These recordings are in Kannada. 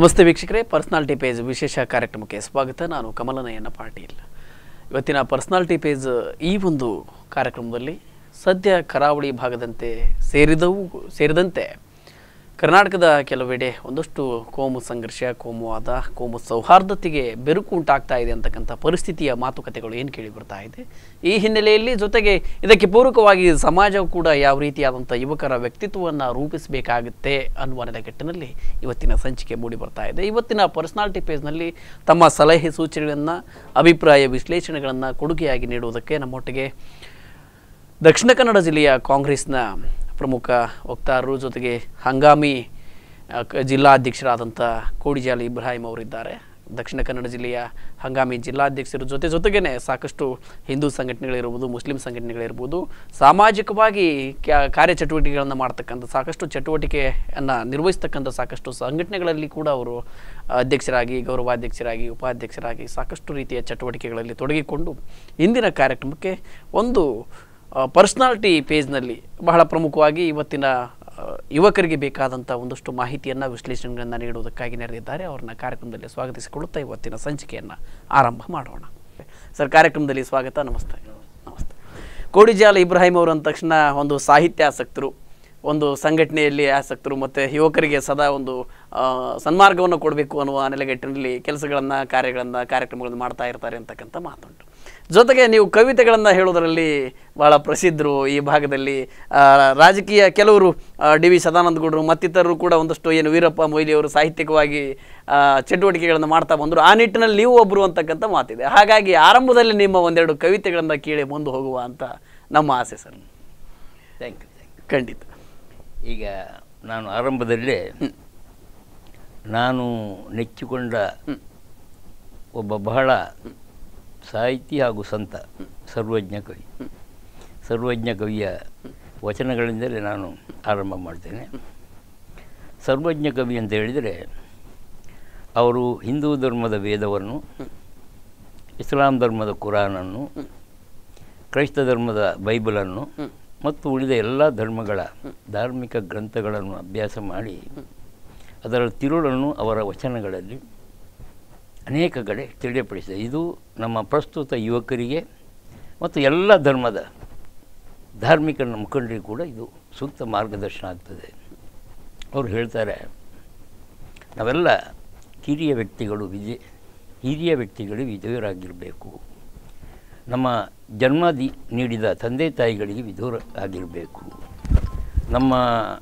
ನಮಸ್ತೆ ವೀಕ್ಷಕರೇ ಪರ್ಸನಾಲಿಟಿ ಪೇಜ್ ವಿಶೇಷ ಕಾರ್ಯಕ್ರಮಕ್ಕೆ ಸ್ವಾಗತ ನಾನು ಕಮಲನಯನ ಪಾಟೀಲ್ ಇವತ್ತಿನ ಪರ್ಸನಾಲಿಟಿ ಪೇಜ್ ಈ ಒಂದು ಕಾರ್ಯಕ್ರಮದಲ್ಲಿ ಸದ್ಯ ಕರಾವಳಿ ಭಾಗದಂತೆ ಸೇರಿದವು ಸೇರಿದಂತೆ ಕರ್ನಾಟಕದ ಕೆಲವೆಡೆ ಒಂದಷ್ಟು ಕೋಮು ಸಂಘರ್ಷ ಕೋಮುವಾದ ಕೋಮು ಸೌಹಾರ್ದತೆಗೆ ಬೆರುಕು ಉಂಟಾಗ್ತಾ ಇದೆ ಅಂತಕ್ಕಂಥ ಪರಿಸ್ಥಿತಿಯ ಮಾತುಕತೆಗಳು ಏನು ಕೇಳಿ ಬರ್ತಾ ಇದೆ ಈ ಹಿನ್ನೆಲೆಯಲ್ಲಿ ಜೊತೆಗೆ ಇದಕ್ಕೆ ಪೂರಕವಾಗಿ ಸಮಾಜವು ಕೂಡ ಯಾವ ರೀತಿಯಾದಂಥ ಯುವಕರ ವ್ಯಕ್ತಿತ್ವವನ್ನು ರೂಪಿಸಬೇಕಾಗುತ್ತೆ ಅನ್ನುವ ನೆಲೆಗಟ್ಟಿನಲ್ಲಿ ಇವತ್ತಿನ ಸಂಚಿಕೆ ಮೂಡಿ ಬರ್ತಾ ಇದೆ ಇವತ್ತಿನ ಪರ್ಸನಾಲಿಟಿ ಪೇಜ್ನಲ್ಲಿ ತಮ್ಮ ಸಲಹೆ ಸೂಚನೆಗಳನ್ನು ಅಭಿಪ್ರಾಯ ವಿಶ್ಲೇಷಣೆಗಳನ್ನು ಕೊಡುಗೆಯಾಗಿ ನೀಡುವುದಕ್ಕೆ ನಮ್ಮೊಟ್ಟಿಗೆ ದಕ್ಷಿಣ ಕನ್ನಡ ಜಿಲ್ಲೆಯ ಕಾಂಗ್ರೆಸ್ನ ಪ್ರಮುಖ ವಕ್ತಾರರು ಜೊತೆಗೆ ಹಂಗಾಮಿ ಆ, ಕ- ಜಿಲ್ಲಾಧ್ಯಕ್ಷರಾದಂಥ ಕೋಡಿಜಾಲಿ ಇಬ್ರಾಹಿಂ ಅವರಿದ್ದಾರೆ ದಕ್ಷಿಣ ಕನ್ನಡ ಜಿಲ್ಲೆಯ ಹಂಗಾಮಿ ಜಿಲ್ಲಾಧ್ಯಕ್ಷರ ಜೊತೆ ಜೊತೆಗೇನೆ ಸಾಕಷ್ಟು ಹಿಂದೂ ಸಂಘಟನೆಗಳಿರ್ಬೋದು ಮುಸ್ಲಿಂ ಸಂಘಟನೆಗಳಿರ್ಬೋದು ಸಾಮಾಜಿಕವಾಗಿ ಕ್ಯಾ ಕಾರ್ಯಚಟುವಟಿಕೆಗಳನ್ನು ಮಾಡ್ತಕ್ಕಂಥ ಸಾಕಷ್ಟು ಚಟುವಟಿಕೆಯನ್ನು ನಿರ್ವಹಿಸ್ತಕ್ಕಂಥ ಸಾಕಷ್ಟು ಸಂಘಟನೆಗಳಲ್ಲಿ ಕೂಡ ಅವರು ಅಧ್ಯಕ್ಷರಾಗಿ ಗೌರವಾಧ್ಯಕ್ಷರಾಗಿ ಉಪಾಧ್ಯಕ್ಷರಾಗಿ ಸಾಕಷ್ಟು ರೀತಿಯ ಚಟುವಟಿಕೆಗಳಲ್ಲಿ ತೊಡಗಿಕೊಂಡು ಇಂದಿನ ಕಾರ್ಯಕ್ರಮಕ್ಕೆ ಒಂದು ಪರ್ಸ್ನಾಲಿಟಿ ಪೇಜ್ನಲ್ಲಿ ಬಹಳ ಪ್ರಮುಖವಾಗಿ ಇವತ್ತಿನ ಆ, ಯುವಕರಿಗೆ ಬೇಕಾದಂಥ ಒಂದಷ್ಟು ಮಾಹಿತಿಯನ್ನು ವಿಶ್ಲೇಷಣೆಗಳನ್ನು ನೀಡುವುದಕ್ಕಾಗಿ ನೆರೆದಿದ್ದಾರೆ ಅವ್ರನ್ನ ಕಾರ್ಯಕ್ರಮದಲ್ಲಿ ಸ್ವಾಗತಿಸಿಕೊಳ್ಳುತ್ತಾ ಇವತ್ತಿನ ಸಂಚಿಕೆಯನ್ನು ಆರಂಭ ಮಾಡೋಣ ಸರ್ ಕಾರ್ಯಕ್ರಮದಲ್ಲಿ ಸ್ವಾಗತ ನಮಸ್ತೆ ನಮಸ್ತೆ ಕೋಡಿಜಾಲ ಇಬ್ರಾಹಿಂ ಅವರು ಅಂದ ತಕ್ಷಣ ಒಂದು ಸಾಹಿತ್ಯ ಆಸಕ್ತರು ಒಂದು ಸಂಘಟನೆಯಲ್ಲಿ ಆಸಕ್ತರು ಮತ್ತು ಯುವಕರಿಗೆ ಸದಾ ಒಂದು ಆ, ಸನ್ಮಾರ್ಗವನ್ನು ಕೊಡಬೇಕು ಅನ್ನುವ ನೆಲೆಗಟ್ಟಿನಲ್ಲಿ ಕೆಲಸಗಳನ್ನು ಕಾರ್ಯಗಳನ್ನು ಕಾರ್ಯಕ್ರಮಗಳನ್ನು ಮಾಡ್ತಾ ಇರ್ತಾರೆ ಅಂತಕ್ಕಂಥ ಮಾತುಂಟು ಜೊತೆಗೆ ನೀವು ಕವಿತೆಗಳನ್ನು ಹೇಳೋದರಲ್ಲಿ ಬಹಳ ಪ್ರಸಿದ್ಧರು ಈ ಭಾಗದಲ್ಲಿ ಆ, ರಾಜಕೀಯ ಕೆಲವರು ಡಿ ವಿ ಸದಾನಂದ ಗೌಡರು ಮತ್ತಿತರರು ಕೂಡ ಒಂದಷ್ಟು ಏನು ವೀರಪ್ಪ ಮೊಯ್ಲಿಯವರು ಸಾಹಿತ್ಯಿಕವಾಗಿ ಆ, ಚಟುವಟಿಕೆಗಳನ್ನು ಮಾಡ್ತಾ ಬಂದರು ಆ ನಿಟ್ಟಿನಲ್ಲಿ ನೀವು ಒಬ್ಬರು ಅಂತಕ್ಕಂಥ ಮಾತಿದೆ ಹಾಗಾಗಿ ಆರಂಭದಲ್ಲಿ ನಿಮ್ಮ ಒಂದೆರಡು ಕವಿತೆಗಳನ್ನು ಕೇಳಿ ಮುಂದೆ ಹೋಗುವ ಅಂತ ನಮ್ಮ ಆಸೆ ಸರ್ ಥ್ಯಾಂಕ್ ಯು ಥ್ಯಾಂಕ್ ಖಂಡಿತ ಯು ಈಗ ನಾನು ಆರಂಭದಲ್ಲೇ ನಾನು ನೆಚ್ಚಿಕೊಂಡ ಒಬ್ಬ ಬಹಳ ಸಾಹಿತಿ ಹಾಗೂ ಸಂತ ಸರ್ವಜ್ಞ ಕವಿ ಸರ್ವಜ್ಞ ಕವಿಯ ವಚನಗಳಿಂದಲೇ ನಾನು ಆರಂಭ ಮಾಡ್ತೇನೆ ಸರ್ವಜ್ಞ ಕವಿ ಅಂತ ಹೇಳಿದರೆ ಅವರು ಹಿಂದೂ ಧರ್ಮದ ವೇದವನ್ನು ಇಸ್ಲಾಂ ಧರ್ಮದ ಕುರಾನನ್ನು ಕ್ರೈಸ್ತ ಧರ್ಮದ ಬೈಬಲನ್ನು ಮತ್ತು ಉಳಿದ ಎಲ್ಲ ಧರ್ಮಗಳ ಧಾರ್ಮಿಕ ಗ್ರಂಥಗಳನ್ನು ಅಭ್ಯಾಸ ಮಾಡಿ ಅದರ ತಿರುಳನ್ನು ಅವರ ವಚನಗಳಲ್ಲಿ ಅನೇಕ ಕಡೆ ತಿಳಿಯಪಡಿಸಿದೆ ಇದು ನಮ್ಮ ಪ್ರಸ್ತುತ ಯುವಕರಿಗೆ ಮತ್ತು ಎಲ್ಲ ಧರ್ಮದ ಧಾರ್ಮಿಕ ಮುಖಂಡರಿಗೂ ಕೂಡ ಇದು ಸೂಕ್ತ ಮಾರ್ಗದರ್ಶನ ಆಗ್ತದೆ ಅವರು ಹೇಳ್ತಾರೆ ನಾವೆಲ್ಲ ಕಿರಿಯ ವ್ಯಕ್ತಿಗಳು ವಿಜಯ ಹಿರಿಯ ವ್ಯಕ್ತಿಗಳು ವಿಧೇಯರಾಗಿರಬೇಕು ನಮ್ಮ ಜನ್ಮ ದಿ ನೀಡಿದ ತಂದೆ ತಾಯಿಗಳಿಗೆ ವಿಧೂರ ಆಗಿರಬೇಕು ನಮ್ಮ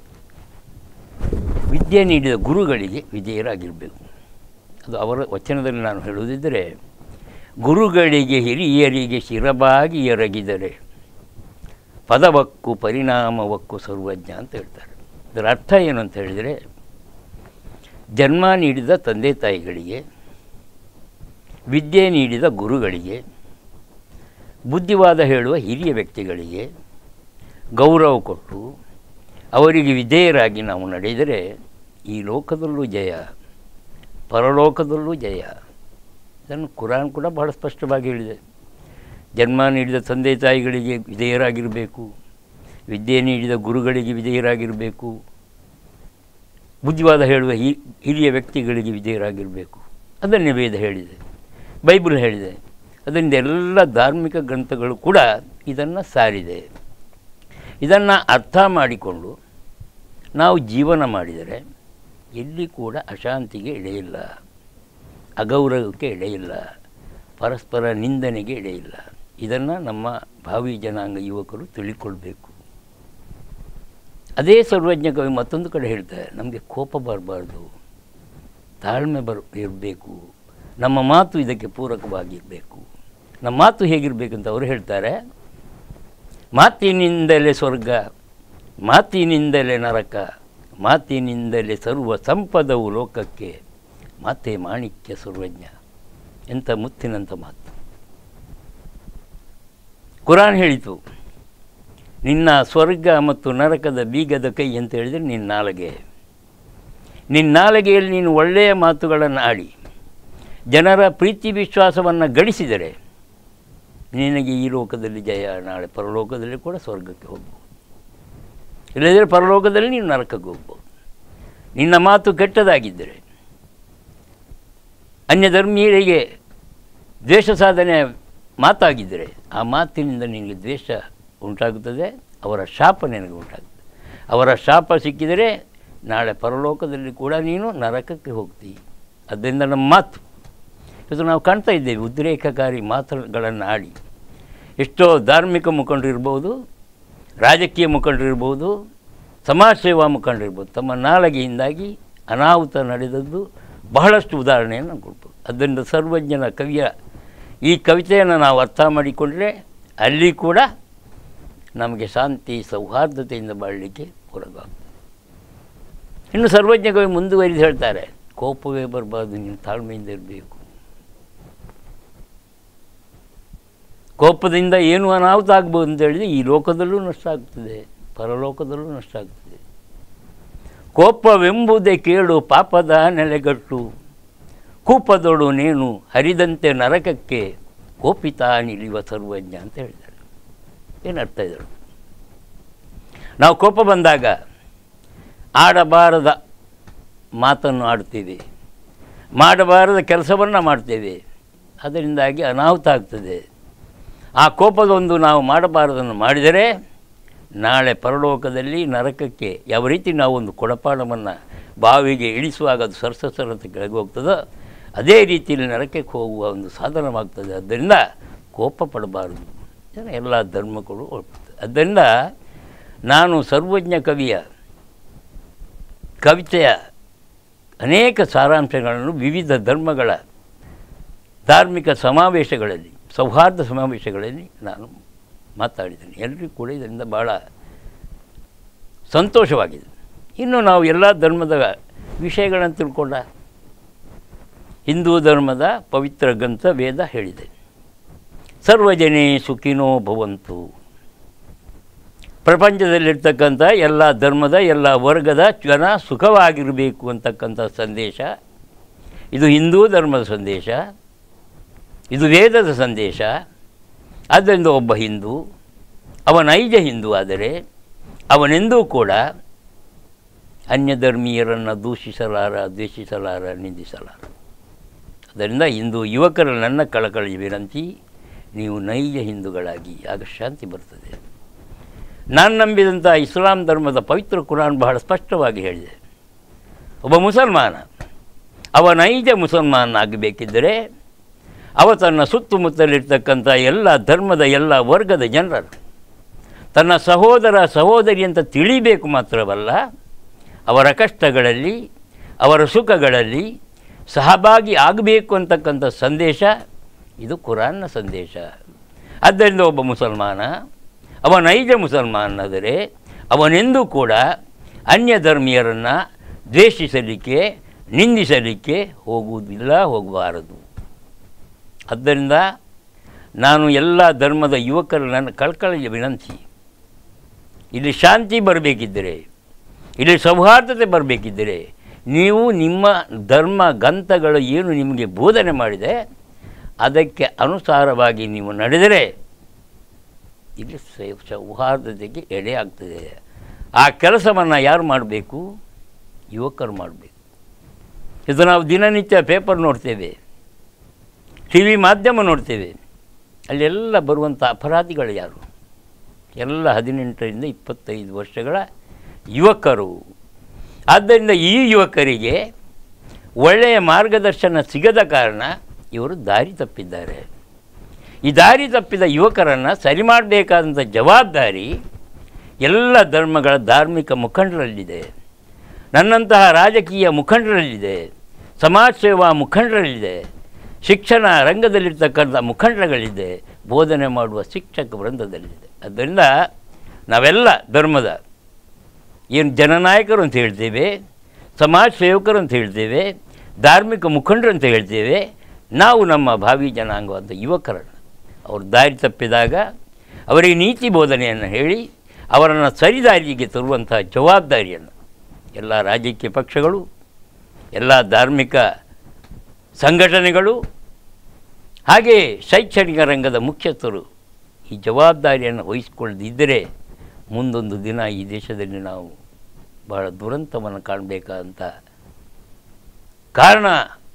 ವಿದ್ಯೆ ನೀಡಿದ ಗುರುಗಳಿಗೆ ವಿಧೇಯರಾಗಿರಬೇಕು ಅದು ಅವರ ವಚನದಲ್ಲಿ ನಾನು ಹೇಳುವುದಿದ್ದರೆ ಗುರುಗಳಿಗೆ ಹಿರಿಯರಿಗೆ ಶಿರಬಾಗಿ ಎರಗಿದರೆ ಪದವಕ್ಕು ಪರಿಣಾಮವಕ್ಕು ಸರ್ವಜ್ಞ ಅಂತ ಹೇಳ್ತಾರೆ ಇದರ ಅರ್ಥ ಏನು ಅಂತ ಹೇಳಿದರೆ ಜನ್ಮ ನೀಡಿದ ತಂದೆ ತಾಯಿಗಳಿಗೆ ವಿದ್ಯೆ ನೀಡಿದ ಗುರುಗಳಿಗೆ ಬುದ್ಧಿವಾದ ಹೇಳುವ ಹಿರಿಯ ವ್ಯಕ್ತಿಗಳಿಗೆ ಗೌರವ ಕೊಟ್ಟು ಅವರಿಗೆ ವಿಧೇಯರಾಗಿ ನಾವು ನಡೆದರೆ ಈ ಲೋಕದಲ್ಲೂ ಜಯ ಪರಲೋಕದಲ್ಲೂ ಜಯ ಇದನ್ನು ಕುರಾನ್ ಕೂಡ ಬಹಳ ಸ್ಪಷ್ಟವಾಗಿ ಹೇಳಿದೆ ಜನ್ಮ ನೀಡಿದ ತಂದೆ ತಾಯಿಗಳಿಗೆ ವಿಧೇಯರಾಗಿರಬೇಕು ವಿದ್ಯೆ ನೀಡಿದ ಗುರುಗಳಿಗೆ ವಿಧೇಯರಾಗಿರಬೇಕು ಬುದ್ಧಿವಾದ ಹೇಳುವ ಹಿ ಹಿರಿಯ ವ್ಯಕ್ತಿಗಳಿಗೆ ವಿಧೇಯರಾಗಿರಬೇಕು ಅದನ್ನೇ ವೇದ ಹೇಳಿದೆ ಬೈಬಲ್ ಹೇಳಿದೆ ಅದರಿಂದ ಎಲ್ಲ ಧಾರ್ಮಿಕ ಗ್ರಂಥಗಳು ಕೂಡ ಇದನ್ನು ಸಾರಿದೆ ಇದನ್ನು ಅರ್ಥ ಮಾಡಿಕೊಂಡು ನಾವು ಜೀವನ ಮಾಡಿದರೆ ಎಲ್ಲಿ ಕೂಡ ಅಶಾಂತಿಗೆ ಎಡೆಯಿಲ್ಲ ಅಗೌರವಕ್ಕೆ ಎಡೆಯಿಲ್ಲ ಪರಸ್ಪರ ನಿಂದನೆಗೆ ಎಡೆಯಿಲ್ಲ ಇದನ್ನು ನಮ್ಮ ಭಾವಿ ಜನಾಂಗ ಯುವಕರು ತಿಳಿಕೊಳ್ಬೇಕು ಅದೇ ಸರ್ವಜ್ಞ ಕವಿ ಮತ್ತೊಂದು ಕಡೆ ಹೇಳ್ತಾರೆ ನಮಗೆ ಕೋಪ ಬರಬಾರ್ದು ತಾಳ್ಮೆ ಬರ್ ಇರಬೇಕು ನಮ್ಮ ಮಾತು ಇದಕ್ಕೆ ಪೂರಕವಾಗಿರಬೇಕು ನಮ್ಮ ಮಾತು ಹೇಗಿರಬೇಕಂತ ಅವರು ಹೇಳ್ತಾರೆ ಮಾತಿನಿಂದಲೇ ಸ್ವರ್ಗ ಮಾತಿನಿಂದಲೇ ನರಕ ಮಾತಿನಿಂದಲೇ ಸರ್ವ ಸಂಪದವು ಲೋಕಕ್ಕೆ ಮಾತೆ ಮಾಣಿಕ್ಯ ಸರ್ವಜ್ಞ ಎಂಥ ಮುತ್ತಿನಂಥ ಮಾತು ಕುರಾನ್ ಹೇಳಿತು ನಿನ್ನ ಸ್ವರ್ಗ ಮತ್ತು ನರಕದ ಬೀಗದ ಕೈ ಅಂತ ಹೇಳಿದರೆ ನಿನ್ನ ನಾಲಗೆ ನಿನ್ನ ನಾಲಗೆಯಲ್ಲಿ ನೀನು ಒಳ್ಳೆಯ ಮಾತುಗಳನ್ನು ಆಡಿ ಜನರ ಪ್ರೀತಿ ವಿಶ್ವಾಸವನ್ನು ಗಳಿಸಿದರೆ ನಿನಗೆ ಈ ಲೋಕದಲ್ಲಿ ಜಯ ನಾಳೆ ಪರಲೋಕದಲ್ಲಿ ಕೂಡ ಸ್ವರ್ಗಕ್ಕೆ ಹೋಗ್ಬೋದು ಇಲ್ಲದಿದ್ದರೆ ಪರಲೋಕದಲ್ಲಿ ನೀನು ನರಕಕ್ಕೆ ಹೋಗ್ಬೋದು ನಿನ್ನ ಮಾತು ಕೆಟ್ಟದಾಗಿದ್ದರೆ ಅನ್ಯಧರ್ಮೀಯರಿಗೆ ದ್ವೇಷ ಸಾಧನೆ ಮಾತಾಗಿದ್ದರೆ ಆ ಮಾತಿನಿಂದ ನಿನಗೆ ದ್ವೇಷ ಉಂಟಾಗುತ್ತದೆ ಅವರ ಶಾಪ ನಿನಗೆ ಉಂಟಾಗುತ್ತದೆ ಅವರ ಶಾಪ ಸಿಕ್ಕಿದರೆ ನಾಳೆ ಪರಲೋಕದಲ್ಲಿ ಕೂಡ ನೀನು ನರಕಕ್ಕೆ ಹೋಗ್ತಿ ಅದರಿಂದ ನಮ್ಮ ಮಾತು ಇವತ್ತು ನಾವು ಕಾಣ್ತಾ ಇದ್ದೇವೆ ಉದ್ರೇಕಕಾರಿ ಮಾತುಗಳನ್ನು ಆಡಿ ಎಷ್ಟೋ ಧಾರ್ಮಿಕ ಮುಖಂಡರು ಇರ್ಬೋದು ರಾಜಕೀಯ ಮುಖಂಡರು ಇರ್ಬೋದು ಸಮಾಜ ಸೇವಾ ಮುಖಂಡರು ಇರ್ಬೋದು ತಮ್ಮ ನಾಲಗೆಯಿಂದಾಗಿ ಅನಾಹುತ ನಡೆದದ್ದು ಬಹಳಷ್ಟು ಉದಾಹರಣೆಯನ್ನು ನಾವು ಕೊಡ್ಬೋದು ಅದರಿಂದ ಸರ್ವಜ್ಞನ ಕವಿಯ ಈ ಕವಿತೆಯನ್ನು ನಾವು ಅರ್ಥ ಮಾಡಿಕೊಂಡ್ರೆ ಅಲ್ಲಿ ಕೂಡ ನಮಗೆ ಶಾಂತಿ ಸೌಹಾರ್ದತೆಯಿಂದ ಬಾಳಲಿಕ್ಕೆ ಹೊರಗಾಗ್ತದೆ ಇನ್ನು ಸರ್ವಜ್ಞ ಕವಿ ಮುಂದುವರಿದು ಹೇಳ್ತಾರೆ ಕೋಪವೇ ಬರಬಾರ್ದು ನೀನು ತಾಳ್ಮೆಯಿಂದ ಇರಬೇಕು ಕೋಪದಿಂದ ಏನು ಅನಾಹುತ ಆಗ್ಬೋದು ಅಂತ ಹೇಳಿದರೆ ಈ ಲೋಕದಲ್ಲೂ ನಷ್ಟ ಆಗ್ತದೆ ಪರಲೋಕದಲ್ಲೂ ನಷ್ಟ ಆಗ್ತದೆ ಕೋಪವೆಂಬುದೇ ಕೇಳು ಪಾಪದ ನೆಲೆಗಟ್ಟು ಕೂಪದೊಡು ನೇನು ಹರಿದಂತೆ ನರಕಕ್ಕೆ ಕೋಪಿತ ನಿಲಿವ ಸರ್ವಜ್ಞ ಅಂತ ಹೇಳಿದ್ದಾರೆ ಏನು ಅರ್ಥ ಇದ್ರು ನಾವು ಕೋಪ ಬಂದಾಗ ಆಡಬಾರದ ಮಾತನ್ನು ಆಡ್ತೀವಿ ಮಾಡಬಾರದ ಕೆಲಸವನ್ನು ಮಾಡ್ತೇವೆ ಅದರಿಂದಾಗಿ ಅನಾಹುತ ಆಗ್ತದೆ ಆ ಕೋಪದೊಂದು ನಾವು ಮಾಡಬಾರದನ್ನು ಮಾಡಿದರೆ ನಾಳೆ ಪರಲೋಕದಲ್ಲಿ ನರಕಕ್ಕೆ ಯಾವ ರೀತಿ ನಾವು ಒಂದು ಕೊಡಪಾಡವನ್ನು ಬಾವಿಗೆ ಇಳಿಸುವಾಗ ಅದು ಸರ್ಸಸರಂತ ಕೆಳಗೆ ಹೋಗ್ತದೋ ಅದೇ ರೀತಿಯಲ್ಲಿ ನರಕಕ್ಕೆ ಹೋಗುವ ಒಂದು ಸಾಧನವಾಗ್ತದೆ ಆದ್ದರಿಂದ ಕೋಪ ಪಡಬಾರದು ಇದನ್ನು ಎಲ್ಲ ಧರ್ಮಗಳು ಒಳ್ಪುತ್ತೆ ಆದ್ದರಿಂದ ನಾನು ಸರ್ವಜ್ಞ ಕವಿಯ ಕವಿತೆಯ ಅನೇಕ ಸಾರಾಂಶಗಳನ್ನು ವಿವಿಧ ಧರ್ಮಗಳ ಧಾರ್ಮಿಕ ಸಮಾವೇಶಗಳಲ್ಲಿ ಸೌಹಾರ್ದ ಸಮಾವೇಶಗಳಲ್ಲಿ ನಾನು ಮಾತಾಡಿದ್ದೇನೆ ಎಲ್ಲರಿಗೂ ಕೂಡ ಇದರಿಂದ ಭಾಳ ಸಂತೋಷವಾಗಿದೆ ಇನ್ನು ನಾವು ಎಲ್ಲ ಧರ್ಮದ ವಿಷಯಗಳನ್ನು ತಿಳ್ಕೊಂಡ ಹಿಂದೂ ಧರ್ಮದ ಪವಿತ್ರ ಗ್ರಂಥ ವೇದ ಹೇಳಿದೆ ಸರ್ವಜನೇ ಸುಖಿನೋ ಭವಂತು ಪ್ರಪಂಚದಲ್ಲಿರ್ತಕ್ಕಂಥ ಎಲ್ಲ ಧರ್ಮದ ಎಲ್ಲ ವರ್ಗದ ಜನ ಸುಖವಾಗಿರಬೇಕು ಅಂತಕ್ಕಂಥ ಸಂದೇಶ ಇದು ಹಿಂದೂ ಧರ್ಮದ ಸಂದೇಶ ಇದು ವೇದದ ಸಂದೇಶ ಆದ್ದರಿಂದ ಒಬ್ಬ ಹಿಂದೂ ಅವ ನೈಜ ಹಿಂದೂ ಆದರೆ ಅವನೆಂದೂ ಕೂಡ ಅನ್ಯಧರ್ಮೀಯರನ್ನು ದೂಷಿಸಲಾರ ದ್ವೇಷಿಸಲಾರ ನಿಂದಿಸಲಾರ ಅದರಿಂದ ಹಿಂದೂ ಯುವಕರ ನನ್ನ ಕಳಕಳಿ ವಿನಂತಿ ನೀವು ನೈಜ ಹಿಂದೂಗಳಾಗಿ ಆಗ ಶಾಂತಿ ಬರ್ತದೆ ನಾನು ನಂಬಿದಂಥ ಇಸ್ಲಾಂ ಧರ್ಮದ ಪವಿತ್ರ ಕುರಾನ್ ಬಹಳ ಸ್ಪಷ್ಟವಾಗಿ ಹೇಳಿದೆ ಒಬ್ಬ ಮುಸಲ್ಮಾನ ಅವ ನೈಜ ಮುಸಲ್ಮಾನ ಆಗಬೇಕಿದ್ದರೆ ಅವ ತನ್ನ ಸುತ್ತಮುತ್ತಲಿರ್ತಕ್ಕಂಥ ಎಲ್ಲ ಧರ್ಮದ ಎಲ್ಲ ವರ್ಗದ ಜನರನ್ನು ತನ್ನ ಸಹೋದರ ಸಹೋದರಿ ಅಂತ ತಿಳಿಬೇಕು ಮಾತ್ರವಲ್ಲ ಅವರ ಕಷ್ಟಗಳಲ್ಲಿ ಅವರ ಸುಖಗಳಲ್ಲಿ ಸಹಭಾಗಿ ಆಗಬೇಕು ಅಂತಕ್ಕಂಥ ಸಂದೇಶ ಇದು ಕುರಾನ್ನ ಸಂದೇಶ ಆದ್ದರಿಂದ ಒಬ್ಬ ಮುಸಲ್ಮಾನ ಅವ ನೈಜ ಮುಸಲ್ಮಾನಾದರೆ ಅವನೆಂದೂ ಕೂಡ ಅನ್ಯ ಧರ್ಮೀಯರನ್ನು ದ್ವೇಷಿಸಲಿಕ್ಕೆ ನಿಂದಿಸಲಿಕ್ಕೆ ಹೋಗುವುದಿಲ್ಲ ಹೋಗಬಾರದು ಆದ್ದರಿಂದ ನಾನು ಎಲ್ಲ ಧರ್ಮದ ಯುವಕರ ನನ್ನ ಕಳ್ಕಳಿಯ ವಿನಂತಿ ಇಲ್ಲಿ ಶಾಂತಿ ಬರಬೇಕಿದ್ದರೆ ಇಲ್ಲಿ ಸೌಹಾರ್ದತೆ ಬರಬೇಕಿದ್ದರೆ ನೀವು ನಿಮ್ಮ ಧರ್ಮ ಗ್ರಂಥಗಳು ಏನು ನಿಮಗೆ ಬೋಧನೆ ಮಾಡಿದೆ ಅದಕ್ಕೆ ಅನುಸಾರವಾಗಿ ನೀವು ನಡೆದರೆ ಇಲ್ಲಿ ಸೌ- ಸೌಹಾರ್ದತೆಗೆ ಎಡೆ ಆಗ್ತದೆ ಆ ಕೆಲಸವನ್ನು ಯಾರು ಮಾಡಬೇಕು ಯುವಕರು ಮಾಡಬೇಕು ಇದು ನಾವು ದಿನನಿತ್ಯ ಪೇಪರ್ ನೋಡ್ತೇವೆ ಟಿ ವಿ ಮಾಧ್ಯಮ ನೋಡ್ತೇವೆ ಅಲ್ಲೆಲ್ಲ ಬರುವಂಥ ಅಪರಾಧಿಗಳು ಯಾರು ಎಲ್ಲ ಹದಿನೆಂಟರಿಂದ ಇಪ್ಪತ್ತೈದು ವರ್ಷಗಳ ಯುವಕರು ಆದ್ದರಿಂದ ಈ ಯುವಕರಿಗೆ ಒಳ್ಳೆಯ ಮಾರ್ಗದರ್ಶನ ಸಿಗದ ಕಾರಣ ಇವರು ದಾರಿ ತಪ್ಪಿದ್ದಾರೆ ಈ ದಾರಿ ತಪ್ಪಿದ ಯುವಕರನ್ನು ಸರಿ ಮಾಡಬೇಕಾದಂಥ ಜವಾಬ್ದಾರಿ ಎಲ್ಲ ಧರ್ಮಗಳ ಧಾರ್ಮಿಕ ಮುಖಂಡರಲ್ಲಿದೆ ನನ್ನಂತಹ ರಾಜಕೀಯ ಮುಖಂಡರಲ್ಲಿದೆ ಸಮಾಜ ಸೇವಾ ಮುಖಂಡರಲ್ಲಿದೆ ಶಿಕ್ಷಣ ರಂಗದಲ್ಲಿರ್ತಕ್ಕಂಥ ಮುಖಂಡರುಗಳಿದೆ ಬೋಧನೆ ಮಾಡುವ ಶಿಕ್ಷಕ ವೃಂದದಲ್ಲಿದೆ ಆದ್ದರಿಂದ ನಾವೆಲ್ಲ ಧರ್ಮದ ಏನು ಜನನಾಯಕರು ಅಂತ ಹೇಳ್ತೇವೆ ಸಮಾಜ ಸೇವಕರು ಅಂತ ಹೇಳ್ತೇವೆ ಧಾರ್ಮಿಕ ಮುಖಂಡರು ಅಂತ ಹೇಳ್ತೇವೆ ನಾವು ನಮ್ಮ ಭಾವಿ ಜನಾಂಗವಾದ ಯುವಕರನ್ನು ಅವರು ದಾರಿ ತಪ್ಪಿದಾಗ ಅವರಿಗೆ ನೀತಿ ಬೋಧನೆಯನ್ನು ಹೇಳಿ ಅವರನ್ನು ಸರಿದಾರಿಗೆ ತರುವಂಥ ಜವಾಬ್ದಾರಿಯನ್ನು ಎಲ್ಲ ರಾಜಕೀಯ ಪಕ್ಷಗಳು ಎಲ್ಲ ಧಾರ್ಮಿಕ ಸಂಘಟನೆಗಳು ಹಾಗೆಯೇ ಶೈಕ್ಷಣಿಕ ರಂಗದ ಮುಖ್ಯಸ್ಥರು ಈ ಜವಾಬ್ದಾರಿಯನ್ನು ವಹಿಸಿಕೊಳ್ಳದಿದ್ದರೆ ಮುಂದೊಂದು ದಿನ ಈ ದೇಶದಲ್ಲಿ ನಾವು ಬಹಳ ದುರಂತವನ್ನು ಕಾಣಬೇಕಾದಂಥ ಕಾರಣ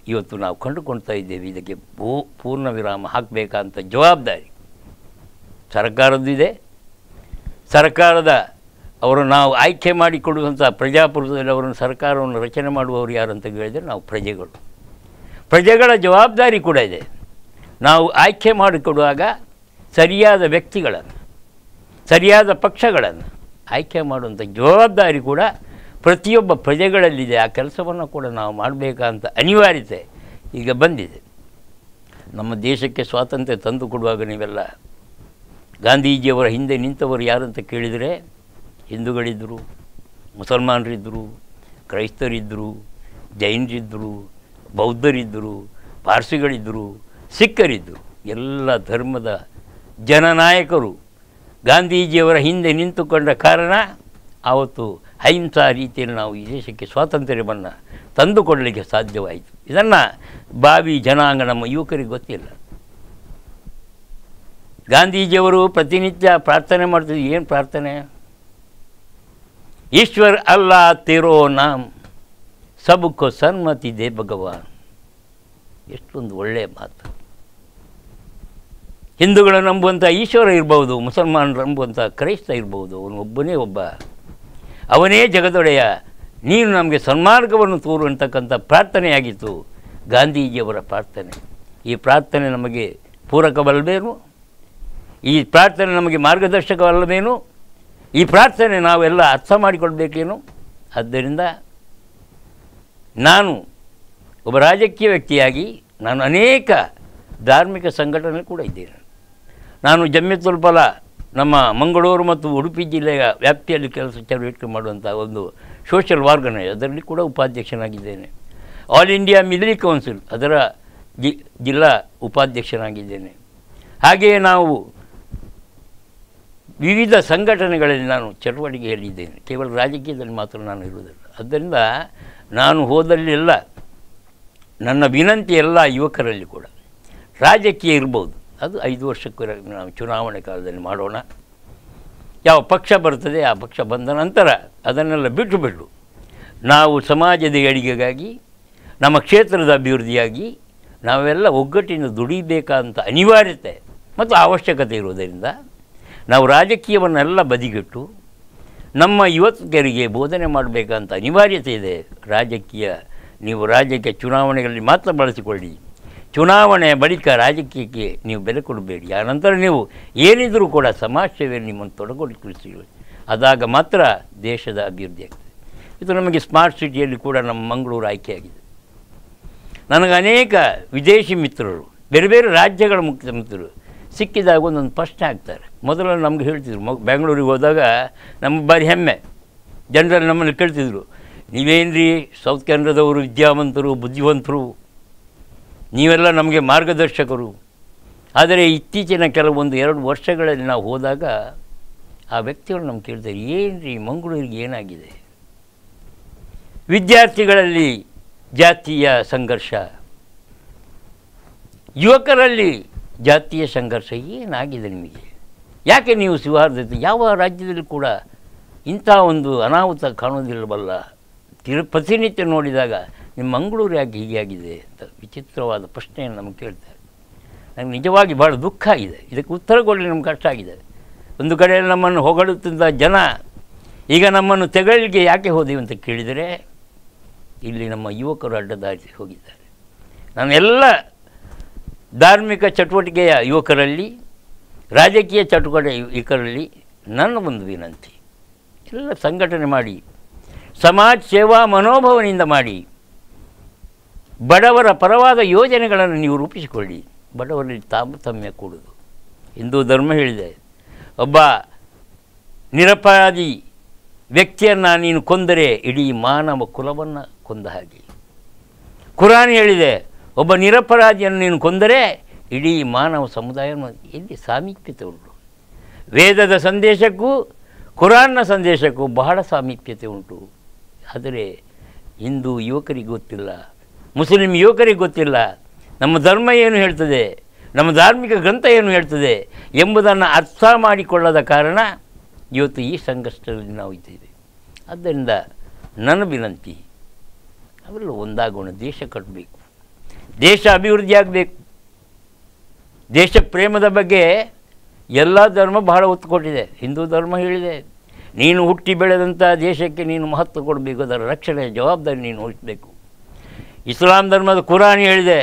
ಇವತ್ತು ನಾವು ಕಂಡುಕೊಳ್ತಾ ಇದ್ದೇವೆ ಇದಕ್ಕೆ ಪೂ ಪೂರ್ಣ ವಿರಾಮ ಹಾಕಬೇಕಂತ ಜವಾಬ್ದಾರಿ ಸರ್ಕಾರದ್ದಿದೆ ಸರ್ಕಾರದ ಅವರು ನಾವು ಆಯ್ಕೆ ಮಾಡಿಕೊಡುವಂಥ ಪ್ರಜಾಪ್ರಭುತ್ವದಲ್ಲಿ ಅವರನ್ನು ಸರ್ಕಾರವನ್ನು ರಚನೆ ಮಾಡುವವರು ಯಾರು ಅಂತ ಹೇಳಿದರೆ ನಾವು ಪ್ರಜೆಗಳು ಪ್ರಜೆಗಳ ಜವಾಬ್ದಾರಿ ಕೂಡ ಇದೆ ನಾವು ಆಯ್ಕೆ ಮಾಡಿಕೊಡುವಾಗ ಸರಿಯಾದ ವ್ಯಕ್ತಿಗಳನ್ನು ಸರಿಯಾದ ಪಕ್ಷಗಳನ್ನು ಆಯ್ಕೆ ಮಾಡುವಂಥ ಜವಾಬ್ದಾರಿ ಕೂಡ ಪ್ರತಿಯೊಬ್ಬ ಪ್ರಜೆಗಳಲ್ಲಿದೆ ಆ ಕೆಲಸವನ್ನು ಕೂಡ ನಾವು ಮಾಡಬೇಕಂತ ಅನಿವಾರ್ಯತೆ ಈಗ ಬಂದಿದೆ ನಮ್ಮ ದೇಶಕ್ಕೆ ಸ್ವಾತಂತ್ರ್ಯ ತಂದು ಕೊಡುವಾಗ ನೀವೆಲ್ಲ ಗಾಂಧೀಜಿಯವರ ಹಿಂದೆ ನಿಂತವರು ಯಾರಂತ ಕೇಳಿದರೆ ಹಿಂದೂಗಳಿದ್ದರು ಮುಸಲ್ಮಾನರಿದ್ದರು ಕ್ರೈಸ್ತರಿದ್ದರು ಜೈನರಿದ್ದರು ಬೌದ್ಧರಿದ್ದರು ಪಾರ್ಸಿಗಳಿದ್ದರು ಸಿಖ್ಖರಿದ್ದರು ಎಲ್ಲ ಧರ್ಮದ ಜನನಾಯಕರು ಗಾಂಧೀಜಿಯವರ ಹಿಂದೆ ನಿಂತುಕೊಂಡ ಕಾರಣ ಆವತ್ತು ಅಹಿಂಸಾ ರೀತಿಯಲ್ಲಿ ನಾವು ಈ ದೇಶಕ್ಕೆ ಸ್ವಾತಂತ್ರ್ಯವನ್ನು ತಂದುಕೊಡಲಿಕ್ಕೆ ಸಾಧ್ಯವಾಯಿತು ಇದನ್ನು ಭಾವಿ ಜನಾಂಗ ನಮ್ಮ ಯುವಕರಿಗೆ ಗೊತ್ತಿಲ್ಲ ಗಾಂಧೀಜಿಯವರು ಪ್ರತಿನಿತ್ಯ ಪ್ರಾರ್ಥನೆ ಮಾಡ್ತಿದ್ರು ಏನು ಪ್ರಾರ್ಥನೆ ಈಶ್ವರ್ ಅಲ್ಲಾ ತೇರೋ ನಾಮ್ ಸಬಕ್ಕೋ ಸನ್ಮತಿ ದೇ ಭಗವಾನ್ ಎಷ್ಟೊಂದು ಒಳ್ಳೆಯ ಮಾತು ಹಿಂದೂಗಳ ನಂಬುವಂಥ ಈಶ್ವರ ಇರ್ಬೋದು ಮುಸಲ್ಮಾನರು ನಂಬುವಂಥ ಕ್ರೈಸ್ತ ಇರ್ಬೋದು ಅವನು ಒಬ್ಬನೇ ಒಬ್ಬ ಅವನೇ ಜಗದೊಡೆಯ ನೀನು ನಮಗೆ ಸನ್ಮಾರ್ಗವನ್ನು ತೋರು ಅಂತಕ್ಕಂಥ ಪ್ರಾರ್ಥನೆಯಾಗಿತ್ತು ಗಾಂಧೀಜಿಯವರ ಪ್ರಾರ್ಥನೆ ಈ ಪ್ರಾರ್ಥನೆ ನಮಗೆ ಪೂರಕವಲ್ಲವೇನು ಈ ಪ್ರಾರ್ಥನೆ ನಮಗೆ ಮಾರ್ಗದರ್ಶಕವಲ್ಲವೇನು ಈ ಪ್ರಾರ್ಥನೆ ನಾವೆಲ್ಲ ಅರ್ಥ ಮಾಡಿಕೊಳ್ಬೇಕೇನು ಆದ್ದರಿಂದ ನಾನು ಒಬ್ಬ ರಾಜಕೀಯ ವ್ಯಕ್ತಿಯಾಗಿ ನಾನು ಅನೇಕ ಧಾರ್ಮಿಕ ಸಂಘಟನೆ ಕೂಡ ಇದ್ದೇನೆ ನಾನು ಜಮ್ಮಿತುಲ್ ಫಲ ನಮ್ಮ ಮಂಗಳೂರು ಮತ್ತು ಉಡುಪಿ ಜಿಲ್ಲೆಯ ವ್ಯಾಪ್ತಿಯಲ್ಲಿ ಕೆಲಸ ಚಟುವಟಿಕೆ ಮಾಡುವಂಥ ಒಂದು ಸೋಷಿಯಲ್ ಆರ್ಗನೈಸ್ ಅದರಲ್ಲಿ ಕೂಡ ಉಪಾಧ್ಯಕ್ಷನಾಗಿದ್ದೇನೆ ಆಲ್ ಇಂಡಿಯಾ ಮಿಲಿಟರಿ ಕೌನ್ಸಿಲ್ ಅದರ ಜಿ ಜಿಲ್ಲಾ ಉಪಾಧ್ಯಕ್ಷನಾಗಿದ್ದೇನೆ ಹಾಗೆಯೇ ನಾವು ವಿವಿಧ ಸಂಘಟನೆಗಳಲ್ಲಿ ನಾನು ಚಟುವಟಿಕೆಯಲ್ಲಿದ್ದೇನೆ ಕೇವಲ ರಾಜಕೀಯದಲ್ಲಿ ಮಾತ್ರ ನಾನು ಇರುವುದಿಲ್ಲ ಆದ್ದರಿಂದ ನಾನು ಹೋದಲ್ಲೆಲ್ಲ ನನ್ನ ವಿನಂತಿ ಎಲ್ಲ ಯುವಕರಲ್ಲಿ ಕೂಡ ರಾಜಕೀಯ ಇರ್ಬೋದು ಅದು ಐದು ವರ್ಷಕ್ಕೆ ನಾವು ಚುನಾವಣೆ ಕಾಲದಲ್ಲಿ ಮಾಡೋಣ ಯಾವ ಪಕ್ಷ ಬರ್ತದೆ ಆ ಪಕ್ಷ ಬಂದ ನಂತರ ಅದನ್ನೆಲ್ಲ ಬಿಟ್ಟು ಬಿಟ್ಟು ನಾವು ಸಮಾಜದ ಏಳಿಗೆಗಾಗಿ ನಮ್ಮ ಕ್ಷೇತ್ರದ ಅಭಿವೃದ್ಧಿಯಾಗಿ ನಾವೆಲ್ಲ ಒಗ್ಗಟ್ಟಿನ ದುಡಿಬೇಕಂತ ಅನಿವಾರ್ಯತೆ ಮತ್ತು ಅವಶ್ಯಕತೆ ಇರುವುದರಿಂದ ನಾವು ರಾಜಕೀಯವನ್ನೆಲ್ಲ ಬದಿಗಿಟ್ಟು ನಮ್ಮ ಯುವಕರಿಗೆ ಬೋಧನೆ ಮಾಡಬೇಕಂತ ಅನಿವಾರ್ಯತೆ ಇದೆ ರಾಜಕೀಯ ನೀವು ರಾಜಕೀಯ ಚುನಾವಣೆಗಳಲ್ಲಿ ಮಾತ್ರ ಬಳಸಿಕೊಳ್ಳಿ ಚುನಾವಣೆಯ ಬಳಿಕ ರಾಜಕೀಯಕ್ಕೆ ನೀವು ಬೆಲೆ ಕೊಡಬೇಡಿ ಆನಂತರ ನೀವು ಏನಿದ್ರೂ ಕೂಡ ಸಮಾಜ ಸೇವೆಯಲ್ಲಿ ನಿಮ್ಮನ್ನು ತೊಡಗೊಳಿಸಿ ಅದಾಗ ಮಾತ್ರ ದೇಶದ ಅಭಿವೃದ್ಧಿ ಆಗ್ತದೆ ಇದು ನಮಗೆ ಸ್ಮಾರ್ಟ್ ಸಿಟಿಯಲ್ಲಿ ಕೂಡ ನಮ್ಮ ಮಂಗಳೂರು ಆಯ್ಕೆಯಾಗಿದೆ ನನಗೆ ಅನೇಕ ವಿದೇಶಿ ಮಿತ್ರರು ಬೇರೆ ಬೇರೆ ರಾಜ್ಯಗಳ ಮುಖ್ಯಮಂತ್ರಿಗಳು ಸಿಕ್ಕಿದಾಗ ಒಂದೊಂದು ಪ್ರಶ್ನೆ ಆಗ್ತಾರೆ ಮೊದಲು ನಮ್ಗೆ ಹೇಳ್ತಿದ್ರು ಮ ಬೆಂಗಳೂರಿಗೆ ಹೋದಾಗ ನಮಗೆ ಭಾರಿ ಹೆಮ್ಮೆ ಜನರಲ್ಲಿ ನಮ್ಮನ್ನು ಕೇಳ್ತಿದ್ರು ನೀವೇನ್ರಿ ಸೌತ್ ಕೆನಡಾದವರು ವಿದ್ಯಾವಂತರು ಬುದ್ಧಿವಂತರು ನೀವೆಲ್ಲ ನಮಗೆ ಮಾರ್ಗದರ್ಶಕರು ಆದರೆ ಇತ್ತೀಚಿನ ಕೆಲವೊಂದು ಎರಡು ವರ್ಷಗಳಲ್ಲಿ ನಾವು ಹೋದಾಗ ಆ ವ್ಯಕ್ತಿಗಳು ನಮ್ಗೆ ಕೇಳ್ತಾರೆ ಏನು ರೀ ಮಂಗಳೂರಿಗೆ ಏನಾಗಿದೆ ವಿದ್ಯಾರ್ಥಿಗಳಲ್ಲಿ ಜಾತಿಯ ಸಂಘರ್ಷ ಯುವಕರಲ್ಲಿ ಜಾತಿಯ ಸಂಘರ್ಷ ಏನಾಗಿದೆ ನಿಮಗೆ ಯಾಕೆ ನೀವು ಸೌಹಾರ್ದತೆ ಯಾವ ರಾಜ್ಯದಲ್ಲಿ ಕೂಡ ಇಂಥ ಒಂದು ಅನಾಹುತ ಕಾಣೋದಿಲ್ಲವಲ್ಲ ತಿರು ಪ್ರತಿನಿತ್ಯ ನೋಡಿದಾಗ ನಿಮ್ಮ ಮಂಗಳೂರು ಯಾಕೆ ಹೀಗೆ ಆಗಿದೆ ಅಂತ ವಿಚಿತ್ರವಾದ ಪ್ರಶ್ನೆಯನ್ನು ನಮಗೆ ಕೇಳ್ತಾರೆ ನನಗೆ ನಿಜವಾಗಿ ಭಾಳ ದುಃಖ ಆಗಿದೆ ಇದಕ್ಕೆ ಉತ್ತರ ಕೊಡಲಿ ನಮ್ಗೆ ಕಷ್ಟ ಆಗಿದೆ ಒಂದು ಕಡೆಯಲ್ಲಿ ನಮ್ಮನ್ನು ಹೊಗಳುತ್ತಿದ್ದ ಜನ ಈಗ ನಮ್ಮನ್ನು ತೆಗಳಿಗೆ ಯಾಕೆ ಹೋದೆವು ಅಂತ ಕೇಳಿದರೆ ಇಲ್ಲಿ ನಮ್ಮ ಯುವಕರು ಅಡ್ಡದಾರಿ ಹೋಗಿದ್ದಾರೆ ನಾನು ಎಲ್ಲ ಧಾರ್ಮಿಕ ಚಟುವಟಿಕೆಯ ಯುವಕರಲ್ಲಿ ರಾಜಕೀಯ ಚಟುವಟಿಕೆ ಯುವಕರಲ್ಲಿ ನನ್ನ ಒಂದು ವಿನಂತಿ ಎಲ್ಲ ಸಂಘಟನೆ ಮಾಡಿ ಸಮಾಜ ಸೇವಾ ಮನೋಭಾವನೆಯಿಂದ ಮಾಡಿ ಬಡವರ ಪರವಾದ ಯೋಜನೆಗಳನ್ನು ನೀವು ರೂಪಿಸಿಕೊಳ್ಳಿ ಬಡವರಲ್ಲಿ ತಾರತಮ್ಯ ಕೂಡುದು ಹಿಂದೂ ಧರ್ಮ ಹೇಳಿದೆ ಒಬ್ಬ ನಿರಪರಾಧಿ ವ್ಯಕ್ತಿಯನ್ನು ನೀನು ಕೊಂದರೆ ಇಡೀ ಮಾನವ ಕುಲವನ್ನು ಕೊಂದ ಹಾಗೆ ಕುರಾನ್ ಹೇಳಿದೆ ಒಬ್ಬ ನಿರಪರಾಧಿಯನ್ನು ನೀನು ಕೊಂದರೆ ಇಡೀ ಮಾನವ ಸಮುದಾಯವನ್ನು ಎಲ್ಲಿ ಸಾಮೀಪ್ಯತೆ ಉಂಟು ವೇದದ ಸಂದೇಶಕ್ಕೂ ಕುರಾನ್ನ ಸಂದೇಶಕ್ಕೂ ಬಹಳ ಸಾಮೀಪ್ಯತೆ ಉಂಟು ಆದರೆ ಹಿಂದೂ ಯುವಕರಿಗೆ ಗೊತ್ತಿಲ್ಲ ಮುಸ್ಲಿಂ ಯುವಕರಿಗೆ ಗೊತ್ತಿಲ್ಲ ನಮ್ಮ ಧರ್ಮ ಏನು ಹೇಳ್ತದೆ ನಮ್ಮ ಧಾರ್ಮಿಕ ಗ್ರಂಥ ಏನು ಹೇಳ್ತದೆ ಎಂಬುದನ್ನು ಅರ್ಥ ಮಾಡಿಕೊಳ್ಳದ ಕಾರಣ ಇವತ್ತು ಈ ಸಂಘರ್ಷದಲ್ಲಿ ನಾವು ಇದ್ದೇವೆ ಆದ್ದರಿಂದ ನನ್ನ ವಿನಂತಿ ಅವೆಲ್ಲ ಒಂದಾಗೋಣ ದೇಶ ಕಟ್ಟಬೇಕು ದೇಶ ಅಭಿವೃದ್ಧಿ ಆಗಬೇಕು ದೇಶ ಪ್ರೇಮದ ಬಗ್ಗೆ ಎಲ್ಲ ಧರ್ಮ ಬಹಳ ಒತ್ತು ಕೊಟ್ಟಿದೆ ಹಿಂದೂ ಧರ್ಮ ಹೇಳಿದೆ ನೀನು ಹುಟ್ಟಿ ಬೆಳೆದಂಥ ದೇಶಕ್ಕೆ ನೀನು ಮಹತ್ವ ಕೊಡಬೇಕು ಅದರ ರಕ್ಷಣೆಯ ಜವಾಬ್ದಾರಿ ನೀನು ವಹಿಸಬೇಕು ಇಸ್ಲಾಂ ಧರ್ಮದ ಕುರಾನ್ ಹೇಳಿದೆ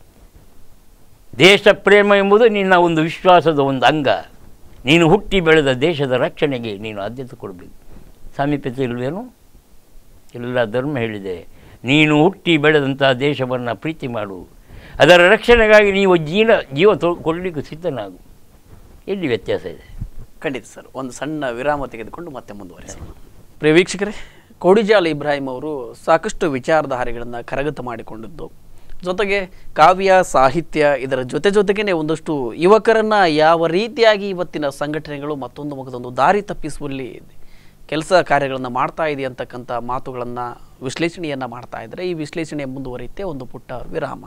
ದೇಶ ಪ್ರೇಮ ಎಂಬುದು ನಿನ್ನ ಒಂದು ವಿಶ್ವಾಸದ ಒಂದು ಅಂಗ ನೀನು ಹುಟ್ಟಿ ಬೆಳೆದ ದೇಶದ ರಕ್ಷಣೆಗೆ ನೀನು ಆದ್ಯತೆ ಕೊಡಬೇಕು ಸಾಮೀಪ್ಯತೆ ಇಲ್ವೇನು ಎಲ್ಲ ಧರ್ಮ ಹೇಳಿದೆ ನೀನು ಹುಟ್ಟಿ ಬೆಳೆದಂಥ ದೇಶವನ್ನು ಪ್ರೀತಿ ಮಾಡು ಅದರ ರಕ್ಷಣೆಗಾಗಿ ನೀವು ಜೀವ ಜೀವ ತೊ ಕೊಡಲಿಕ್ಕೆ ಸಿದ್ಧನಾಗು ಎಲ್ಲಿ ವ್ಯತ್ಯಾಸ ಇದೆ ಖಂಡಿತ ಸರ್ ಒಂದು ಸಣ್ಣ ವಿರಾಮ ತೆಗೆದುಕೊಂಡು ಮತ್ತೆ ಮುಂದುವರಿಸೋಣ ಪ್ರಿಯ ವೀಕ್ಷಕರೇ ಕೋಡಿಜಾಲ್ ಇಬ್ರಾಹಿಂ ಅವರು ಸಾಕಷ್ಟು ವಿಚಾರಧಾರೆಗಳನ್ನು ಕರಗತ ಮಾಡಿಕೊಂಡಿದ್ದು ಜೊತೆಗೆ ಕಾವ್ಯ ಸಾಹಿತ್ಯ ಇದರ ಜೊತೆ ಜೊತೆಗೇನೆ ಒಂದಷ್ಟು ಯುವಕರನ್ನ ಯಾವ ರೀತಿಯಾಗಿ ಇವತ್ತಿನ ಸಂಘಟನೆಗಳು ಮತ್ತೊಂದು ಮಗದೊಂದು ದಾರಿ ತಪ್ಪಿಸುವಲ್ಲಿ ಕೆಲಸ ಕಾರ್ಯಗಳನ್ನು ಮಾಡ್ತಾ ಇದೆ ಅಂತಕ್ಕಂಥ ಮಾತುಗಳನ್ನು ವಿಶ್ಲೇಷಣೆಯನ್ನು ಮಾಡ್ತಾ ಇದ್ದಾರೆ ಈ ವಿಶ್ಲೇಷಣೆ ಮುಂದುವರಿಯುತ್ತೆ ಒಂದು ಪುಟ್ಟ ವಿರಾಮ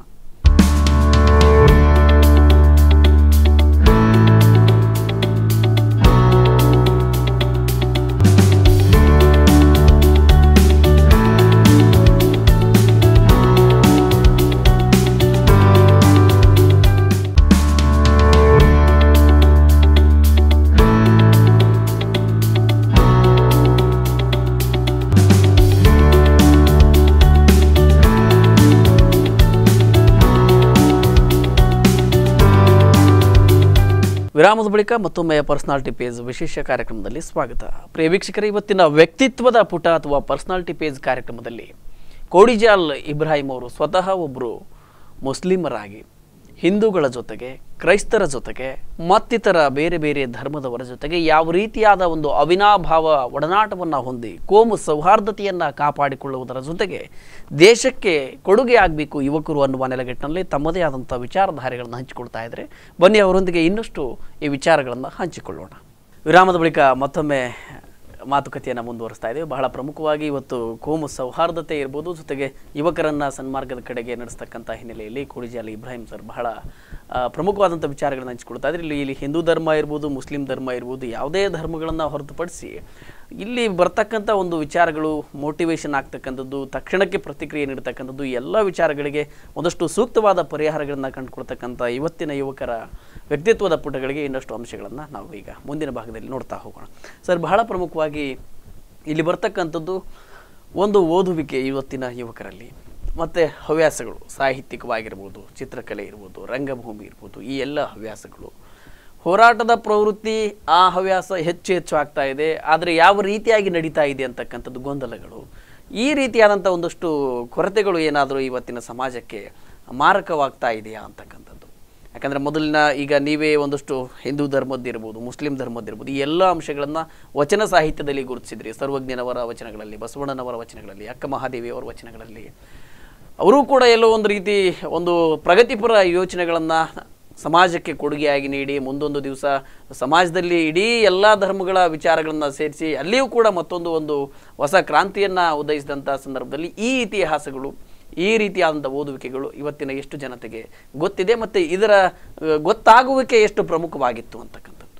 ವಿರಾಮದ ಬಳಿಕ ಮತ್ತೊಮ್ಮೆ ಪರ್ಸನಾಲಿಟಿ ಪೇಜ್ ವಿಶೇಷ ಕಾರ್ಯಕ್ರಮದಲ್ಲಿ ಸ್ವಾಗತ ಪ್ರಿಯ ವೀಕ್ಷಕರೇ ಇವತ್ತಿನ ವ್ಯಕ್ತಿತ್ವದ ಪುಟ ಅಥವಾ ಪರ್ಸನಾಲಿಟಿ ಪೇಜ್ ಕಾರ್ಯಕ್ರಮದಲ್ಲಿ ಕೋಡಿಜಾಲ್ ಇಬ್ರಾಹಿಂ ಅವರು ಸ್ವತಃ ಒಬ್ಬರು ಮುಸ್ಲಿಮರಾಗಿ ಹಿಂದೂಗಳ ಜೊತೆಗೆ ಕ್ರೈಸ್ತರ ಜೊತೆಗೆ ಮತ್ತಿತರ ಬೇರೆ ಬೇರೆ ಧರ್ಮದವರ ಜೊತೆಗೆ ಯಾವ ರೀತಿಯಾದ ಒಂದು ಅವಿನಾಭಾವ ಒಡನಾಟವನ್ನು ಹೊಂದಿ ಕೋಮು ಸೌಹಾರ್ದತೆಯನ್ನು ಕಾಪಾಡಿಕೊಳ್ಳುವುದರ ಜೊತೆಗೆ ದೇಶಕ್ಕೆ ಕೊಡುಗೆ ಆಗಬೇಕು ಯುವಕರು ಅನ್ನುವ ನೆಲೆಗಟ್ಟಿನಲ್ಲಿ ತಮ್ಮದೇ ಆದಂಥ ವಿಚಾರಧಾರೆಗಳನ್ನು ಹಂಚಿಕೊಳ್ತಾ ಇದ್ದಾರೆ ಬನ್ನಿ ಅವರೊಂದಿಗೆ ಇನ್ನಷ್ಟು ಈ ವಿಚಾರಗಳನ್ನು ಹಂಚಿಕೊಳ್ಳೋಣ ವಿರಾಮದ ಬಳಿಕ ಮತ್ತೊಮ್ಮೆ ಮಾತುಕತೆಯನ್ನು ಮುಂದುವರಿಸ್ತಾ ಇದ್ದೇವೆ ಬಹಳ ಪ್ರಮುಖವಾಗಿ ಇವತ್ತು ಕೋಮು ಸೌಹಾರ್ದತೆ ಇರ್ಬೋದು ಜೊತೆಗೆ ಯುವಕರನ್ನ ಸನ್ಮಾರ್ಗದ ಕಡೆಗೆ ನಡೆಸ್ತಕ್ಕಂಥ ಹಿನ್ನೆಲೆಯಲ್ಲಿ ಕುಡಿಜಾಲಿ ಇಬ್ರಾಹಿಂ ಸರ್ ಬಹಳ ಆ, ಪ್ರಮುಖವಾದಂಥ ವಿಚಾರಗಳನ್ನು ಹಂಚಿಕೊಳ್ತಾ ಇದ್ದಾರೆ ಇಲ್ಲಿ ಇಲ್ಲಿ ಹಿಂದೂ ಧರ್ಮ ಇರ್ಬೋದು ಮುಸ್ಲಿಂ ಧರ್ಮ ಇರ್ಬೋದು ಯಾವುದೇ ಧರ್ಮಗಳನ್ನು ಹೊರತುಪಡಿಸಿ ಇಲ್ಲಿ ಬರ್ತಕ್ಕಂಥ ಒಂದು ವಿಚಾರಗಳು ಮೋಟಿವೇಶನ್ ಆಗ್ತಕ್ಕಂಥದ್ದು ತಕ್ಷಣಕ್ಕೆ ಪ್ರತಿಕ್ರಿಯೆ ನೀಡ್ತಕ್ಕಂಥದ್ದು ಈ ಎಲ್ಲ ವಿಚಾರಗಳಿಗೆ ಒಂದಷ್ಟು ಸೂಕ್ತವಾದ ಪರಿಹಾರಗಳನ್ನು ಕಂಡುಕೊಳ್ತಕ್ಕಂಥ ಇವತ್ತಿನ ಯುವಕರ ವ್ಯಕ್ತಿತ್ವದ ಪುಟಗಳಿಗೆ ಇನ್ನಷ್ಟು ಅಂಶಗಳನ್ನು ನಾವು ಈಗ ಮುಂದಿನ ಭಾಗದಲ್ಲಿ ನೋಡ್ತಾ ಹೋಗೋಣ ಸರ್ ಬಹಳ ಪ್ರಮುಖವಾಗಿ ಇಲ್ಲಿ ಬರ್ತಕ್ಕಂಥದ್ದು ಒಂದು ಓದುವಿಕೆ ಇವತ್ತಿನ ಯುವಕರಲ್ಲಿ ಮತ್ತು ಹವ್ಯಾಸಗಳು ಸಾಹಿತ್ಯಿಕವಾಗಿರ್ಬೋದು ಚಿತ್ರಕಲೆ ಇರ್ಬೋದು ರಂಗಭೂಮಿ ಇರ್ಬೋದು ಈ ಎಲ್ಲ ಹವ್ಯಾಸಗಳು ಹೋರಾಟದ ಪ್ರವೃತ್ತಿ ಆ ಹವ್ಯಾಸ ಹೆಚ್ಚು ಹೆಚ್ಚು ಆಗ್ತಾ ಇದೆ ಆದರೆ ಯಾವ ರೀತಿಯಾಗಿ ನಡೀತಾ ಇದೆ ಅಂತಕ್ಕಂಥದ್ದು ಗೊಂದಲಗಳು ಈ ರೀತಿಯಾದಂಥ ಒಂದಷ್ಟು ಕೊರತೆಗಳು ಏನಾದರೂ ಇವತ್ತಿನ ಸಮಾಜಕ್ಕೆ ಮಾರಕವಾಗ್ತಾ ಇದೆಯಾ ಅಂತಕ್ಕಂಥದ್ದು ಯಾಕಂದರೆ ಮೊದಲಿನ ಈಗ ನೀವೇ ಒಂದಷ್ಟು ಹಿಂದೂ ಧರ್ಮದ್ದಿರ್ಬೋದು ಮುಸ್ಲಿಂ ಧರ್ಮದ್ದಿರ್ಬೋದು ಈ ಎಲ್ಲ ಅಂಶಗಳನ್ನು ವಚನ ಸಾಹಿತ್ಯದಲ್ಲಿ ಗುರುತಿಸಿದ್ರಿ ಸರ್ವಜ್ಞನವರ ವಚನಗಳಲ್ಲಿ ಬಸವಣ್ಣನವರ ವಚನಗಳಲ್ಲಿ ಅಕ್ಕ ಮಹಾದೇವಿಯವರ ವಚನಗಳಲ್ಲಿ ಅವರೂ ಕೂಡ ಎಲ್ಲೋ ಒಂದು ರೀತಿ ಒಂದು ಪ್ರಗತಿಪರ ಯೋಚನೆಗಳನ್ನು ಸಮಾಜಕ್ಕೆ ಕೊಡುಗೆಯಾಗಿ ನೀಡಿ ಮುಂದೊಂದು ದಿವಸ ಸಮಾಜದಲ್ಲಿ ಇಡೀ ಎಲ್ಲ ಧರ್ಮಗಳ ವಿಚಾರಗಳನ್ನು ಸೇರಿಸಿ ಅಲ್ಲಿಯೂ ಕೂಡ ಮತ್ತೊಂದು ಒಂದು ಹೊಸ ಕ್ರಾಂತಿಯನ್ನು ಉದಯಿಸಿದಂಥ ಸಂದರ್ಭದಲ್ಲಿ ಈ ಇತಿಹಾಸಗಳು ಈ ರೀತಿಯಾದಂಥ ಓದುವಿಕೆಗಳು ಇವತ್ತಿನ ಎಷ್ಟು ಜನತೆಗೆ ಗೊತ್ತಿದೆ ಮತ್ತು ಇದರ ಅಹ್, ಗೊತ್ತಾಗುವಿಕೆ ಎಷ್ಟು ಪ್ರಮುಖವಾಗಿತ್ತು ಅಂತಕ್ಕಂಥದ್ದು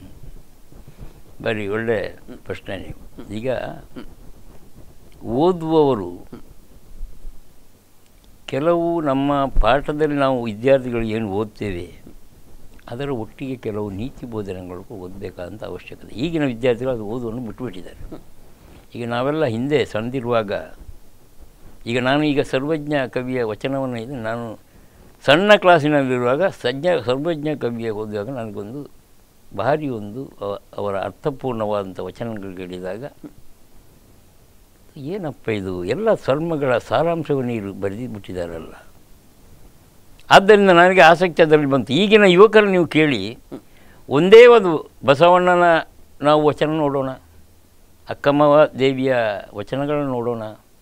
ಬರೀ ಒಳ್ಳೆ ಪ್ರಶ್ನೆ ನೀವು ಈಗ ಓದುವವರು ಕೆಲವು ನಮ್ಮ ಪಾಠದಲ್ಲಿ ನಾವು ವಿದ್ಯಾರ್ಥಿಗಳು ಏನು ಓದ್ತೇವೆ ಅದರ ಒಟ್ಟಿಗೆ ಕೆಲವು ನೀತಿ ಬೋಧನೆಗಳು ಓದಬೇಕಾದಂಥ ಅವಶ್ಯಕತೆ ಈಗಿನ ವಿದ್ಯಾರ್ಥಿಗಳು ಅದು ಓದುವನ್ನು ಬಿಟ್ಟುಬಿಟ್ಟಿದ್ದಾರೆ ಈಗ ನಾವೆಲ್ಲ ಹಿಂದೆ ಸಣ್ಣದಿರುವಾಗ ಈಗ ನಾನು ಈಗ ಸರ್ವಜ್ಞ ಕವಿಯ ವಚನವನ್ನು ಇದು ನಾನು ಸಣ್ಣ ಕ್ಲಾಸಿನಲ್ಲಿರುವಾಗ ಸಜ್ಞ ಸರ್ವಜ್ಞ ಕವಿಯ ಓದುವಾಗ ನನಗೊಂದು ಭಾರಿ ಒಂದು ಅವ- ಅವರ ಅರ್ಥಪೂರ್ಣವಾದಂಥ ವಚನಗಳು ಕೇಳಿದಾಗ ಏನಪ್ಪ ಇದು ಎಲ್ಲ ಧರ್ಮಗಳ ಸಾರಾಂಶವನ್ನು ಇರು ಬರೆದು ಬಿಟ್ಟಿದ್ದಾರಲ್ಲ ಆದ್ದರಿಂದ ನನಗೆ ಆಸಕ್ತಿ ಅದರಲ್ಲಿ ಬಂತು ಈಗಿನ ಯುವಕರು ನೀವು ಕೇಳಿ ಒಂದೇ ಒಂದು ಬಸವಣ್ಣನ ನಾವು ವಚನ ನೋಡೋಣ ಅಕ್ಕಮ್ಮ ದೇವಿಯ ವಚನಗಳನ್ನು ನೋಡೋಣ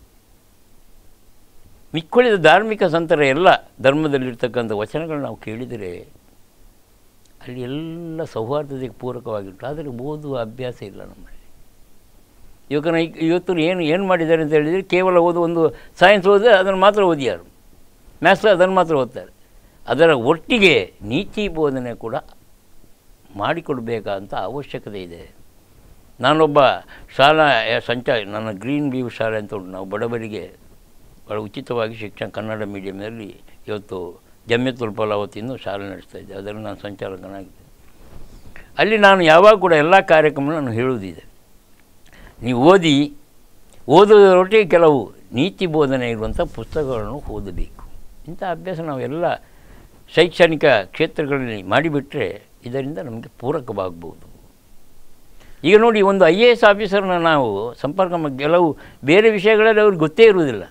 ಮಿಕ್ಕುಳಿದ ಧಾರ್ಮಿಕ ಸಂತರ ಎಲ್ಲ ಧರ್ಮದಲ್ಲಿರ್ತಕ್ಕಂಥ ವಚನಗಳು ನಾವು ಕೇಳಿದರೆ ಅಲ್ಲಿ ಎಲ್ಲ ಸೌಹಾರ್ದತೆಗೆ ಪೂರಕವಾಗಿತ್ತು ಆದರೆ ಓದುವ ಅಭ್ಯಾಸ ಇಲ್ಲ ನಮ್ಮಲ್ಲಿ ಇವಾಗ ಇವತ್ತು ಏನು ಏನು ಮಾಡಿದ್ದಾರೆ ಅಂತ ಹೇಳಿದರೆ ಕೇವಲ ಓದು ಒಂದು ಸೈನ್ಸ್ ಓದಿದ್ರೆ ಅದನ್ನು ಮಾತ್ರ ಓದಿಯಾರು ಮ್ಯಾಥ್ಸ್ ಅದನ್ನು ಮಾತ್ರ ಓದ್ತಾರೆ ಅದರ ಒಟ್ಟಿಗೆ ನೀತಿ ಬೋಧನೆ ಕೂಡ ಮಾಡಿಕೊಡ್ಬೇಕಂತ ಅವಶ್ಯಕತೆ ಇದೆ ನಾನೊಬ್ಬ ಶಾಲಾ ಸಂಚಾರಿ ನನ್ನ ಗ್ರೀನ್ ವ್ಯೂ ಶಾಲೆ ಅಂತ ಉಂಟು ನಾವು ಬಡವರಿಗೆ ಭಾಳ ಉಚಿತವಾಗಿ ಶಿಕ್ಷಣ ಕನ್ನಡ ಮೀಡಿಯಮ್ನಲ್ಲಿ ಇವತ್ತು ಜಮ್ಯತುಲ್ ಫಲಾವತಿಯನ್ನು ಶಾಲೆ ನಡೆಸ್ತಾ ಇದ್ದೆ ಅದರಲ್ಲಿ ನಾನು ಸಂಚಾಲಕನಾಗಿದ್ದೆ ಅಲ್ಲಿ ನಾನು ಯಾವಾಗ ಕೂಡ ಎಲ್ಲ ಕಾರ್ಯಕ್ರಮ ನಾನು ಹೇಳುವುದಿದೆ ನೀವು ಓದಿ ಓದೋದರೊಟ್ಟಿಗೆ ಕೆಲವು ನೀತಿ ಬೋಧನೆ ಇರುವಂಥ ಪುಸ್ತಕಗಳನ್ನು ಓದಬೇಕು ಇಂಥ ಅಭ್ಯಾಸ ನಾವೆಲ್ಲ ಶೈಕ್ಷಣಿಕ ಕ್ಷೇತ್ರಗಳಲ್ಲಿ ಮಾಡಿಬಿಟ್ರೆ ಇದರಿಂದ ನಮಗೆ ಪೂರಕವಾಗ್ಬೋದು ಈಗ ನೋಡಿ ಒಂದು ಐ ಎ ಎಸ್ ಆಫೀಸರ್ನ ನಾವು ಸಂಪರ್ಕ ಮಾಡಿ ಕೆಲವು ಬೇರೆ ವಿಷಯಗಳಲ್ಲಿ ಅವ್ರಿಗೆ ಗೊತ್ತೇ ಇರುವುದಿಲ್ಲ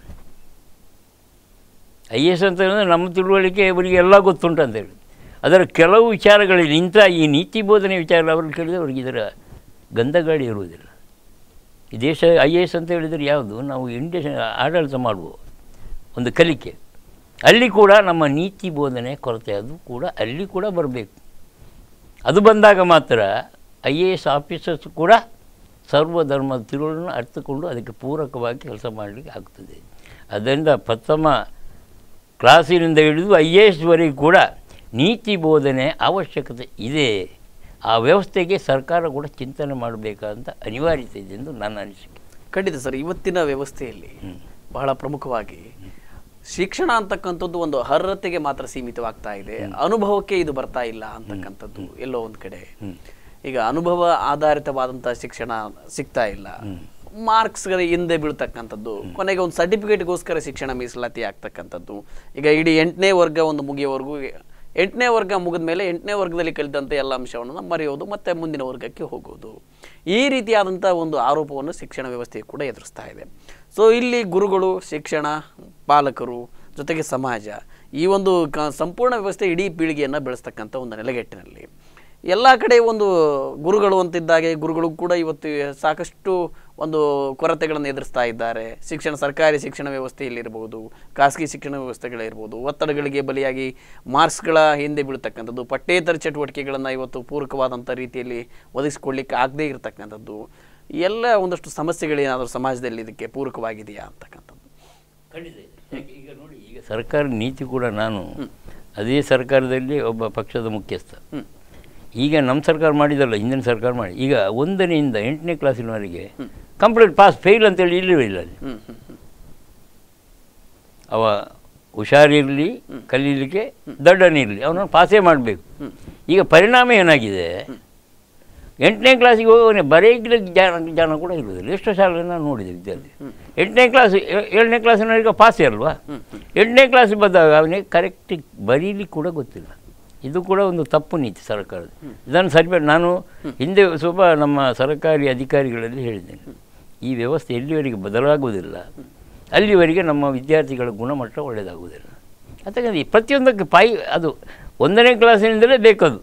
ಐ ಎ ಎಸ್ ಅಂತ ಹೇಳಿದ್ರೆ ನಮ್ಮ ತಿಳುವಳಿಕೆ ಅವರಿಗೆ ಎಲ್ಲ ಗೊತ್ತುಂಟು ಅಂತೇಳಿ ಅದರ ಕೆಲವು ವಿಚಾರಗಳಲ್ಲಿ ಇಂಥ ಈ ನೀತಿ ಬೋಧನೆ ವಿಚಾರ ಅವ್ರಿಗೆ ಕೇಳಿದ್ರೆ ಅವ್ರಿಗೆ ಇದರ ಗಂಧಗಾಡಿ ಇರುವುದಿಲ್ಲ ಈ ದೇಶ ಐ ಎ ಎಸ್ ಅಂತ ಹೇಳಿದರೆ ಯಾವುದು ನಾವು ಇಂಡಿಯಾ ಆಡಳಿತ ಮಾಡುವ ಒಂದು ಕಲಿಕೆ ಅಲ್ಲಿ ಕೂಡ ನಮ್ಮ ನೀತಿ ಬೋಧನೆ ಕೊರತೆ ಅದು ಕೂಡ ಅಲ್ಲಿ ಕೂಡ ಬರಬೇಕು ಅದು ಬಂದಾಗ ಮಾತ್ರ ಐ ಎ ಎಸ್ ಆಫೀಸರ್ಸ್ ಕೂಡ ಸರ್ವಧರ್ಮದ ತಿರುಳನ್ನು ಅರ್ಥಕೊಂಡು ಅದಕ್ಕೆ ಪೂರಕವಾಗಿ ಕೆಲಸ ಮಾಡಲಿಕ್ಕೆ ಆಗ್ತದೆ ಅದರಿಂದ ಪ್ರಥಮ ಕ್ಲಾಸಿನಿಂದ ಹಿಡಿದು ಐ ಎ ಎಸ್ವರೆಗೂ ಕೂಡ ನೀತಿ ಬೋಧನೆ ಅವಶ್ಯಕತೆ ಇದೆ ಆ ವ್ಯವಸ್ಥೆಗೆ ಸರ್ಕಾರ ಕೂಡ ಚಿಂತನೆ ಮಾಡಬೇಕಂತ ಅನಿವಾರ್ಯತೆ ಇದೆ ಎಂದು ನನ್ನ ಅನಿಸಿಕೆ ಖಂಡಿತ ಸರ್ ಇವತ್ತಿನ ವ್ಯವಸ್ಥೆಯಲ್ಲಿ ಬಹಳ ಪ್ರಮುಖವಾಗಿ ಶಿಕ್ಷಣ ಅಂತಕ್ಕಂಥದ್ದು ಒಂದು ಅರ್ಹತೆಗೆ ಮಾತ್ರ ಸೀಮಿತವಾಗ್ತಾ ಇದೆ ಅನುಭವಕ್ಕೆ ಇದು ಬರ್ತಾ ಇಲ್ಲ ಅಂತಕ್ಕಂಥದ್ದು ಎಲ್ಲೋ ಒಂದ್ ಕಡೆ ಈಗ ಅನುಭವ ಆಧಾರಿತವಾದಂತಹ ಶಿಕ್ಷಣ ಸಿಗ್ತಾ ಇಲ್ಲ ಮಾರ್ಕ್ಸ್ ಹಿಂದೆ ಬೀಳ್ತಕ್ಕಂಥದ್ದು ಕೊನೆಗೆ ಒಂದು ಸರ್ಟಿಫಿಕೇಟ್ಗೋಸ್ಕರ ಶಿಕ್ಷಣ ಮೀಸಲಾತಿ ಆಗ್ತಕ್ಕಂಥದ್ದು ಈಗ ಇಡೀ ಎಂಟನೇ ವರ್ಗ ಒಂದು ಮುಗಿಯೋವರೆಗೂ ಎಂಟನೇ ವರ್ಗ ಮುಗಿದ ಮೇಲೆ ಎಂಟನೇ ವರ್ಗದಲ್ಲಿ ಕಲಿತಂಥ ಎಲ್ಲ ಅಂಶವನ್ನು ಮರೆಯೋದು ಮತ್ತೆ ಮುಂದಿನ ವರ್ಗಕ್ಕೆ ಹೋಗೋದು ಈ ರೀತಿಯಾದಂಥ ಒಂದು ಆರೋಪವನ್ನು ಶಿಕ್ಷಣ ವ್ಯವಸ್ಥೆ ಕೂಡ ಎದುರಿಸ್ತಾ ಇದೆ ಸೊ ಇಲ್ಲಿ ಗುರುಗಳು ಶಿಕ್ಷಣ ಪಾಲಕರು ಜೊತೆಗೆ ಸಮಾಜ ಈ ಒಂದು ಕ ಸಂಪೂರ್ಣ ವ್ಯವಸ್ಥೆ ಇಡೀ ಪೀಳಿಗೆಯನ್ನು ಬೆಳೆಸ್ತಕ್ಕಂಥ ಒಂದು ನೆಲೆಗಟ್ಟಿನಲ್ಲಿ ಎಲ್ಲ ಕಡೆ ಒಂದು ಗುರುಗಳು ಅಂತಿದ್ದಾಗೆ ಗುರುಗಳು ಕೂಡ ಇವತ್ತು ಸಾಕಷ್ಟು ಒಂದು ಕೊರತೆಗಳನ್ನು ಎದುರಿಸ್ತಾ ಇದ್ದಾರೆ ಶಿಕ್ಷಣ ಸರ್ಕಾರಿ ಶಿಕ್ಷಣ ವ್ಯವಸ್ಥೆಯಲ್ಲಿರ್ಬೋದು ಖಾಸಗಿ ಶಿಕ್ಷಣ ವ್ಯವಸ್ಥೆಗಳಿರ್ಬೋದು ಒತ್ತಡಗಳಿಗೆ ಬಲಿಯಾಗಿ ಮಾರ್ಕ್ಸ್ಗಳ ಹಿಂದೆ ಬೀಳ್ತಕ್ಕಂಥದ್ದು ಪಠ್ಯೇತರ ಚಟುವಟಿಕೆಗಳನ್ನು ಇವತ್ತು ಪೂರಕವಾದಂಥ ರೀತಿಯಲ್ಲಿ ಒದಗಿಸ್ಕೊಡ್ಲಿಕ್ಕೆ ಆಗದೇ ಇರತಕ್ಕಂಥದ್ದು ಎಲ್ಲ ಒಂದಷ್ಟು ಸಮಸ್ಯೆಗಳೇನಾದರೂ ಸಮಾಜದಲ್ಲಿ ಇದಕ್ಕೆ ಪೂರಕವಾಗಿದೆಯಾ ಅಂತಕ್ಕಂಥದ್ದು ಖಂಡಿತ ಇದೆ. ಯಾಕೆ ಈಗ ನೋಡಿ ಈಗ ಸರ್ಕಾರ ನೀತಿ ಕೂಡ ನಾನು ಅದೇ ಸರ್ಕಾರದಲ್ಲಿ ಒಬ್ಬ ಪಕ್ಷದ ಮುಖ್ಯಸ್ಥ ಹ್ಮ್. ಈಗ ನಮ್ಮ ಸರ್ಕಾರ ಮಾಡಿದಲ್ಲ ಹಿಂದಿನ ಸರ್ಕಾರ ಮಾಡಿ ಈಗ ಒಂದನೆಯಿಂದ ಎಂಟನೇ ಕ್ಲಾಸಿನವರೆಗೆ ಕಂಪ್ಲೀಟ್ ಪಾಸ್ ಫೇಲ್ ಅಂತೇಳಿ ಇಲ್ಲವೇ ಇಲ್ಲ ಅಲ್ಲಿ ಹ್ಮ್ ಹ್ಮ್ ಹ್ಮ್ ಅವ ಹುಷಾರಿರಲಿ ಕಲೀಲಿಕ್ಕೆ ದಡ್ಡನಿರಲಿ ಅವನನ್ನು ಪಾಸೇ ಮಾಡಬೇಕು ಈಗ ಪರಿಣಾಮ ಏನಾಗಿದೆ ಎಂಟನೇ ಕ್ಲಾಸಿಗೆ ಹೋಗೋನೆ ಬರೆಯಲಿಕ್ಕೆ ಜನ ಜನ ಕೂಡ ಇರುವುದಿಲ್ಲ ಎಷ್ಟೋ ಶಾಲೆ ನಾನು ನೋಡಿದೆ ವಿದ್ಯಾರ್ಥಿ ಎಂಟನೇ ಕ್ಲಾಸ್ ಏಳನೇ ಕ್ಲಾಸಿನವರೆಗೆ ಪಾಸೇ ಅಲ್ವಾ ಎಂಟನೇ ಕ್ಲಾಸಿಗೆ ಬಂದಾಗ ಅವನಿಗೆ ಕರೆಕ್ಟಿಗೆ ಬರೀಲಿಕ್ಕೆ ಕೂಡ ಗೊತ್ತಿಲ್ಲ ಇದು ಕೂಡ ಒಂದು ತಪ್ಪು ನೀತಿ ಸರ್ಕಾರದ ಇದನ್ನು ಸರಿಪಡಿ ನಾನು ಹಿಂದೆ ಸ್ವಲ್ಪ ನಮ್ಮ ಸರ್ಕಾರಿ ಅಧಿಕಾರಿಗಳಲ್ಲಿ ಹೇಳಿದ್ದೇನೆ ಈ ವ್ಯವಸ್ಥೆ ಎಲ್ಲಿವರೆಗೆ ಬದಲಾಗುವುದಿಲ್ಲ ಅಲ್ಲಿವರೆಗೆ ನಮ್ಮ ವಿದ್ಯಾರ್ಥಿಗಳ ಗುಣಮಟ್ಟ ಒಳ್ಳೆಯದಾಗುವುದಿಲ್ಲ ಯಾಕಂದರೆ ಈ ಪ್ರತಿಯೊಂದಕ್ಕೆ ಪಾಯಿ ಅದು ಒಂದನೇ ಕ್ಲಾಸಿನಿಂದಲೇ ಬೇಕದು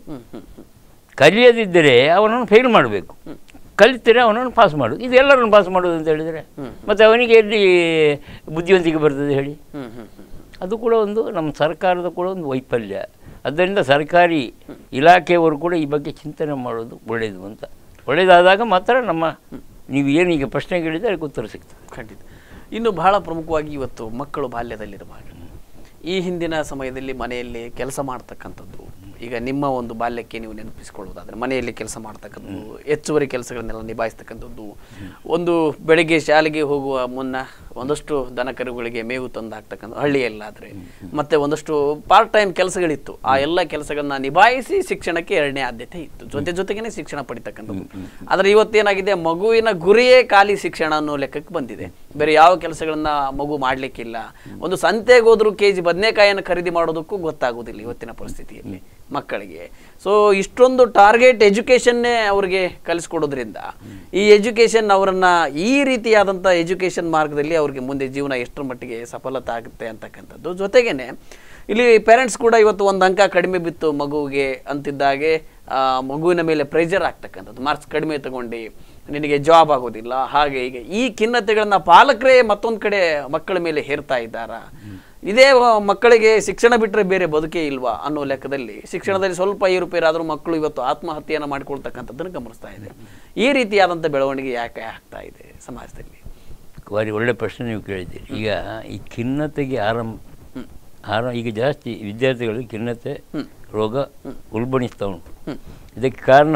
ಕಲಿಯದಿದ್ದರೆ ಅವನನ್ನು ಫೇಲ್ ಮಾಡಬೇಕು ಕಲಿತರೆ ಅವನನ್ನು ಪಾಸ್ ಮಾಡು ಇದು ಎಲ್ಲರನ್ನು ಪಾಸ್ ಮಾಡೋದು ಅಂತ ಹೇಳಿದರೆ ಮತ್ತು ಅವನಿಗೆ ಎಲ್ಲಿ ಬುದ್ಧಿವಂತಿಕೆ ಬರ್ತದೆ ಹೇಳಿ ಹ್ಮ್ ಹ್ಮ್ ಹ್ಮ್ ಅದು ಕೂಡ ಒಂದು ನಮ್ಮ ಸರ್ಕಾರದ ಕೂಡ ಒಂದು ವೈಫಲ್ಯ ಅದರಿಂದ ಸರ್ಕಾರಿ ಇಲಾಖೆಯವರು ಕೂಡ ಈ ಬಗ್ಗೆ ಚಿಂತನೆ ಮಾಡೋದು ಒಳ್ಳೆಯದು ಅಂತ ಒಳ್ಳೆಯದಾದಾಗ ಮಾತ್ರ ನಮ್ಮ ನೀವು ಏನು ಈಗ ಪ್ರಶ್ನೆ ಕೇಳಿದರೆ ಅದಕ್ಕೆ ಉತ್ತರ ಸಿಗ್ತದೆ ಖಂಡಿತ ಇನ್ನು ಬಹಳ ಪ್ರಮುಖವಾಗಿ ಇವತ್ತು ಮಕ್ಕಳು ಬಾಲ್ಯದಲ್ಲಿರುವಾಗ ಈ ಹಿಂದಿನ ಸಮಯದಲ್ಲಿ ಮನೆಯಲ್ಲಿ ಕೆಲಸ ಮಾಡ್ತಕ್ಕಂಥದ್ದು ಈಗ ನಿಮ್ಮ ಒಂದು ಬಾಲ್ಯಕ್ಕೆ ನೀವು ನೆನಪಿಸ್ಕೊಳ್ಳೋದಾದ್ರೆ ಮನೆಯಲ್ಲಿ ಕೆಲಸ ಮಾಡ್ತಕ್ಕಂಥದ್ದು ಹೆಚ್ಚುವರಿ ಕೆಲಸಗಳನ್ನೆಲ್ಲ ನಿಭಾಯಿಸ್ತಕ್ಕಂಥದ್ದು ಒಂದು ಬೆಳಿಗ್ಗೆ ಶಾಲೆಗೆ ಹೋಗುವ ಮುನ್ನ ಒಂದಷ್ಟು ದನ ಕರುಗಳಿಗೆ ಮೇವು ತಂದು ಹಾಕ್ತಕ್ಕಂಥ ಹಳ್ಳಿಯಲ್ಲಾದರೆ ಮತ್ತೆ ಒಂದಷ್ಟು ಪಾರ್ಟ್ ಟೈಮ್ ಕೆಲಸಗಳಿತ್ತು ಆ ಎಲ್ಲ ಕೆಲಸಗಳನ್ನ ನಿಭಾಯಿಸಿ ಶಿಕ್ಷಣಕ್ಕೆ ಎರಡನೇ ಆದ್ಯತೆ ಇತ್ತು ಜೊತೆ ಜೊತೆಗೇನೆ ಶಿಕ್ಷಣ ಪಡಿತಕ್ಕಂಥದ್ದು ಆದರೆ ಇವತ್ತೇನಾಗಿದೆ ಮಗುವಿನ ಗುರಿಯೇ ಖಾಲಿ ಶಿಕ್ಷಣ ಅನ್ನೋ ಲೆಕ್ಕಕ್ಕೆ ಬಂದಿದೆ ಬೇರೆ ಯಾವ ಕೆಲಸಗಳನ್ನ ಮಗು ಮಾಡ್ಲಿಕ್ಕಿಲ್ಲ ಒಂದು ಸಂತೆಗೆ ಹೋದ್ರು ಕೆ ಜಿ ಬದನೆಕಾಯಿಯನ್ನು ಖರೀದಿ ಮಾಡೋದಕ್ಕೂ ಗೊತ್ತಾಗೋದಿಲ್ಲ ಇವತ್ತಿನ ಪರಿಸ್ಥಿತಿಯಲ್ಲಿ ಮಕ್ಕಳಿಗೆ ಸೊ ಇಷ್ಟೊಂದು ಟಾರ್ಗೆಟ್ ಎಜುಕೇಷನ್ನೇ ಅವ್ರಿಗೆ ಕಲಿಸ್ಕೊಡೋದ್ರಿಂದ ಈ ಎಜುಕೇಷನ್ ಅವರನ್ನ ಈ ರೀತಿಯಾದಂಥ ಎಜುಕೇಷನ್ ಮಾರ್ಗದಲ್ಲಿ ಅವ್ರಿಗೆ ಮುಂದೆ ಜೀವನ ಎಷ್ಟರ ಮಟ್ಟಿಗೆ ಸಫಲತೆ ಆಗುತ್ತೆ ಅಂತಕ್ಕಂಥದ್ದು ಜೊತೆಗೇನೆ ಇಲ್ಲಿ ಪೇರೆಂಟ್ಸ್ ಕೂಡ ಇವತ್ತು ಒಂದು ಅಂಕ ಕಡಿಮೆ ಬಿತ್ತು ಮಗುವಿಗೆ ಅಂತಿದ್ದಾಗೆ ಆ, ಮಗುವಿನ ಮೇಲೆ ಪ್ರೆಷರ್ ಆಗ್ತಕ್ಕಂಥದ್ದು ಮಾರ್ಕ್ಸ್ ಕಡಿಮೆ ತಗೊಂಡು ನಿನಗೆ ಜಾಬ್ ಆಗೋದಿಲ್ಲ ಹಾಗೆ ಹೀಗೆ ಈ ಖಿನ್ನತೆಗಳನ್ನ ಪಾಲಕರೇ ಮತ್ತೊಂದು ಕಡೆ ಮಕ್ಕಳ ಮೇಲೆ ಹೇರ್ತಾ ಇದ್ದಾರಾ ಇದೇ ವ- ಮಕ್ಕಳಿಗೆ ಶಿಕ್ಷಣ ಬಿಟ್ಟರೆ ಬೇರೆ ಬದುಕೇ ಇಲ್ವಾ ಅನ್ನೋ ಲೆಕ್ಕದಲ್ಲಿ ಶಿಕ್ಷಣದಲ್ಲಿ ಸ್ವಲ್ಪ ಏರುಪೇರಾದರೂ ಮಕ್ಕಳು ಇವತ್ತು ಆತ್ಮಹತ್ಯೆಯನ್ನು ಮಾಡಿಕೊಳ್ತಕ್ಕಂಥದ್ದನ್ನು ಗಮನಿಸ್ತಾ ಇದೆ ಈ ರೀತಿಯಾದಂಥ ಬೆಳವಣಿಗೆ ಯಾಕೆ ಆಗ್ತಾ ಇದೆ ಸಮಾಜದಲ್ಲಿ ಭಾರಿ ಒಳ್ಳೆ ಪ್ರಶ್ನೆ ನೀವು ಕೇಳಿದ್ದೀರಿ ಈಗ ಈ ಖಿನ್ನತೆಗೆ ಆರಂಭ ಆರ ಈಗ ಜಾಸ್ತಿ ವಿದ್ಯಾರ್ಥಿಗಳಿಗೆ ಖಿನ್ನತೆ ರೋಗ ಉಲ್ಬಣಿಸ್ತಾ ಉಂಟು ಇದಕ್ಕೆ ಕಾರಣ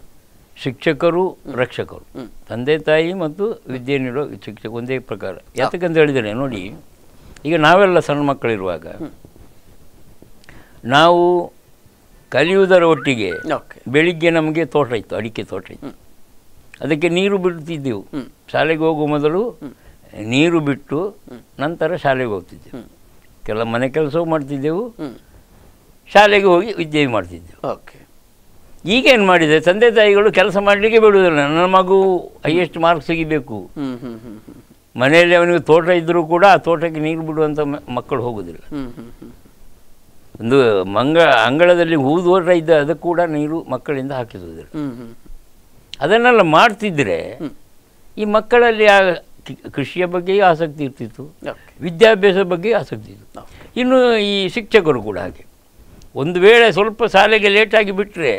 ಶಿಕ್ಷಕರು ರಕ್ಷಕರು ತಂದೆ ತಾಯಿ ಮತ್ತು ವಿದ್ಯೆ ನೀಡೋ ಶಿಕ್ಷಕ ಒಂದೇ ಪ್ರಕಾರ ಯಾತಕ್ಕಂತ ಹೇಳಿದರೆ ನೋಡಿ ಈಗ ನಾವೆಲ್ಲ ಸಣ್ಣ ಮಕ್ಕಳಿರುವಾಗ ನಾವು ಕಲಿಯುವುದರ ಒಟ್ಟಿಗೆ ಓಕೆ ಬೆಳಿಗ್ಗೆ ನಮಗೆ ತೋಟ ಇತ್ತು ಅಡಿಕೆ ತೋಟ ಇತ್ತು ಅದಕ್ಕೆ ನೀರು ಬಿಡ್ತಿದ್ದೆವು ಹ್ಮ್. ಶಾಲೆಗೆ ಹೋಗುವ ಮೊದಲು ನೀರು ಬಿಟ್ಟು ನಂತರ ಶಾಲೆಗೆ ಹೋಗ್ತಿದ್ದೆವು ಹ್ಮ್. ಕೆಲ ಮನೆ ಕೆಲಸವೂ ಮಾಡ್ತಿದ್ದೆವು ಹ್ಮ್ ಶಾಲೆಗೆ ಹೋಗಿ ವಿದ್ಯೆ ಮಾಡ್ತಿದ್ದೆವು ಓಕೆ ಈಗೇನು ಮಾಡಿದೆ ತಂದೆ ತಾಯಿಗಳು ಕೆಲಸ ಮಾಡಲಿಕ್ಕೆ ಬಿಡುವುದಿಲ್ಲ ನನ್ನ ಮಗು ಹೈಯೆಸ್ಟ್ ಮಾರ್ಕ್ಸ್ ತೆಗಿಬೇಕು ಹ್ಮ್ ಹ್ಮ್ ಹ್ಮ್ ಹ್ಮ್ ಮನೆಯಲ್ಲಿ ಅವನಿಗೆ ತೋಟ ಇದ್ದರೂ ಕೂಡ ಆ ತೋಟಕ್ಕೆ ನೀರು ಬಿಡುವಂಥ ಮ- ಮಕ್ಕಳು ಹೋಗುವುದಿಲ್ಲ ಹ್ಮ್ ಹ್ಮ್ ಹ್ಮ್ ಒಂದು ಮಂಗ ಅಂಗಳದಲ್ಲಿ ಹೂ ತೋಟ ಇದ್ದ ಅದಕ್ಕೆ ಕೂಡ ನೀರು ಮಕ್ಕಳಿಂದ ಹಾಕಿಸುವುದಿಲ್ಲ ಹ್ಮ್ ಹ್ಮ್ ಅದನ್ನೆಲ್ಲ ಮಾಡ್ತಿದ್ದರೆ ಹ್ಮ್. ಈ ಮಕ್ಕಳಲ್ಲಿ ಆ ಕಿ- ಕೃಷಿಯ ಬಗ್ಗೆಯೂ ಆಸಕ್ತಿ ಇರ್ತಿತ್ತು ಓಕೆ ವಿದ್ಯಾಭ್ಯಾಸ ಬಗ್ಗೆ ಆಸಕ್ತಿ ಇತ್ತು ಓಕೆ ಇನ್ನು ಈ ಶಿಕ್ಷಕರು ಕೂಡ ಹಾಗೆ ಒಂದು ವೇಳೆ ಸ್ವಲ್ಪ ಶಾಲೆಗೆ ಲೇಟಾಗಿ ಬಿಟ್ಟರೆ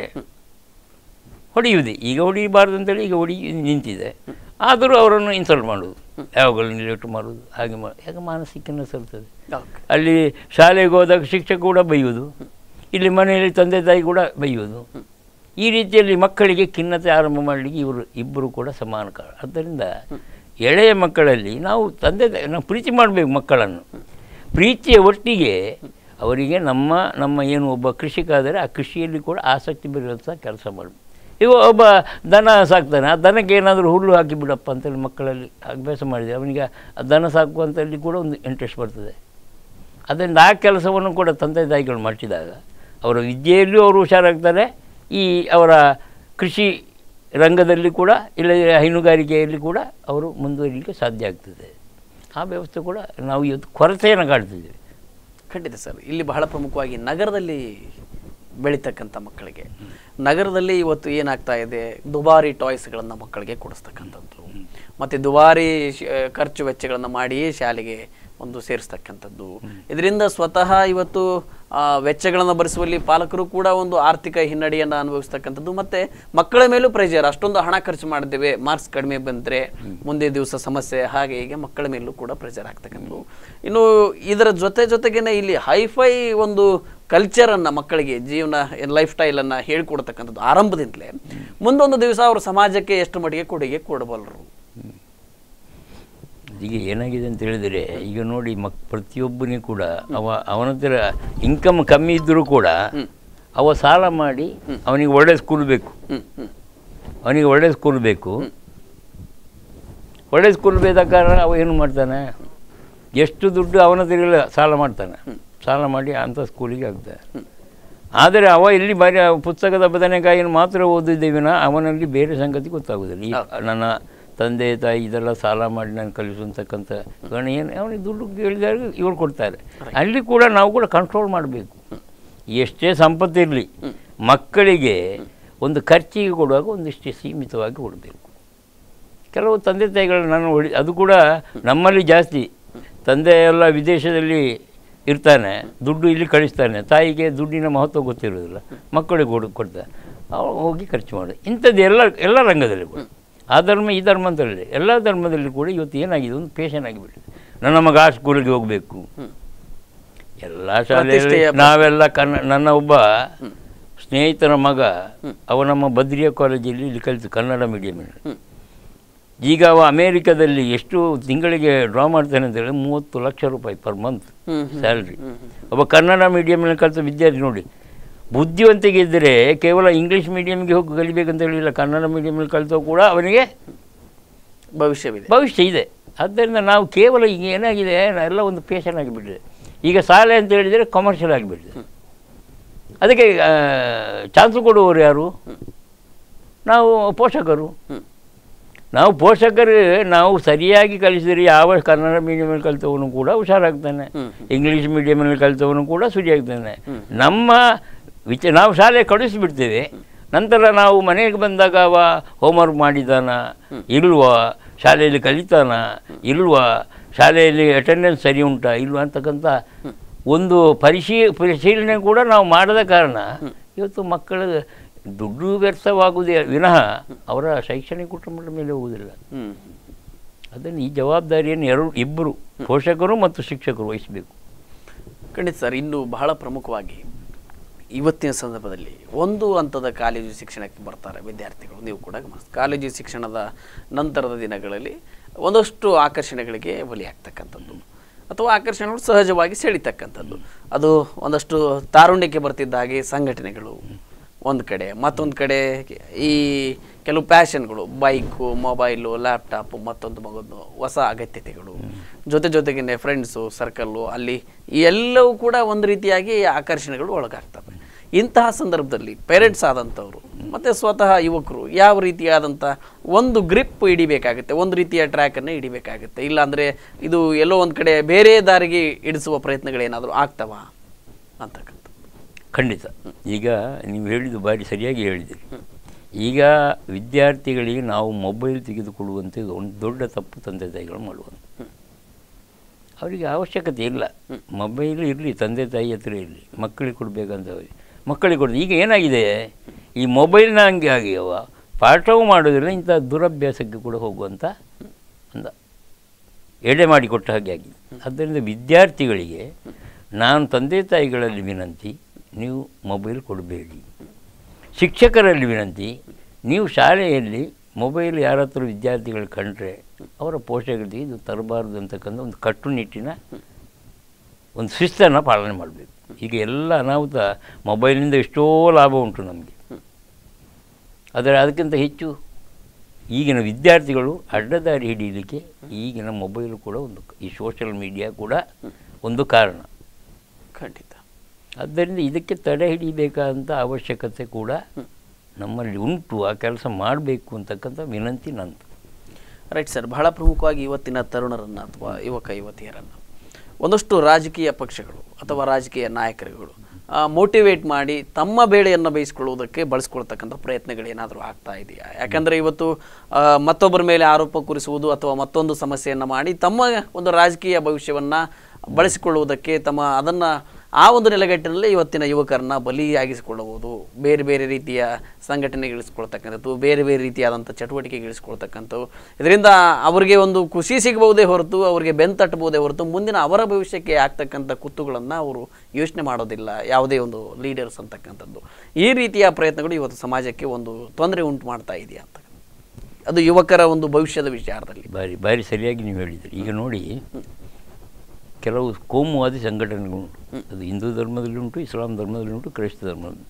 ಹೊಡೆಯುವುದೇ ಈಗ ಹೊಡಿಬಾರ್ದು ಅಂತೇಳಿ ಈಗ ಹೊಡಿ ನಿಂತಿದೆ ಆದರೂ ಅವರನ್ನು ಇನ್ಸಲ್ಟ್ ಮಾಡೋದು ಯಾವಾಗಲೂ ಲೇಟ್ ಮಾಡೋದು ಹಾಗೆ ಮಾಡಿ ಯಾಕೆ ಮಾನಸಿಕ ಸಲ್ತದೆ ಓಕೆ ಅಲ್ಲಿ ಶಾಲೆಗೆ ಹೋದಾಗ ಶಿಕ್ಷಕ ಕೂಡ ಬೈಯೋದು ಇಲ್ಲಿ ಮನೆಯಲ್ಲಿ ತಂದೆ ತಾಯಿ ಕೂಡ ಬೈಯೋದು ಈ ರೀತಿಯಲ್ಲಿ ಮಕ್ಕಳಿಗೆ ಖಿನ್ನತೆ ಆರಂಭ ಮಾಡಲಿಕ್ಕೆ ಇವರು ಇಬ್ಬರು ಕೂಡ ಸಮಾನ ಕಾರಣ ಆದ್ದರಿಂದ ಎಳೆಯ ಮಕ್ಕಳಲ್ಲಿ ನಾವು ತಂದೆ ತಾಯಿ ನಾವು ಪ್ರೀತಿ ಮಾಡಬೇಕು ಮಕ್ಕಳನ್ನು ಪ್ರೀತಿಯ ಒಟ್ಟಿಗೆ ಅವರಿಗೆ ನಮ್ಮ ನಮ್ಮ ಏನು ಒಬ್ಬ ಕೃಷಿಕ ಆದರೆ ಆ ಕೃಷಿಯಲ್ಲಿ ಕೂಡ ಆಸಕ್ತಿ ಬರುವಂಥ ಕೆಲಸ ಮಾಡಬೇಕು ಈಗ ಒಬ್ಬ ದನ ಸಾಕ್ತಾನೆ ಆ ದನಕ್ಕೆ ಏನಾದರೂ ಹುಲ್ಲು ಹಾಕಿ ಬಿಡಪ್ಪ ಅಂತೇಳಿ ಮಕ್ಕಳಲ್ಲಿ ಅಭ್ಯಾಸ ಮಾಡಿದೆ ಅವನಿಗೆ ಆ ದನ ಸಾಕುವಂಥಲ್ಲಿ ಕೂಡ ಒಂದು ಇಂಟ್ರೆಸ್ಟ್ ಬರ್ತದೆ ಅದರಿಂದ ಆ ಕೆಲಸವನ್ನು ಕೂಡ ತಂದೆ ತಾಯಿಗಳು ಮಾಡಿಸಿದಾಗ ಅವರ ವಿದ್ಯೆಯಲ್ಲಿಯೂ ಅವರು ಹುಷಾರಾಗ್ತಾರೆ ಈ ಅವರ ಕೃಷಿ ರಂಗದಲ್ಲಿ ಕೂಡ ಇಲ್ಲ ಹೈನುಗಾರಿಕೆಯಲ್ಲಿ ಕೂಡ ಅವರು ಮುಂದುವರಿಲಿಕ್ಕೆ ಸಾಧ್ಯ ಆಗ್ತದೆ ಆ ವ್ಯವಸ್ಥೆ ಕೂಡ ನಾವು ಇವತ್ತು ಕೊರತೆಯನ್ನು ಕಾಡ್ತಿದ್ದೇವೆ ಖಂಡಿತ ಸರ್ ಇಲ್ಲಿ ಬಹಳ ಪ್ರಮುಖವಾಗಿ ನಗರದಲ್ಲಿ ಬೆಳೀತಕ್ಕಂಥ ಮಕ್ಕಳಿಗೆ ನಗರದಲ್ಲಿ ಇವತ್ತು ಏನಾಗ್ತಾ ಇದೆ ದುಬಾರಿ ಟಾಯ್ಸ್ಗಳನ್ನು ಮಕ್ಕಳಿಗೆ ಕೊಡಿಸ್ತಕ್ಕಂಥದ್ದು ಮತ್ತು ದುಬಾರಿ ಶ್- ಖರ್ಚು ವೆಚ್ಚಗಳನ್ನು ಮಾಡಿಯೇ ಶಾಲೆಗೆ ಒಂದು ಸೇರಿಸ್ತಕ್ಕಂಥದ್ದು ಇದರಿಂದ ಸ್ವತಃ ಇವತ್ತು ಆ, ವೆಚ್ಚಗಳನ್ನು ಭರಿಸುವಲ್ಲಿ ಪಾಲಕರು ಕೂಡ ಒಂದು ಆರ್ಥಿಕ ಹಿನ್ನಡೆಯನ್ನು ಅನುಭವಿಸ್ತಕ್ಕಂಥದ್ದು ಮತ್ತು ಮಕ್ಕಳ ಮೇಲೂ ಪ್ರೆಷರ್ ಅಷ್ಟೊಂದು ಹಣ ಖರ್ಚು ಮಾಡಿದ್ದೇವೆ ಮಾರ್ಕ್ಸ್ ಕಡಿಮೆ ಬಂದರೆ ಮುಂದೆ ದಿವಸ ಸಮಸ್ಯೆ ಹಾಗೆ ಹೀಗೆ ಮಕ್ಕಳ ಮೇಲೂ ಕೂಡ ಪ್ರೆಷರ್ ಆಗ್ತಕ್ಕಂಥದ್ದು ಇನ್ನು ಇದರ ಜೊತೆ ಜೊತೆಗೇನೆ ಇಲ್ಲಿ ಹೈಫೈ ಒಂದು ಕಲ್ಚರನ್ನು ಮಕ್ಕಳಿಗೆ ಜೀವನ ಲೈಫ್ ಸ್ಟೈಲನ್ನು ಹೇಳ್ಕೊಡ್ತಕ್ಕಂಥದ್ದು ಆರಂಭದಿಂದಲೇ ಮುಂದೊಂದು ದಿವಸ ಅವರು ಸಮಾಜಕ್ಕೆ ಎಷ್ಟು ಮಟ್ಟಿಗೆ ಕೊಡುಗೆ ಕೊಡಬಲ್ಲರು ಈಗ ಏನಾಗಿದೆ ಅಂತ ಹೇಳಿದರೆ ಈಗ ನೋಡಿ ಮಕ್ ಪ್ರತಿಯೊಬ್ಬನಿಗೂ ಕೂಡ ಅವ ಅವನ ಹತ್ರ ಇನ್ಕಮ್ ಕಮ್ಮಿ ಇದ್ದರೂ ಕೂಡ ಅವ ಸಾಲ ಮಾಡಿ ಅವನಿಗೆ ಒಳ್ಳೆ ಸ್ಕೂಲ್ ಬೇಕು ಹ್ಮ್ ಹ್ಮ್ ಅವನಿಗೆ ಒಳ್ಳೆ ಸ್ಕೂಲ್ ಬೇಕು ಒಳ್ಳೆ ಸ್ಕೂಲ್ ಬೇಕಾದ ಕಾರಣ ಅವ ಏನು ಮಾಡ್ತಾನೆ ಎಷ್ಟು ದುಡ್ಡು ಅವನ ಹತ್ರ ಇಲ್ಲ ಸಾಲ ಮಾಡ್ತಾನೆ ಸಾಲ ಮಾಡಿ ಅಂಥ ಸ್ಕೂಲಿಗೆ ಆಗ್ತಾನೆ ಆದರೆ ಅವ ಇಲ್ಲಿ ಬರೀ ಆ ಪುಸ್ತಕದ ಬದನೆಕಾಯಿಯನ್ನು ಮಾತ್ರ ಓದಿದ್ದೇವಿನ ಅವನಲ್ಲಿ ಬೇರೆ ಸಂಗತಿ ಗೊತ್ತಾಗೋದಿಲ್ಲ ಈ ನನ್ನ ತಂದೆ ತಾಯಿ ಇದೆಲ್ಲ ಸಾಲ ಮಾಡಿ ನಾನು ಕಲಿಸುವಂತಕ್ಕಂಥ ಕಾರಣ ಏನು ಅವನಿಗೆ ದುಡ್ಡು ಕೇಳಿದಾಗ ಇವ್ರು ಕೊಡ್ತಾರೆ ಅಲ್ಲಿ ಕೂಡ ನಾವು ಕೂಡ ಕಂಟ್ರೋಲ್ ಮಾಡಬೇಕು ಎಷ್ಟೇ ಸಂಪತ್ತಿರಲಿ ಮಕ್ಕಳಿಗೆ ಒಂದು ಖರ್ಚಿಗೆ ಕೊಡುವಾಗ ಒಂದಿಷ್ಟು ಸೀಮಿತವಾಗಿ ಕೊಡಬೇಕು ಕೆಲವು ತಂದೆ ತಾಯಿಗಳು ನಾನು ಹೊಡಿ ಅದು ಕೂಡ ನಮ್ಮಲ್ಲಿ ಜಾಸ್ತಿ ತಂದೆ ಎಲ್ಲ ವಿದೇಶದಲ್ಲಿ ಇರ್ತಾನೆ ದುಡ್ಡು ಇಲ್ಲಿ ಕಳಿಸ್ತಾನೆ ತಾಯಿಗೆ ದುಡ್ಡಿನ ಮಹತ್ವ ಗೊತ್ತಿರೋದಿಲ್ಲ ಮಕ್ಕಳಿಗೆ ಕೊಡು ಕೊಡ್ತಾನೆ ಅವಳು ಹೋಗಿ ಖರ್ಚು ಮಾಡಿ ಇಂಥದ್ದು ಎಲ್ಲ ಎಲ್ಲ ರಂಗದಲ್ಲಿ ಕೂಡ ಆ ಧರ್ಮ ಈ ಧರ್ಮ ಅಂತ ಹೇಳಿದೆ ಎಲ್ಲ ಧರ್ಮದಲ್ಲಿ ಕೂಡ ಇವತ್ತು ಏನಾಗಿದೆ ಒಂದು ಪೇಷನ್ ಆಗಿಬಿಟ್ಟಿದೆ ನನ್ನ ಮಗ ಆ ಸ್ಕೂಲಿಗೆ ಹೋಗಬೇಕು ಎಲ್ಲ ಶಾಲೆಯಲ್ಲಿ ಪ್ರತಿಷ್ಠೆಯ ನಾವೆಲ್ಲ ಕನ್ನ ನನ್ನ ಒಬ್ಬ ಸ್ನೇಹಿತನ ಮಗ ಅವ ನಮ್ಮ ಬದ್ರಿಯಾ ಕಾಲೇಜಲ್ಲಿ ಇಲ್ಲಿ ಕಲಿತು ಕನ್ನಡ ಮೀಡಿಯಮಲ್ಲಿ ಹ್ಮ್. ಈಗ ಅವ ಅಮೇರಿಕಾದಲ್ಲಿ ಎಷ್ಟು ತಿಂಗಳಿಗೆ ಡ್ರಾ ಮಾಡ್ತಾನೆ ಅಂತ ಹೇಳಿ ಮೂವತ್ತು ಲಕ್ಷ ರೂಪಾಯಿ per month hmm hmm salary ಒಬ್ಬ ಕನ್ನಡ ಮೀಡಿಯಮ್ನಲ್ಲಿ ಕಲಿತ ವಿದ್ಯಾರ್ಥಿ ನೋಡಿ ಬುದ್ಧಿವಂತಿಕೆ ಇದ್ದರೆ ಕೇವಲ ಇಂಗ್ಲೀಷ್ ಮೀಡಿಯಮ್ಗೆ ಹೋಗಿ ಕಲಿಬೇಕಂತ ಹೇಳಿಲ್ಲ ಕನ್ನಡ ಮೀಡಿಯಮಲ್ಲಿ ಕಲಿತೋ ಕೂಡ ಅವನಿಗೆ ಭವಿಷ್ಯವಿದೆ ಭವಿಷ್ಯ ಇದೆ ಆದ್ದರಿಂದ ನಾವು ಕೇವಲ ಈಗ ಏನಾಗಿದೆ ಎಲ್ಲ ಒಂದು ಪೇಷನ್ ಆಗಿಬಿಟ್ಟಿದೆ ಈಗ ಶಾಲೆ ಅಂತ ಹೇಳಿದರೆ ಕಮರ್ಷಿಯಲ್ ಆಗಿಬಿಟ್ಟಿದೆ ಅದಕ್ಕೆ ಚಾನ್ಸ್ ಕೊಡುವವರು ಯಾರು ನಾವು ಪೋಷಕರು ಹ್ಮ್. ನಾವು ಪೋಷಕರು ನಾವು ಸರಿಯಾಗಿ ಕಲಿಸಿದರೆ ಯಾವ ಕನ್ನಡ ಮೀಡಿಯಮಲ್ಲಿ ಕಲಿತವನು ಕೂಡ ಹುಷಾರಾಗ್ತಾನೆ ಹ್ಮ್. ಇಂಗ್ಲೀಷ್ ಮೀಡಿಯಮಲ್ಲಿ ಕಲಿತವನು ಕೂಡ ಸರಿಯಾಗ್ತಾನೆ ನಮ್ಮ ವಿಚ ನಾವು ಶಾಲೆ ಕಳಿಸಿಬಿಡ್ತೇವೆ ನಂತರ ನಾವು ಮನೆಗೆ ಬಂದಾಗ ಅವ ಹೋಮ್ವರ್ಕ್ ಮಾಡಿದಾನ ಇಲ್ವಾ ಶಾಲೆಯಲ್ಲಿ ಕಲಿತಾನ ಇಲ್ವಾ ಶಾಲೆಯಲ್ಲಿ ಅಟೆಂಡೆನ್ಸ್ ಸರಿ ಉಂಟಾ ಇಲ್ವಾ ಅಂತಕ್ಕಂಥ ಒಂದು ಪರಿಶೀ ಪರಿಶೀಲನೆ ಕೂಡ ನಾವು ಮಾಡದ ಕಾರಣ ಇವತ್ತು ಮಕ್ಕಳ ದುಡ್ಡು ವ್ಯರ್ಥವಾಗುವುದೇ ವಿನಃ ಅವರ ಶೈಕ್ಷಣಿಕ ಕುಟುಂಬದ ಮೇಲೆ ಹೋಗುವುದಿಲ್ಲ ಹ್ಮ್ ಅದನ್ನು ಈ ಜವಾಬ್ದಾರಿಯನ್ನು ಎರಡು ಇಬ್ಬರು ಪೋಷಕರು ಮತ್ತು ಶಿಕ್ಷಕರು ವಹಿಸಬೇಕು ಖಂಡಿತ ಸರ್ ಇನ್ನು ಬಹಳ ಪ್ರಮುಖವಾಗಿ ಇವತ್ತಿನ ಸಂದರ್ಭದಲ್ಲಿ ಒಂದು ಹಂತದ ಕಾಲೇಜು ಶಿಕ್ಷಣಕ್ಕೆ ಬರ್ತಾರೆ ವಿದ್ಯಾರ್ಥಿಗಳು ನೀವು ಕೂಡ ಗಮನಿಸಿ ಕಾಲೇಜು ಶಿಕ್ಷಣದ ನಂತರದ ದಿನಗಳಲ್ಲಿ ಒಂದಷ್ಟು ಆಕರ್ಷಣೆಗಳಿಗೆ ಬಲಿಯಾಗ್ತಕ್ಕಂಥದ್ದು ಅಥವಾ ಆಕರ್ಷಣೆಗಳು ಸಹಜವಾಗಿ ಸೆಳಿತಕ್ಕಂಥದ್ದು ಅದು ಒಂದಷ್ಟು ತಾರುಣ್ಯಕ್ಕೆ ಬರ್ತಿದ್ದ ಹಾಗೆ ಸಂಘಟನೆಗಳು ಒಂದು ಕಡೆ ಮತ್ತೊಂದು ಕಡೆ ಈ ಕೆಲವು ಪ್ಯಾಷನ್ಗಳು ಬೈಕು ಮೊಬೈಲು ಲ್ಯಾಪ್ಟಾಪು ಮತ್ತೊಂದು ಮಗದ್ದು ಹೊಸ ಅಗತ್ಯತೆಗಳು ಜೊತೆ ಜೊತೆಗೇನೆ ಫ್ರೆಂಡ್ಸು ಸರ್ಕಲ್ಲು ಅಲ್ಲಿ ಈ ಎಲ್ಲವೂ ಕೂಡ ಒಂದು ರೀತಿಯಾಗಿ ಆಕರ್ಷಣೆಗಳು ಒಳಗಾಗ್ತವೆ ಇಂತಹ ಸಂದರ್ಭದಲ್ಲಿ ಪೇರೆಂಟ್ಸ್ ಆದಂಥವ್ರು ಮತ್ತು ಸ್ವತಃ ಯುವಕರು ಯಾವ ರೀತಿಯಾದಂಥ ಒಂದು ಗ್ರಿಪ್ ಹಿಡಿಬೇಕಾಗುತ್ತೆ ಒಂದು ರೀತಿಯ ಟ್ರ್ಯಾಕನ್ನು ಹಿಡಿಬೇಕಾಗುತ್ತೆ ಇಲ್ಲಾಂದರೆ ಇದು ಎಲ್ಲೋ ಒಂದು ಕಡೆ ಬೇರೆ ದಾರಿಗೆ ಇಡಿಸುವ ಪ್ರಯತ್ನಗಳೇನಾದರೂ ಆಗ್ತವಾ ಅಂತಕ್ಕಂಥ ಖಂಡಿತ ಈಗ ನೀವು ಹೇಳಿದ್ದು ಭಾರಿ ಸರಿಯಾಗಿ ಹೇಳಿದಿರಿ ಈಗ ವಿದ್ಯಾರ್ಥಿಗಳಿಗೆ ನಾವು ಮೊಬೈಲ್ ತೆಗೆದುಕೊಳ್ಳುವಂತೆ ಒಂದು ದೊಡ್ಡ ತಪ್ಪು ತಂದೆ ತಾಯಿಗಳು ಮಾಡುವಂಥ ಅವರಿಗೆ ಅವಶ್ಯಕತೆ ಇಲ್ಲ ಮೊಬೈಲ್ ಇರಲಿ ತಂದೆ ತಾಯಿ ಹತ್ರ ಇರಲಿ ಮಕ್ಕಳಿಗೆ ಕೊಡಬೇಕಂತ ಮಕ್ಕಳಿಗೆ ಕೊಡೋದು ಈಗ ಏನಾಗಿದೆ ಈ ಮೊಬೈಲ್ನ ಹಂಗೆ ಆಗ್ಯಾವ ಪಾಠವೂ ಮಾಡೋದಿಲ್ಲ ಇಂಥ ದುರಭ್ಯಾಸಕ್ಕೆ ಕೂಡ ಹೋಗುವಂಥ ಒಂದು ಎಡೆ ಮಾಡಿಕೊಟ್ಟ ಹಾಗೆ ಆಗಿದೆ ಆದ್ದರಿಂದ ವಿದ್ಯಾರ್ಥಿಗಳಿಗೆ ನಾನು ತಂದೆ ತಾಯಿಗಳಲ್ಲಿ ವಿನಂತಿ ನೀವು ಮೊಬೈಲ್ ಕೊಡಬೇಡಿ ಶಿಕ್ಷಕರಲ್ಲಿ ವಿನಂತಿ ನೀವು ಶಾಲೆಯಲ್ಲಿ ಮೊಬೈಲ್ ಯಾರ ಹತ್ರ ವಿದ್ಯಾರ್ಥಿಗಳು ಕಂಡ್ರೆ ಅವರ ಪೋಷಕರಿಗೆ ಇದು ತರಬಾರ್ದು ಅಂತಕ್ಕಂಥ ಒಂದು ಕಟ್ಟುನಿಟ್ಟಿನ ಒಂದು ಶಿಸ್ತನ್ನು ಪಾಲನೆ ಮಾಡಬೇಕು ಈಗ ಎಲ್ಲ ಅನಾಹುತ ಮೊಬೈಲಿಂದ ಎಷ್ಟೋ ಲಾಭ ಉಂಟು ನಮಗೆ ಆದರೆ ಅದಕ್ಕಿಂತ ಹೆಚ್ಚು ಈಗಿನ ವಿದ್ಯಾರ್ಥಿಗಳು ಅಡ್ಡದಾರಿ ಹಿಡಿಯಲಿಕ್ಕೆ ಈಗಿನ ಮೊಬೈಲು ಕೂಡ ಒಂದು ಈ ಸೋಷಿಯಲ್ ಮೀಡಿಯಾ ಕೂಡ ಒಂದು ಕಾರಣ ಖಂಡಿತ ಆದ್ದರಿಂದ ಇದಕ್ಕೆ ತಡೆ ಹಿಡಿಬೇಕಾದಂಥ ಅವಶ್ಯಕತೆ ಕೂಡ ನಮ್ಮಲ್ಲಿ ಉಂಟು ಆ ಕೆಲಸ ಮಾಡಬೇಕು ಅಂತಕ್ಕಂಥ ವಿನಂತಿ ನಂದು ರೈಟ್ ಸರ್ ಬಹಳ ಪ್ರಮುಖವಾಗಿ ಇವತ್ತಿನ ತರುಣರನ್ನು ಅಥವಾ ಯುವಕ ಯುವತಿಯರನ್ನು ಒಂದಷ್ಟು ರಾಜಕೀಯ ಪಕ್ಷಗಳು ಅಥವಾ ರಾಜಕೀಯ ನಾಯಕರುಗಳು ಮೋಟಿವೇಟ್ ಮಾಡಿ ತಮ್ಮ ಬೇಳೆಯನ್ನು ಬೇಯಿಸ್ಕೊಳ್ಳುವುದಕ್ಕೆ ಬಳಸ್ಕೊಳ್ತಕ್ಕಂಥ ಪ್ರಯತ್ನಗಳೇನಾದರೂ ಆಗ್ತಾ ಇದೆಯಾ ಯಾಕಂದರೆ ಇವತ್ತು ಆ, ಮತ್ತೊಬ್ಬರ ಮೇಲೆ ಆರೋಪ ಕುರಿಸುವುದು ಅಥವಾ ಮತ್ತೊಂದು ಸಮಸ್ಯೆಯನ್ನು ಮಾಡಿ ತಮ್ಮ ಒಂದು ರಾಜಕೀಯ ಭವಿಷ್ಯವನ್ನು ಬಳಸಿಕೊಳ್ಳುವುದಕ್ಕೆ ತಮ್ಮ ಅದನ್ನು ಆ ಒಂದು ನೆಲೆಗಟ್ಟಿನಲ್ಲಿ ಇವತ್ತಿನ ಯುವಕರನ್ನ ಬಲಿಯಾಗಿಸಿಕೊಳ್ಳಬಹುದು ಬೇರೆ ಬೇರೆ ರೀತಿಯ ಸಂಘಟನೆಗಳಿಸ್ಕೊಳ್ತಕ್ಕಂಥದ್ದು ಬೇರೆ ಬೇರೆ ರೀತಿಯಾದಂಥ ಚಟುವಟಿಕೆಗಳಿಸ್ಕೊಳ್ತಕ್ಕಂಥವು ಇದರಿಂದ ಅವರಿಗೆ ಒಂದು ಖುಷಿ ಸಿಗಬಹುದೇ ಹೊರತು ಅವರಿಗೆ ಬೆನ್ ತಟ್ಟಬಹುದೇ ಹೊರತು ಮುಂದಿನ ಅವರ ಭವಿಷ್ಯಕ್ಕೆ ಆಗ್ತಕ್ಕಂಥ ಕುತ್ತುಗಳನ್ನು ಅವರು ಯೋಚನೆ ಮಾಡೋದಿಲ್ಲ ಯಾವುದೇ ಒಂದು ಲೀಡರ್ಸ್ ಅಂತಕ್ಕಂಥದ್ದು ಈ ರೀತಿಯ ಪ್ರಯತ್ನಗಳು ಇವತ್ತು ಸಮಾಜಕ್ಕೆ ಒಂದು ತೊಂದರೆ ಉಂಟು ಮಾಡ್ತಾ ಇದೆಯಾ ಅಂತ ಅದು ಯುವಕರ ಒಂದು ಭವಿಷ್ಯದ ವಿಚಾರದಲ್ಲಿ ಬಾರಿ ಬಾರಿ ಸರಿಯಾಗಿ ನೀವು ಹೇಳಿದ್ರಿ ಈಗ ನೋಡಿ ಕೆಲವು ಕೋಮುವಾದಿ ಸಂಘಟನೆಗಳುಂಟು ಅದು ಹಿಂದೂ ಧರ್ಮದಲ್ಲಿ ಉಂಟು ಇಸ್ಲಾಂ ಧರ್ಮದಲ್ಲಿ ಉಂಟು ಕ್ರೈಸ್ತ ಧರ್ಮದಲ್ಲಿ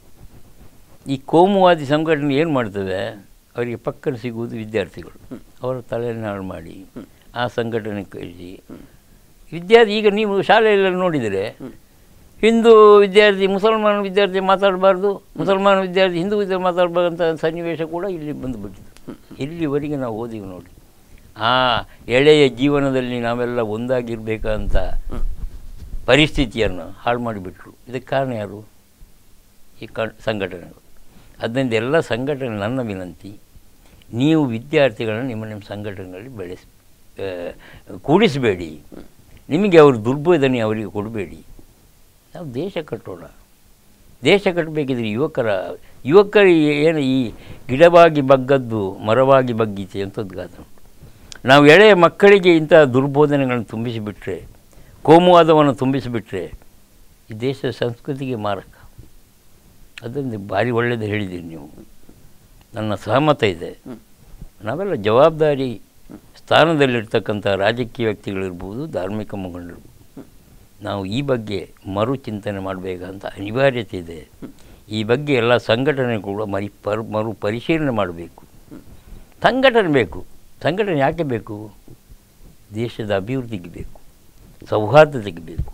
ಈ ಕೋಮುವಾದಿ ಸಂಘಟನೆ ಏನು ಮಾಡ್ತದೆ ಅವರಿಗೆ ಪಕ್ಕನ ಸಿಗುವುದು ವಿದ್ಯಾರ್ಥಿಗಳು ಅವರ ತಲೆಯನ್ನು ಹಾಳು ಮಾಡಿ ಆ ಸಂಘಟನೆ ಕಳಿಸಿ ವಿದ್ಯಾರ್ಥಿ ಈಗ ನೀವು ಶಾಲೆಯಲ್ಲಿ ನೋಡಿದರೆ ಹಿಂದೂ ವಿದ್ಯಾರ್ಥಿ ಮುಸಲ್ಮಾನ ವಿದ್ಯಾರ್ಥಿ ಮಾತಾಡಬಾರ್ದು ಮುಸಲ್ಮಾನ ವಿದ್ಯಾರ್ಥಿ ಹಿಂದೂ ವಿದ್ಯಾರ್ಥಿ ಮಾತಾಡಬಾರ್ದು ಅಂತ ಸನ್ನಿವೇಶ ಕೂಡ ಇಲ್ಲಿ ಬಂದುಬಿಟ್ಟಿದೆ ಇಲ್ಲಿವರೆಗೆ ನಾವು ಓದಿವಿ ನೋಡಿ ಆ ಎಳೆಯ ಜೀವನದಲ್ಲಿ ನಾವೆಲ್ಲ ಒಂದಾಗಿರ್ಬೇಕಂತ ಪರಿಸ್ಥಿತಿಯನ್ನು ಹಾಳು ಮಾಡಿಬಿಟ್ರು ಇದಕ್ಕೆ ಕಾರಣ ಯಾರು ಈ ಕ ಸಂಘಟನೆಗಳು ಅದರಿಂದ ಎಲ್ಲ ಸಂಘಟನೆ ನನ್ನ ವಿನಂತಿ ನೀವು ವಿದ್ಯಾರ್ಥಿಗಳನ್ನು ನಿಮ್ಮ ನಿಮ್ಮ ಸಂಘಟನೆಗಳಲ್ಲಿ ಬೆಳೆಸಿ ಆ, ಕೂಡಿಸಬೇಡಿ ನಿಮಗೆ ಅವರು ದುರ್ಬೋಧನೆ ಅವರಿಗೆ ಕೊಡಬೇಡಿ ನಾವು ದೇಶ ಕಟ್ಟೋಣ ದೇಶ ಕಟ್ಟಬೇಕಿದ್ರೆ ಯುವಕರ ಯುವಕರ ಏನು ಈ ಗಿಡವಾಗಿ ಬಗ್ಗದ್ದು ಮರವಾಗಿ ಬಗ್ಗೀತೆ ಅಂತದ್ದು ಗಾದೆ ಉಂಟು ನಾವು ಎಳೆಯ ಮಕ್ಕಳಿಗೆ ಇಂಥ ದುರ್ಬೋಧನೆಗಳನ್ನು ತುಂಬಿಸಿಬಿಟ್ರೆ ಕೋಮುವಾದವನ್ನು ತುಂಬಿಸಿಬಿಟ್ರೆ ಈ ದೇಶದ ಸಂಸ್ಕೃತಿಗೆ ಮಾರಕ ಅದನ್ನು ಭಾರಿ ಒಳ್ಳೆಯದು ಹೇಳಿದ್ದೀರಿ ನೀವು ನನ್ನ ಸಹಮತ ಇದೆ ನಾವೆಲ್ಲ ಜವಾಬ್ದಾರಿ ಸ್ಥಾನದಲ್ಲಿರ್ತಕ್ಕಂಥ ರಾಜಕೀಯ ವ್ಯಕ್ತಿಗಳಿರ್ಬೋದು ಧಾರ್ಮಿಕ ಮುಖಂಡರು ನಾವು ಈ ಬಗ್ಗೆ ಮರು ಚಿಂತನೆ ಮಾಡಬೇಕಂತ ಅನಿವಾರ್ಯತೆ ಇದೆ ಈ ಬಗ್ಗೆ ಎಲ್ಲ ಸಂಘಟನೆ ಕೂಡ ಮರಿ ಪರ್ ಮರು ಪರಿಶೀಲನೆ ಮಾಡಬೇಕು ಸಂಘಟನೆ ಬೇಕು ಸಂಘಟನೆ ಯಾಕೆ ಬೇಕು ದೇಶದ ಅಭಿವೃದ್ಧಿಗೆ ಬೇಕು ಸೌಹಾರ್ದತೆಗೆ ಬೇಕು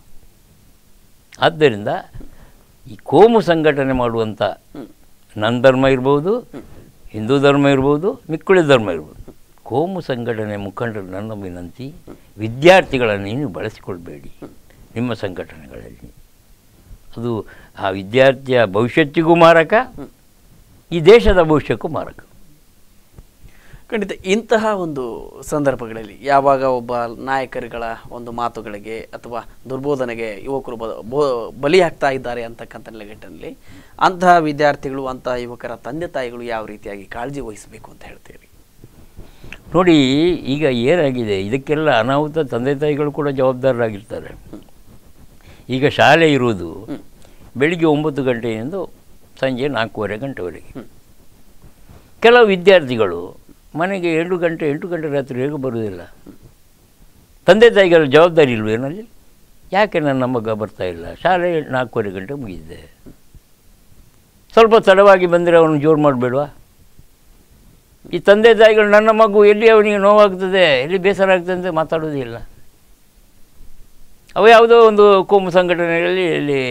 ಆದ್ದರಿಂದ ಈ ಕೋಮು ಸಂಘಟನೆ ಮಾಡುವಂಥ ನನ್ನ ಧರ್ಮ ಇರ್ಬೋದು ಹಿಂದೂ ಧರ್ಮ ಇರ್ಬೋದು ಮಿಕ್ಕುಳಿ ಧರ್ಮ ಇರ್ಬೋದು ಕೋಮು ಸಂಘಟನೆ ಮುಖಂಡರು ನನ್ನ ವಿನಂತಿ ವಿದ್ಯಾರ್ಥಿಗಳನ್ನು ನೀವು ಬಳಸಿಕೊಳ್ಬೇಡಿ ನಿಮ್ಮ ಸಂಘಟನೆಗಳಲ್ಲಿ ಅದು ಆ ವಿದ್ಯಾರ್ಥಿಯ ಭವಿಷ್ಯತ್ತಿಗೂ ಮಾರಕ ಈ ದೇಶದ ಭವಿಷ್ಯಕ್ಕೂ ಮಾರಕ ಖಂಡಿತ ಇಂತಹ ಒಂದು ಸಂದರ್ಭಗಳಲ್ಲಿ ಯಾವಾಗ ಒಬ್ಬ ನಾಯಕರುಗಳ ಒಂದು ಮಾತುಗಳಿಗೆ ಅಥವಾ ದುರ್ಬೋಧನೆಗೆ ಯುವಕರು ಬ ಬೋ- ಬಲಿಯಾಗ್ತಾ ಇದ್ದಾರೆ ಅಂತಕ್ಕಂಥ ನೆಲೆಗಟ್ಟಿನಲ್ಲಿ ಅಂತಹ ವಿದ್ಯಾರ್ಥಿಗಳು ಅಂತಹ ಯುವಕರ ತಂದೆ ತಾಯಿಗಳು ಯಾವ ರೀತಿಯಾಗಿ ಕಾಳಜಿ ವಹಿಸಬೇಕು ಅಂತ ಹೇಳ್ತೀರಿ ನೋಡಿ ಈಗ ಏನಾಗಿದೆ ಇದಕ್ಕೆಲ್ಲ ಅನಾಹುತ ತಂದೆ ತಾಯಿಗಳು ಕೂಡ ಜವಾಬ್ದಾರರಾಗಿರ್ತಾರೆ ಈಗ ಶಾಲೆ ಇರುವುದು ಬೆಳಿಗ್ಗೆ ಒಂಬತ್ತು ಗಂಟೆಯಿಂದ ಸಂಜೆ ನಾಲ್ಕೂವರೆ ಗಂಟೆವರೆಗೆ ಕೆಲವು ವಿದ್ಯಾರ್ಥಿಗಳು ಮನೆಗೆ ಎಂಟು ಗಂಟೆ ಎಂಟು ಗಂಟೆ ರಾತ್ರಿ ಹೇಗೆ ಬರುವುದಿಲ್ಲ ತಂದೆ ತಾಯಿಗಳ ಜವಾಬ್ದಾರಿ ಇಲ್ವೇನಲ್ಲಿ ಯಾಕೆ ನನ್ನ ಮಗ ಬರ್ತಾ ಇಲ್ಲ ಶಾಲೆ ನಾಲ್ಕೂವರೆ ಗಂಟೆ ಮುಗಿದಿದೆ ಸ್ವಲ್ಪ ತಡವಾಗಿ ಬಂದರೆ ಅವನು ಜೋರು ಮಾಡಬೇಡವಾ ಈ ತಂದೆ ತಾಯಿಗಳು ನನ್ನ ಮಗು ಎಲ್ಲಿ ಅವನಿಗೆ ನೋವಾಗ್ತದೆ ಎಲ್ಲಿ ಬೇಸರ ಆಗ್ತದೆ ಅಂತ ಮಾತಾಡೋದೇ ಇಲ್ಲ ಅವ ಯಾವುದೋ ಒಂದು ಕೋಮು ಸಂಘಟನೆಗಳಲ್ಲಿ ಇಲ್ಲಿ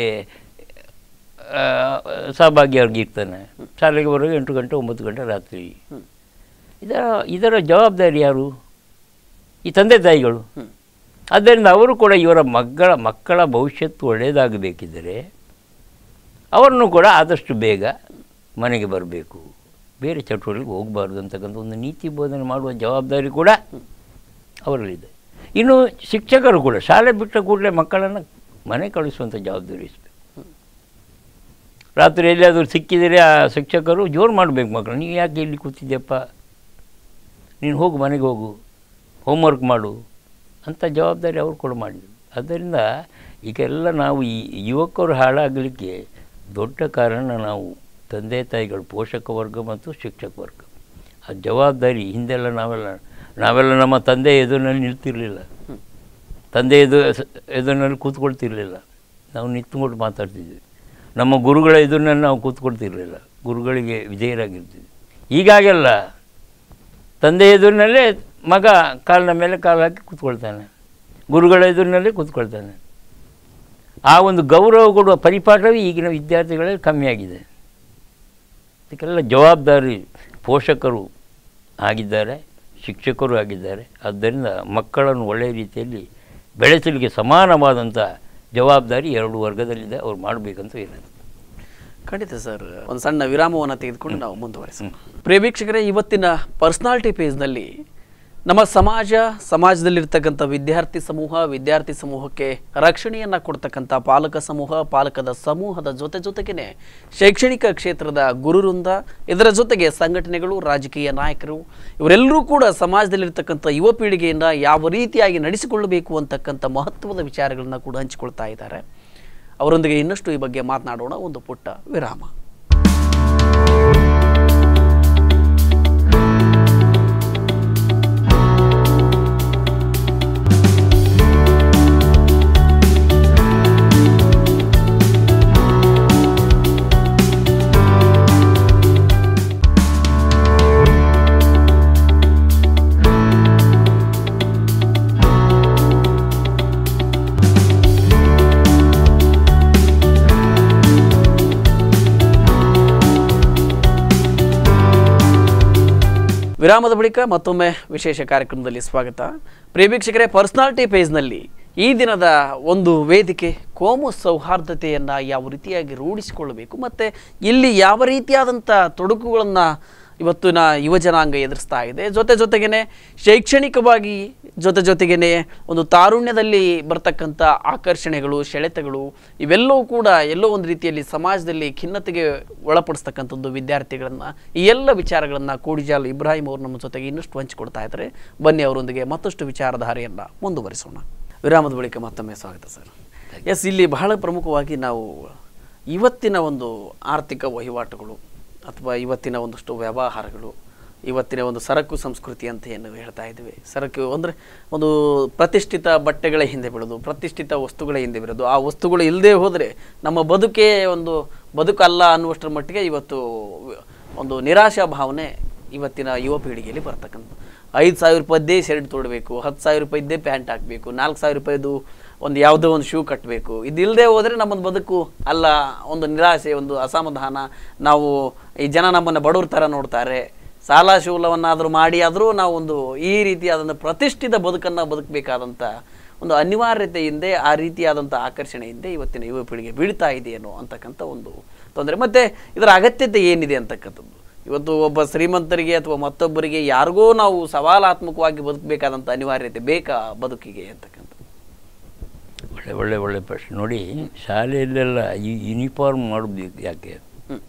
ಆ, ಸಹಭಾಗಿಯಾಗಿರ್ತಾನೆ ಶಾಲೆಗೆ ಬರೋದು ಎಂಟು ಗಂಟೆ ಒಂಬತ್ತು ಗಂಟೆ ರಾತ್ರಿ ಹ್ಮ್. ಇದರ ಇದರ ಜವಾಬ್ದಾರಿ ಯಾರು ಈ ತಂದೆ ತಾಯಿಗಳು ಹ್ಮ್. ಆದ್ದರಿಂದ ಅವರು ಕೂಡ ಇವರ ಮಕ್ಕಳ ಮಕ್ಕಳ ಭವಿಷ್ಯತ್ತು ಒಳ್ಳೆಯದಾಗಬೇಕಿದ್ದರೆ ಅವರನ್ನು ಕೂಡ ಆದಷ್ಟು ಬೇಗ ಮನೆಗೆ ಬರಬೇಕು ಬೇರೆ ಚಟುವಟಿಕೆಗೆ ಹೋಗಬಾರ್ದು ಅಂತಕ್ಕಂಥ ಒಂದು ನೀತಿ ಬೋಧನೆ ಮಾಡುವ ಜವಾಬ್ದಾರಿ ಕೂಡ ಅವರಲ್ಲಿದೆ ಇನ್ನು ಶಿಕ್ಷಕರು ಕೂಡ ಶಾಲೆ ಬಿಟ್ಟ ಕೂಡಲೇ ಮಕ್ಕಳನ್ನು ಮನೆ ಕಳಿಸುವಂಥ ಜವಾಬ್ದಾರಿ ಇಸ್ಬೇಕು ರಾತ್ರಿ ಎಲ್ಲಿಯಾದರೂ ಸಿಕ್ಕಿದರೆ ಆ ಶಿಕ್ಷಕರು ಜೋರು ಮಾಡಬೇಕು ಮಕ್ಕಳು ನೀವು ಯಾಕೆ ಇಲ್ಲಿ ಕೂತಿದ್ಯಪ್ಪ ನೀನು ಹೋಗು ಮನೆಗೆ ಹೋಗು ಹೋಮ್ವರ್ಕ್ ಮಾಡು ಅಂತ ಜವಾಬ್ದಾರಿ ಅವರು ಕೂಡ ಮಾಡಿದರು ಆದ್ದರಿಂದ ಈಗೆಲ್ಲ ನಾವು ಈ ಯುವಕರು ಹಾಳಾಗಲಿಕ್ಕೆ ದೊಡ್ಡ ಕಾರಣ ನಾವು ತಂದೆ ತಾಯಿಗಳು ಪೋಷಕ ವರ್ಗ ಮತ್ತು ಶಿಕ್ಷಕ ವರ್ಗ ಆ ಜವಾಬ್ದಾರಿ ಹಿಂದೆಲ್ಲ ನಾವೆಲ್ಲ ನಾವೆಲ್ಲ ನಮ್ಮ ತಂದೆ ಎದುರಿನಲ್ಲಿ ನಿಲ್ತಿರಲಿಲ್ಲ ತಂದೆ ಎದು ಎದುರಿನಲ್ಲಿ ಕೂತ್ಕೊಳ್ತಿರ್ಲಿಲ್ಲ ನಾವು ನಿಂತ್ಕೊಂಡು ಮಾತಾಡ್ತಿದ್ವಿ ನಮ್ಮ ಗುರುಗಳ ಎದುರಿನಲ್ಲಿ ನಾವು ಕೂತ್ಕೊಳ್ತಿರ್ಲಿಲ್ಲ ಗುರುಗಳಿಗೆ ವಿಧೇಯರಾಗಿರ್ತಿದ್ವಿ ಈಗಾಗೆಲ್ಲ ತಂದೆ ಎದುರಿನಲ್ಲೇ ಮಗ ಕಾಲಿನ ಮೇಲೆ ಕಾಲು ಹಾಕಿ ಕೂತ್ಕೊಳ್ತಾನೆ ಗುರುಗಳ ಎದುರಿನಲ್ಲೇ ಕೂತ್ಕೊಳ್ತಾನೆ ಆ ಒಂದು ಗೌರವ ಕೊಡುವ ಪರಿಪಾಠವೇ ಈಗಿನ ವಿದ್ಯಾರ್ಥಿಗಳಲ್ಲಿ ಕಮ್ಮಿಯಾಗಿದೆ ಇದಕ್ಕೆಲ್ಲ ಜವಾಬ್ದಾರಿ ಪೋಷಕರು ಆಗಿದ್ದಾರೆ ಶಿಕ್ಷಕರು ಆಗಿದ್ದಾರೆ ಆದ್ದರಿಂದ ಮಕ್ಕಳನ್ನು ಒಳ್ಳೆಯ ರೀತಿಯಲ್ಲಿ ಬೆಳೆಸಲಿಕ್ಕೆ ಸಮಾನವಾದಂಥ ಜವಾಬ್ದಾರಿ ಎರಡು ವರ್ಗದಲ್ಲಿದೆ ಅವ್ರು ಮಾಡಬೇಕಂತ ಇರೋದು ಖಂಡಿತ ಸರ್ ಒಂದು ಸಣ್ಣ ವಿರಾಮವನ್ನು ತೆಗೆದುಕೊಂಡು ನಾವು ಮುಂದುವರಿಸೋಣ ಪ್ರಿಯ ವೀಕ್ಷಕರೇ ಇವತ್ತಿನ ಪರ್ಸನಾಲಿಟಿ ಪೇಜ್ನಲ್ಲಿ ನಮ್ಮ ಸಮಾಜ ಸಮಾಜದಲ್ಲಿರ್ತಕ್ಕಂಥ ವಿದ್ಯಾರ್ಥಿ ಸಮೂಹ ವಿದ್ಯಾರ್ಥಿ ಸಮೂಹಕ್ಕೆ ರಕ್ಷಣೆಯನ್ನು ಕೊಡ್ತಕ್ಕಂಥ ಪಾಲಕ ಸಮೂಹ ಪಾಲಕದ ಸಮೂಹದ ಜೊತೆ ಜೊತೆಗೇನೆ ಶೈಕ್ಷಣಿಕ ಕ್ಷೇತ್ರದ ಗುರುವೃಂದ ಇದರ ಜೊತೆಗೆ ಸಂಘಟನೆಗಳು ರಾಜಕೀಯ ನಾಯಕರು ಇವರೆಲ್ಲರೂ ಕೂಡ ಸಮಾಜದಲ್ಲಿರ್ತಕ್ಕಂಥ ಯುವ ಪೀಳಿಗೆಯನ್ನು ಯಾವ ರೀತಿಯಾಗಿ ನಡೆಸಿಕೊಳ್ಳಬೇಕು ಅಂತಕ್ಕಂಥ ಮಹತ್ವದ ವಿಚಾರಗಳನ್ನ ಕೂಡ ಹಂಚಿಕೊಳ್ತಾ ಇದ್ದಾರೆ ಅವರೊಂದಿಗೆ ಇನ್ನಷ್ಟು ಈ ಬಗ್ಗೆ ಮಾತನಾಡೋಣ ಒಂದು ಪುಟ್ಟ ವಿರಾಮ ವಿರಾಮದ ಬಳಿಕ ಮತ್ತೊಮ್ಮೆ ವಿಶೇಷ ಕಾರ್ಯಕ್ರಮದಲ್ಲಿ ಸ್ವಾಗತ ಪ್ರಿಯ ವೀಕ್ಷಕರೇ ಪರ್ಸನಾಲಿಟಿ ಪೇಜ್ನಲ್ಲಿ ಈ ದಿನದ ಒಂದು ವೇದಿಕೆ ಕೋಮು ಸೌಹಾರ್ದತೆಯನ್ನು ಯಾವ ರೀತಿಯಾಗಿ ರೂಢಿಸಿಕೊಳ್ಳಬೇಕು ಮತ್ತು ಇಲ್ಲಿ ಯಾವ ರೀತಿಯಾದಂಥ ತೊಡಕುಗಳನ್ನು ಇವತ್ತಿನ ಯುವಜನಾಂಗ ಎದುರಿಸ್ತಾ ಇದೆ ಜೊತೆ ಜೊತೆಗೇನೆ ಶೈಕ್ಷಣಿಕವಾಗಿ ಜೊತೆ ಜೊತೆಗೇನೆ ಒಂದು ತಾರುಣ್ಯದಲ್ಲಿ ಬರ್ತಕ್ಕಂಥ ಆಕರ್ಷಣೆಗಳು ಸೆಳೆತಗಳು ಇವೆಲ್ಲವೂ ಕೂಡ ಎಲ್ಲೋ ಒಂದು ರೀತಿಯಲ್ಲಿ ಸಮಾಜದಲ್ಲಿ ಖಿನ್ನತೆಗೆ ಒಳಪಡಿಸ್ತಕ್ಕಂಥದ್ದು ವಿದ್ಯಾರ್ಥಿಗಳನ್ನು ಈ ಎಲ್ಲ ವಿಚಾರಗಳನ್ನು ಕೋಡಿಜಾಲ್ ಇಬ್ರಾಹಿಂ ಅವರು ನಮ್ಮ ಜೊತೆಗೆ ಇನ್ನಷ್ಟು ಹಂಚಿಕೊಡ್ತಾ ಇದ್ದಾರೆ ಬನ್ನಿ ಅವರೊಂದಿಗೆ ಮತ್ತಷ್ಟು ವಿಚಾರಧಾರೆಯನ್ನು ಮುಂದುವರಿಸೋಣ ವಿರಾಮದ ಬಳಿಕ ಮತ್ತೊಮ್ಮೆ ಸ್ವಾಗತ ಸರ್ ಎಸ್ ಇಲ್ಲಿ ಬಹಳ ಪ್ರಮುಖವಾಗಿ ನಾವು ಇವತ್ತಿನ ಒಂದು ಆರ್ಥಿಕ ವಹಿವಾಟುಗಳು ಅಥವಾ ಇವತ್ತಿನ ಒಂದಷ್ಟು ವ್ಯವಹಾರಗಳು ಇವತ್ತಿನ ಒಂದು ಸರಕು ಸಂಸ್ಕೃತಿ ಅಂತ ಏನು ಹೇಳ್ತಾ ಇದ್ದೀವಿ ಸರಕು ಅಂದರೆ ಒಂದು ಪ್ರತಿಷ್ಠಿತ ಬಟ್ಟೆಗಳ ಹಿಂದೆ ಬೀಳೋದು ಪ್ರತಿಷ್ಠಿತ ವಸ್ತುಗಳ ಹಿಂದೆ ಬೀಳೋದು ಆ ವಸ್ತುಗಳು ಇಲ್ಲದೆ ಹೋದರೆ ನಮ್ಮ ಬದುಕೇ ಒಂದು ಬದುಕಲ್ಲ ಅನ್ನುವಷ್ಟರ ಮಟ್ಟಿಗೆ ಇವತ್ತು ಒಂದು ನಿರಾಶಾ ಭಾವನೆ ಇವತ್ತಿನ ಯುವ ಪೀಳಿಗೆಯಲ್ಲಿ ಬರ್ತಕ್ಕಂಥ ಐದು ಸಾವಿರ ರೂಪಾಯಿದ್ದೇ ಶರ್ಟ್ ತೊಡಬೇಕು ಹತ್ತು ಸಾವಿರ ರೂಪಾಯಿದ್ದೇ ಪ್ಯಾಂಟ್ ಹಾಕಬೇಕು ನಾಲ್ಕು ಸಾವಿರ ರೂಪಾಯಿದು ಒಂದು ಯಾವುದೋ ಒಂದು ಶೂ ಕಟ್ಟಬೇಕು ಇದಿಲ್ಲದೆ ಹೋದರೆ ನಮ್ಮದು ಬದುಕು ಅಲ್ಲ ಒಂದು ನಿರಾಸೆ ಒಂದು ಅಸಮಾಧಾನ ನಾವು ಈ ಜನ ನಮ್ಮನ್ನು ಬಡವ್ರ ಥರ ನೋಡ್ತಾರೆ ಸಾಲ ಶೂಲವನ್ನಾದರೂ ಮಾಡಿ ಆದರೂ ನಾವು ಒಂದು ಈ ರೀತಿಯಾದಂಥ ಪ್ರತಿಷ್ಠಿತ ಬದುಕನ್ನು ಬದುಕಬೇಕಾದಂಥ ಒಂದು ಅನಿವಾರ್ಯತೆ ಹಿಂದೆ ಆ ರೀತಿಯಾದಂಥ ಆಕರ್ಷಣೆ ಹಿಂದೆ ಇವತ್ತಿನ ಯುವ ಪೀಳಿಗೆ ಬೀಳ್ತಾ ಇದೆಯೇನೋ ಅಂತಕ್ಕಂಥ ಒಂದು ತೊಂದರೆ ಮತ್ತು ಇದರ ಅಗತ್ಯತೆ ಏನಿದೆ ಅಂತಕ್ಕಂಥದ್ದು ಇವತ್ತು ಒಬ್ಬ ಶ್ರೀಮಂತರಿಗೆ ಅಥವಾ ಮತ್ತೊಬ್ಬರಿಗೆ ಯಾರಿಗೋ ನಾವು ಸವಾಲಾತ್ಮಕವಾಗಿ ಬದುಕಬೇಕಾದಂಥ ಅನಿವಾರ್ಯತೆ ಬೇಕಾ ಬದುಕಿಗೆ ಅಂತಕ್ಕಂಥ ಒಳ್ಳೆ ಒಳ್ಳೆ ಒಳ್ಳೆ ಪ್ರಶ್ನೆ ನೋಡಿ ಶಾಲೆಯಲ್ಲೆಲ್ಲ ಈ ಯೂನಿಫಾರ್ಮ್ ಮಾಡೋದು ಯಾಕೆ ಹ್ಮ್.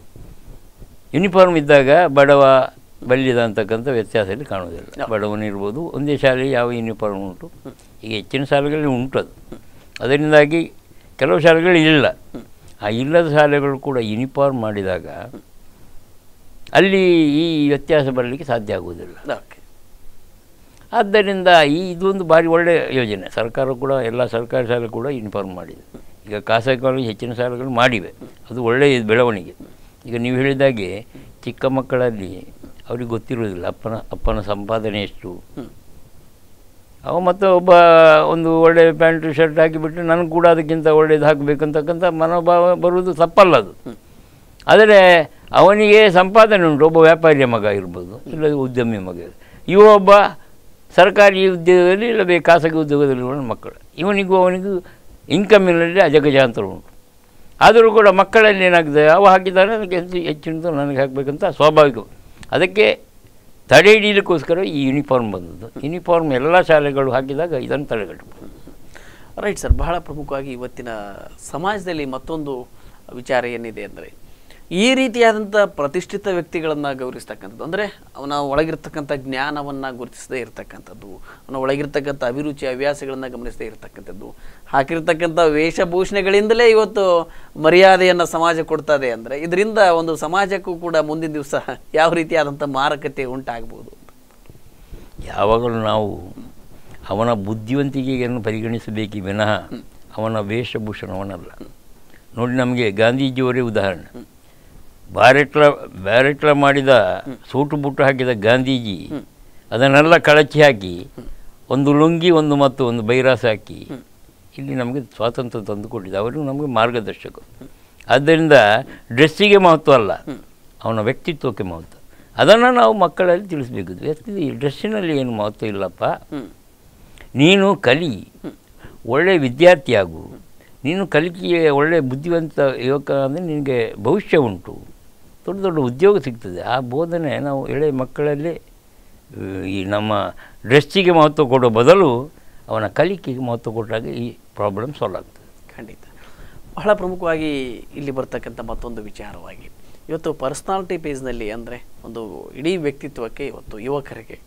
ಯೂನಿಫಾರ್ಮ್ ಇದ್ದಾಗ ಬಡವ ಬಲ್ಲಿದ ಅಂತಕ್ಕಂಥ ವ್ಯತ್ಯಾಸ ಇಲ್ಲಿ ಕಾಣೋದಿಲ್ಲ ಬಡವನಿರ್ಬೋದು ಒಂದೇ ಶಾಲೆ ಯಾವ ಯೂನಿಫಾರ್ಮ್ ಉಂಟು ಈಗ ಹೆಚ್ಚಿನ ಶಾಲೆಗಳಲ್ಲಿ ಉಂಟು ಅದು ಅದರಿಂದಾಗಿ ಕೆಲವು ಶಾಲೆಗಳು ಇಲ್ಲ ಆ ಇಲ್ಲದ ಶಾಲೆಗಳು ಕೂಡ ಯೂನಿಫಾರ್ಮ್ ಮಾಡಿದಾಗ ಅಲ್ಲಿ ಈ ವ್ಯತ್ಯಾಸ ಬರಲಿಕ್ಕೆ ಸಾಧ್ಯ ಆಗುವುದಿಲ್ಲ ಓಕೆ ಆದ್ದರಿಂದ ಈ ಇದೊಂದು ಭಾರಿ ಒಳ್ಳೆಯ ಯೋಜನೆ ಸರ್ಕಾರ ಕೂಡ ಎಲ್ಲ ಸರ್ಕಾರಿ ಶಾಲೆ ಕೂಡ ಇನ್ಫಾರ್ಮ್ ಮಾಡಿದೆ ಈಗ ಖಾಸಗಿ ಕಾಲೇಜು ಹೆಚ್ಚಿನ ಶಾಲೆಗಳು ಮಾಡಿವೆ ಅದು ಒಳ್ಳೆಯ ಬೆಳವಣಿಗೆ ಈಗ ನೀವು ಹೇಳಿದಾಗೆ ಚಿಕ್ಕ ಮಕ್ಕಳಲ್ಲಿ ಅವ್ರಿಗೆ ಗೊತ್ತಿರೋದಿಲ್ಲ ಅಪ್ಪನ ಅಪ್ಪನ ಸಂಪಾದನೆ ಎಷ್ಟು ಅವ ಮತ್ತೆ ಒಬ್ಬ ಒಂದು ಒಳ್ಳೆ ಪ್ಯಾಂಟ್ ಶರ್ಟ್ ಹಾಕಿಬಿಟ್ಟು ನನಗೆ ಕೂಡ ಅದಕ್ಕಿಂತ ಒಳ್ಳೇದು ಹಾಕಬೇಕಂತಕ್ಕಂಥ ಮನೋಭಾವ ಬರುವುದು ತಪ್ಪಲ್ಲ ಅದು ಆದರೆ ಅವನಿಗೆ ಸಂಪಾದನೆ ಉಂಟು ಒಬ್ಬ ವ್ಯಾಪಾರಿಯ ಮಗ ಇರ್ಬೋದು ಇಲ್ಲ ಉದ್ಯಮಿ ಮಗ ಇರ್ಬೋದು. ಇವ ಒಬ್ಬ ಸರ್ಕಾರಿ ಉದ್ಯೋಗದಲ್ಲಿ ಇಲ್ಲವೇ ಖಾಸಗಿ ಉದ್ಯೋಗದಲ್ಲಿರುವ ಮಕ್ಕಳು ಇವನಿಗೂ ಅವನಿಗೂ ಇನ್ಕಮಿನಲ್ಲಿ ಅಜಗಜಾಂತರ ಉಂಟು ಆದರೂ ಕೂಡ ಮಕ್ಕಳಲ್ಲಿ ಏನಾಗ್ತದೆ ಅವ ಹಾಕಿದ್ದಾನೆ ಅದಕ್ಕೆ ಹೆಚ್ಚು ಹೆಚ್ಚಿನದು ನನಗೆ ಹಾಕಬೇಕಂತ ಸ್ವಾಭಾವಿಕ ಅದಕ್ಕೆ ತಡೆ ಹಿಡಿಯಲಿಕ್ಕೋಸ್ಕರ ಈ ಯೂನಿಫಾರ್ಮ್ ಬಂದದ್ದು ಯೂನಿಫಾರ್ಮ್ ಎಲ್ಲ ಶಾಲೆಗಳು ಹಾಕಿದಾಗ ಇದನ್ನು ತಡೆಗಟ್ಟಬಹುದು ರೈಟ್ ಸರ್ ಬಹಳ ಪ್ರಮುಖವಾಗಿ ಇವತ್ತಿನ ಸಮಾಜದಲ್ಲಿ ಮತ್ತೊಂದು ವಿಚಾರ ಏನಿದೆ ಅಂದರೆ ಈ ರೀತಿಯಾದಂಥ ಪ್ರತಿಷ್ಠಿತ ವ್ಯಕ್ತಿಗಳನ್ನು ಗೌರವಿಸ್ತಕ್ಕಂಥದ್ದು ಅಂದರೆ ಅವನ ಒಳಗಿರ್ತಕ್ಕಂಥ ಜ್ಞಾನವನ್ನು ಗುರುತಿಸದೇ ಇರತಕ್ಕಂಥದ್ದು ಅವನ ಒಳಗಿರ್ತಕ್ಕಂಥ ಅಭಿರುಚಿ ಹವ್ಯಾಸಗಳನ್ನು ಗಮನಿಸದೇ ಇರತಕ್ಕಂಥದ್ದು ಹಾಕಿರ್ತಕ್ಕಂಥ ವೇಷಭೂಷಣೆಗಳಿಂದಲೇ ಇವತ್ತು ಮರ್ಯಾದೆಯನ್ನು ಸಮಾಜ ಕೊಡ್ತದೆ ಅಂದರೆ ಇದರಿಂದ ಒಂದು ಸಮಾಜಕ್ಕೂ ಕೂಡ ಮುಂದಿನ ದಿವಸ ಯಾವ ರೀತಿಯಾದಂಥ ಮಾರಕತೆ ಉಂಟಾಗ್ಬೋದು ಯಾವಾಗಲೂ ನಾವು ಅವನ ಬುದ್ಧಿವಂತಿಕೆಯನ್ನು ಪರಿಗಣಿಸಬೇಕೇ ವಿನಃ ಅವನ ವೇಷಭೂಷಣವನ್ನಲ್ಲ ನೋಡಿ ನಮಗೆ ಗಾಂಧೀಜಿಯವರೇ ಉದಾಹರಣೆ ಬ್ಯಾರೆಟ್ಲ ಬ್ಯಾರೆಟ್ಲ ಮಾಡಿದ ಸೂಟು ಬುಟ್ಟು ಹಾಕಿದ ಗಾಂಧೀಜಿ ಅದನ್ನೆಲ್ಲ ಕಳಚಿ ಹಾಕಿ ಒಂದು ಲುಂಗಿ ಒಂದು ಮತ್ತು ಒಂದು ಬೈರಾಸ ಹಾಕಿ ಇಲ್ಲಿ ನಮಗೆ ಸ್ವಾತಂತ್ರ್ಯ ತಂದು ಕೊಟ್ಟಿದೆ ಅವರು ನಮಗೆ ಮಾರ್ಗದರ್ಶಕರು ಆದ್ದರಿಂದ ಡ್ರೆಸ್ಸಿಗೆ ಮಹತ್ವ ಅಲ್ಲ ಅವನ ವ್ಯಕ್ತಿತ್ವಕ್ಕೆ ಮಹತ್ವ ಅದನ್ನು ನಾವು ಮಕ್ಕಳಲ್ಲಿ ತಿಳಿಸ್ಬೇಕು ವ್ಯಕ್ತಿ ಡ್ರೆಸ್ಸಿನಲ್ಲಿ ಏನು ಮಹತ್ವ ಇಲ್ಲಪ್ಪ ಹ್ಮ್ ನೀನು ಕಲಿ ಒಳ್ಳೆ ವಿದ್ಯಾರ್ಥಿಯಾಗು ನೀನು ಕಲಿಕೆಯ ಒಳ್ಳೆ ಬುದ್ಧಿವಂತ ಯುವಕ ಅಂದರೆ ನಿನಗೆ ಭವಿಷ್ಯ ಉಂಟು ದೊಡ್ಡ ದೊಡ್ಡ ಉದ್ಯೋಗ ಸಿಗ್ತದೆ ಆ ಬೋಧನೆ ನಾವು ಎಳೆ ಮಕ್ಕಳಲ್ಲಿ ಆ, ಈ ನಮ್ಮ ಡ್ರೆಸ್ಸಿಗೆ ಮಹತ್ವ ಕೊಡೋ ಬದಲು ಅವನ ಕಲಿಕೆಗೆ ಮಹತ್ವ ಕೊಟ್ಟಾಗ ಈ ಪ್ರಾಬ್ಲಮ್ ಸಾಲ್ವ್ ಆಗ್ತದೆ ಖಂಡಿತ ಬಹಳ ಪ್ರಮುಖವಾಗಿ ಇಲ್ಲಿ ಬರ್ತಕ್ಕಂಥ ಮತ್ತೊಂದು ವಿಚಾರವಾಗಿ ಇವತ್ತು ಪರ್ಸ್ನಾಲಿಟಿ ಪೇಜ್ನಲ್ಲಿ ಅಂದರೆ ಒಂದು ಇಡೀ ವ್ಯಕ್ತಿತ್ವಕ್ಕೆ ಇವತ್ತು ಯುವಕರಿಗೆ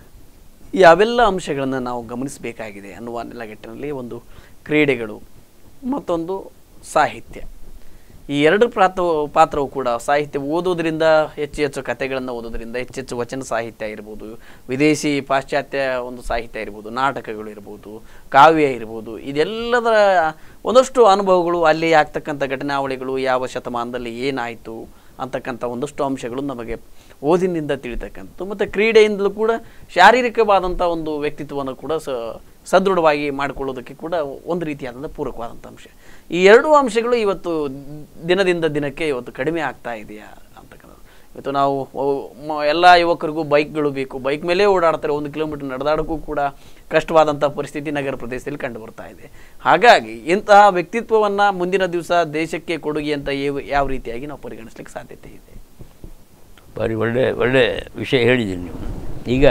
ಯಾವೆಲ್ಲ ಅಂಶಗಳನ್ನು ನಾವು ಗಮನಿಸಬೇಕಾಗಿದೆ ಅನ್ನುವ ನೆಲಗಟ್ಟಿನಲ್ಲಿ ಒಂದು ಕ್ರೀಡೆಗಳು ಮತ್ತೊಂದು ಸಾಹಿತ್ಯ ಈ ಎರಡು ಪಾತ್ರ ಪಾತ್ರವು ಕೂಡ ಸಾಹಿತ್ಯ ಓದೋದ್ರಿಂದ ಹೆಚ್ಚು ಹೆಚ್ಚು ಕಥೆಗಳನ್ನು ಓದೋದ್ರಿಂದ ಹೆಚ್ಚು ಹೆಚ್ಚು ವಚನ ಸಾಹಿತ್ಯ ಇರ್ಬೋದು ವಿದೇಶಿ ಪಾಶ್ಚಾತ್ಯ ಒಂದು ಸಾಹಿತ್ಯ ಇರ್ಬೋದು ನಾಟಕಗಳು ಇರ್ಬೋದು ಕಾವ್ಯ ಇರ್ಬೋದು ಇದೆಲ್ಲದರ ಒಂದಷ್ಟು ಅನುಭವಗಳು ಅಲ್ಲಿ ಆಗ್ತಕ್ಕಂಥ ಘಟನಾವಳಿಗಳು ಯಾವ ಶತಮಾನದಲ್ಲಿ ಏನಾಯಿತು ಅಂತಕ್ಕಂಥ ಒಂದಷ್ಟು ಅಂಶಗಳು ನಮಗೆ ಓದಿನಿಂದ ತಿಳಿತಕ್ಕಂಥದ್ದು ಮತ್ತು ಕ್ರೀಡೆಯಿಂದಲೂ ಕೂಡ ಶಾರೀರಿಕವಾದಂಥ ಒಂದು ವ್ಯಕ್ತಿತ್ವವನ್ನು ಕೂಡ ಸ ಸದೃಢವಾಗಿ ಮಾಡಿಕೊಳ್ಳೋದಕ್ಕೆ ಕೂಡ ಒಂದು ರೀತಿಯಾದಂಥ ಪೂರಕವಾದಂಥ ಅಂಶ ಈ ಎರಡೂ ಅಂಶಗಳು ಇವತ್ತು ದಿನದಿಂದ ದಿನಕ್ಕೆ ಇವತ್ತು ಕಡಿಮೆ ಆಗ್ತಾ ಇದೆಯಾ ಅಂತಕ್ಕಂಥದ್ದು ಇವತ್ತು ನಾವು ಎಲ್ಲ ಯುವಕರಿಗೂ ಬೈಕ್ಗಳು ಬೇಕು ಬೈಕ್ ಮೇಲೆ ಓಡಾಡ್ತಾರೆ ಒಂದು ಕಿಲೋಮೀಟರ್ ನಡೆದಾಡೋಕ್ಕೂ ಕೂಡ ಕಷ್ಟವಾದಂಥ ಪರಿಸ್ಥಿತಿ ನಗರ ಪ್ರದೇಶದಲ್ಲಿ ಕಂಡು ಬರ್ತಾ ಇದೆ ಹಾಗಾಗಿ ಇಂತಹ ವ್ಯಕ್ತಿತ್ವವನ್ನು ಮುಂದಿನ ದಿವಸ ದೇಶಕ್ಕೆ ಕೊಡುಗೆ ಅಂತ ಯಾವ- ಯಾವ ರೀತಿಯಾಗಿ ನಾವು ಪರಿಗಣಿಸ್ಲಿಕ್ಕೆ ಸಾಧ್ಯತೆ ಇದೆ ಭಾರಿ ಒಳ್ಳೆ ಒಳ್ಳೆ ವಿಷಯ ಹೇಳಿದ್ದೀರಿ ನೀವು ಈಗ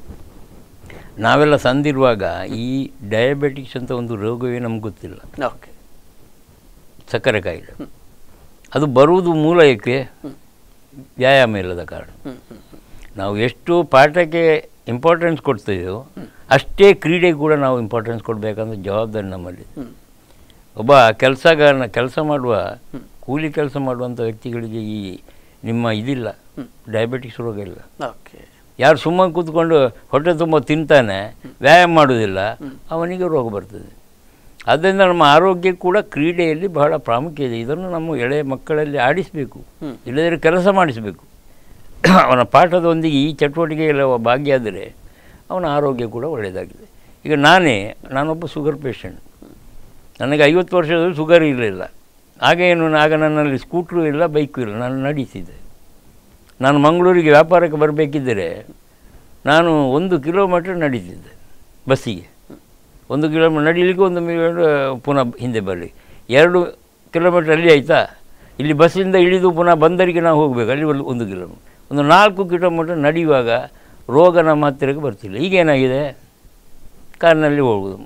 ನಾವೆಲ್ಲ ಸಂದಿರುವಾಗ ಈ ಡಯಾಬೆಟಿಕ್ಸ್ ಅಂತ ಒಂದು ರೋಗವೇ ನಮ್ಗೆ ಗೊತ್ತಿಲ್ಲ ಓಕೆ ಸಕ್ಕರೆ ಕಾಯಿಲೆ ಅದು ಬರುವುದು ಮೂಲ ಏಕೆ ವ್ಯಾಯಾಮ ಇಲ್ಲದ ಕಾರಣ ಹ್ಮ್ ಹ್ಮ್ ಹ್ಮ್. ನಾವು ಎಷ್ಟು ಪಾಠಕ್ಕೆ ಇಂಪಾರ್ಟೆನ್ಸ್ ಕೊಡ್ತೀವೋ ಅಷ್ಟೇ ಕ್ರೀಡೆಗೆ ಕೂಡ ನಾವು ಇಂಪಾರ್ಟೆನ್ಸ್ ಕೊಡಬೇಕಂತ ಜವಾಬ್ದಾರಿ ನಮ್ಮಲ್ಲಿ ಹ್ಮ್ ಒಬ್ಬ ಕೆಲಸಗಾರನ ಕೆಲಸ ಮಾಡುವ ಕೂಲಿ ಕೆಲಸ ಮಾಡುವಂಥ ವ್ಯಕ್ತಿಗಳಿಗೆ ಈ ನಿಮ್ಮ ಇದಿಲ್ಲ ಡಯಾಬಿಟಿಕ್ಸ್ ರೋಗ ಇಲ್ಲ ಓಕೆ ಯಾರು ಸುಮ್ಮನೆ ಕೂತ್ಕೊಂಡು ಹೊಟ್ಟೆ ತುಂಬ ತಿಂತಾನೆ ವ್ಯಾಯಾಮ ಮಾಡೋದಿಲ್ಲ ಅವನಿಗೆ ರೋಗ ಬರ್ತದೆ ಆದ್ದರಿಂದ ನಮ್ಮ ಆರೋಗ್ಯ ಕೂಡ ಕ್ರೀಡೆಯಲ್ಲಿ ಬಹಳ ಪ್ರಾಮುಖ್ಯ ಇದೆ ಇದನ್ನು ನಮ್ಮ ಎಳೆಯ ಮಕ್ಕಳಲ್ಲಿ ಆಡಿಸಬೇಕು ಹ್ಮ್. ಇಲ್ಲದಿದ್ದರೆ ಕೆಲಸ ಮಾಡಿಸಬೇಕು ಅವನ ಪಾಠದೊಂದಿಗೆ ಈ ಚಟುವಟಿಕೆಯಲ್ಲಿ ಅವ ಭಾಗಿಯಾದರೆ ಅವನ ಆರೋಗ್ಯ ಕೂಡ ಒಳ್ಳೆಯದಾಗಿದೆ ಈಗ ನಾನೇ ನಾನೊಬ್ಬ ಶುಗರ್ ಪೇಷಂಟ್ ನನಗೆ ಐವತ್ತು ವರ್ಷದಲ್ಲಿ ಶುಗರ್ ಇರಲಿಲ್ಲ ಆಗ ಏನು ಆಗ ನನ್ನಲ್ಲಿ ಸ್ಕೂಟ್ರು ಇಲ್ಲ ಬೈಕು ಇಲ್ಲ ನಾನು ನಡೀತಿದ್ದೆ ನಾನು ಮಂಗಳೂರಿಗೆ ವ್ಯಾಪಾರಕ್ಕೆ ಬರಬೇಕಿದ್ದರೆ ನಾನು ಒಂದು ಕಿಲೋಮೀಟ್ರ್ ನಡೀತಿದ್ದೆ ಬಸ್ಸಿಗೆ ಒಂದು ಕಿಲೋಮೀಟ್ರ್ ನಡೀಲಿಕ್ಕೆ ಒಂದು ಕಿಲೋಮೀಟ್ರ್ ಪುನಃ ಹಿಂದೆ ಬರಲಿ ಎರಡು ಕಿಲೋಮೀಟ್ರ್ ಅಲ್ಲಿ ಆಯಿತಾ ಇಲ್ಲಿ ಬಸ್ಸಿಂದ ಇಳಿದು ಪುನಃ ಬಂದರಿಗೆ ನಾವು ಹೋಗಬೇಕು ಅಲ್ಲಿ ಒಂದು ಒಂದು ಕಿಲೋಮೀಟ್ರ್ ಒಂದು ನಾಲ್ಕು ಕಿಲೋಮೀಟ್ರ್ ನಡೆಯುವಾಗ ರೋಗ ನಮ್ಮ ಹತ್ತಿರಕ್ಕೆ ಬರ್ತಿಲ್ಲ ಈಗೇನಾಗಿದೆ ಕಾರಿನಲ್ಲಿ ಹೋಗುವುದು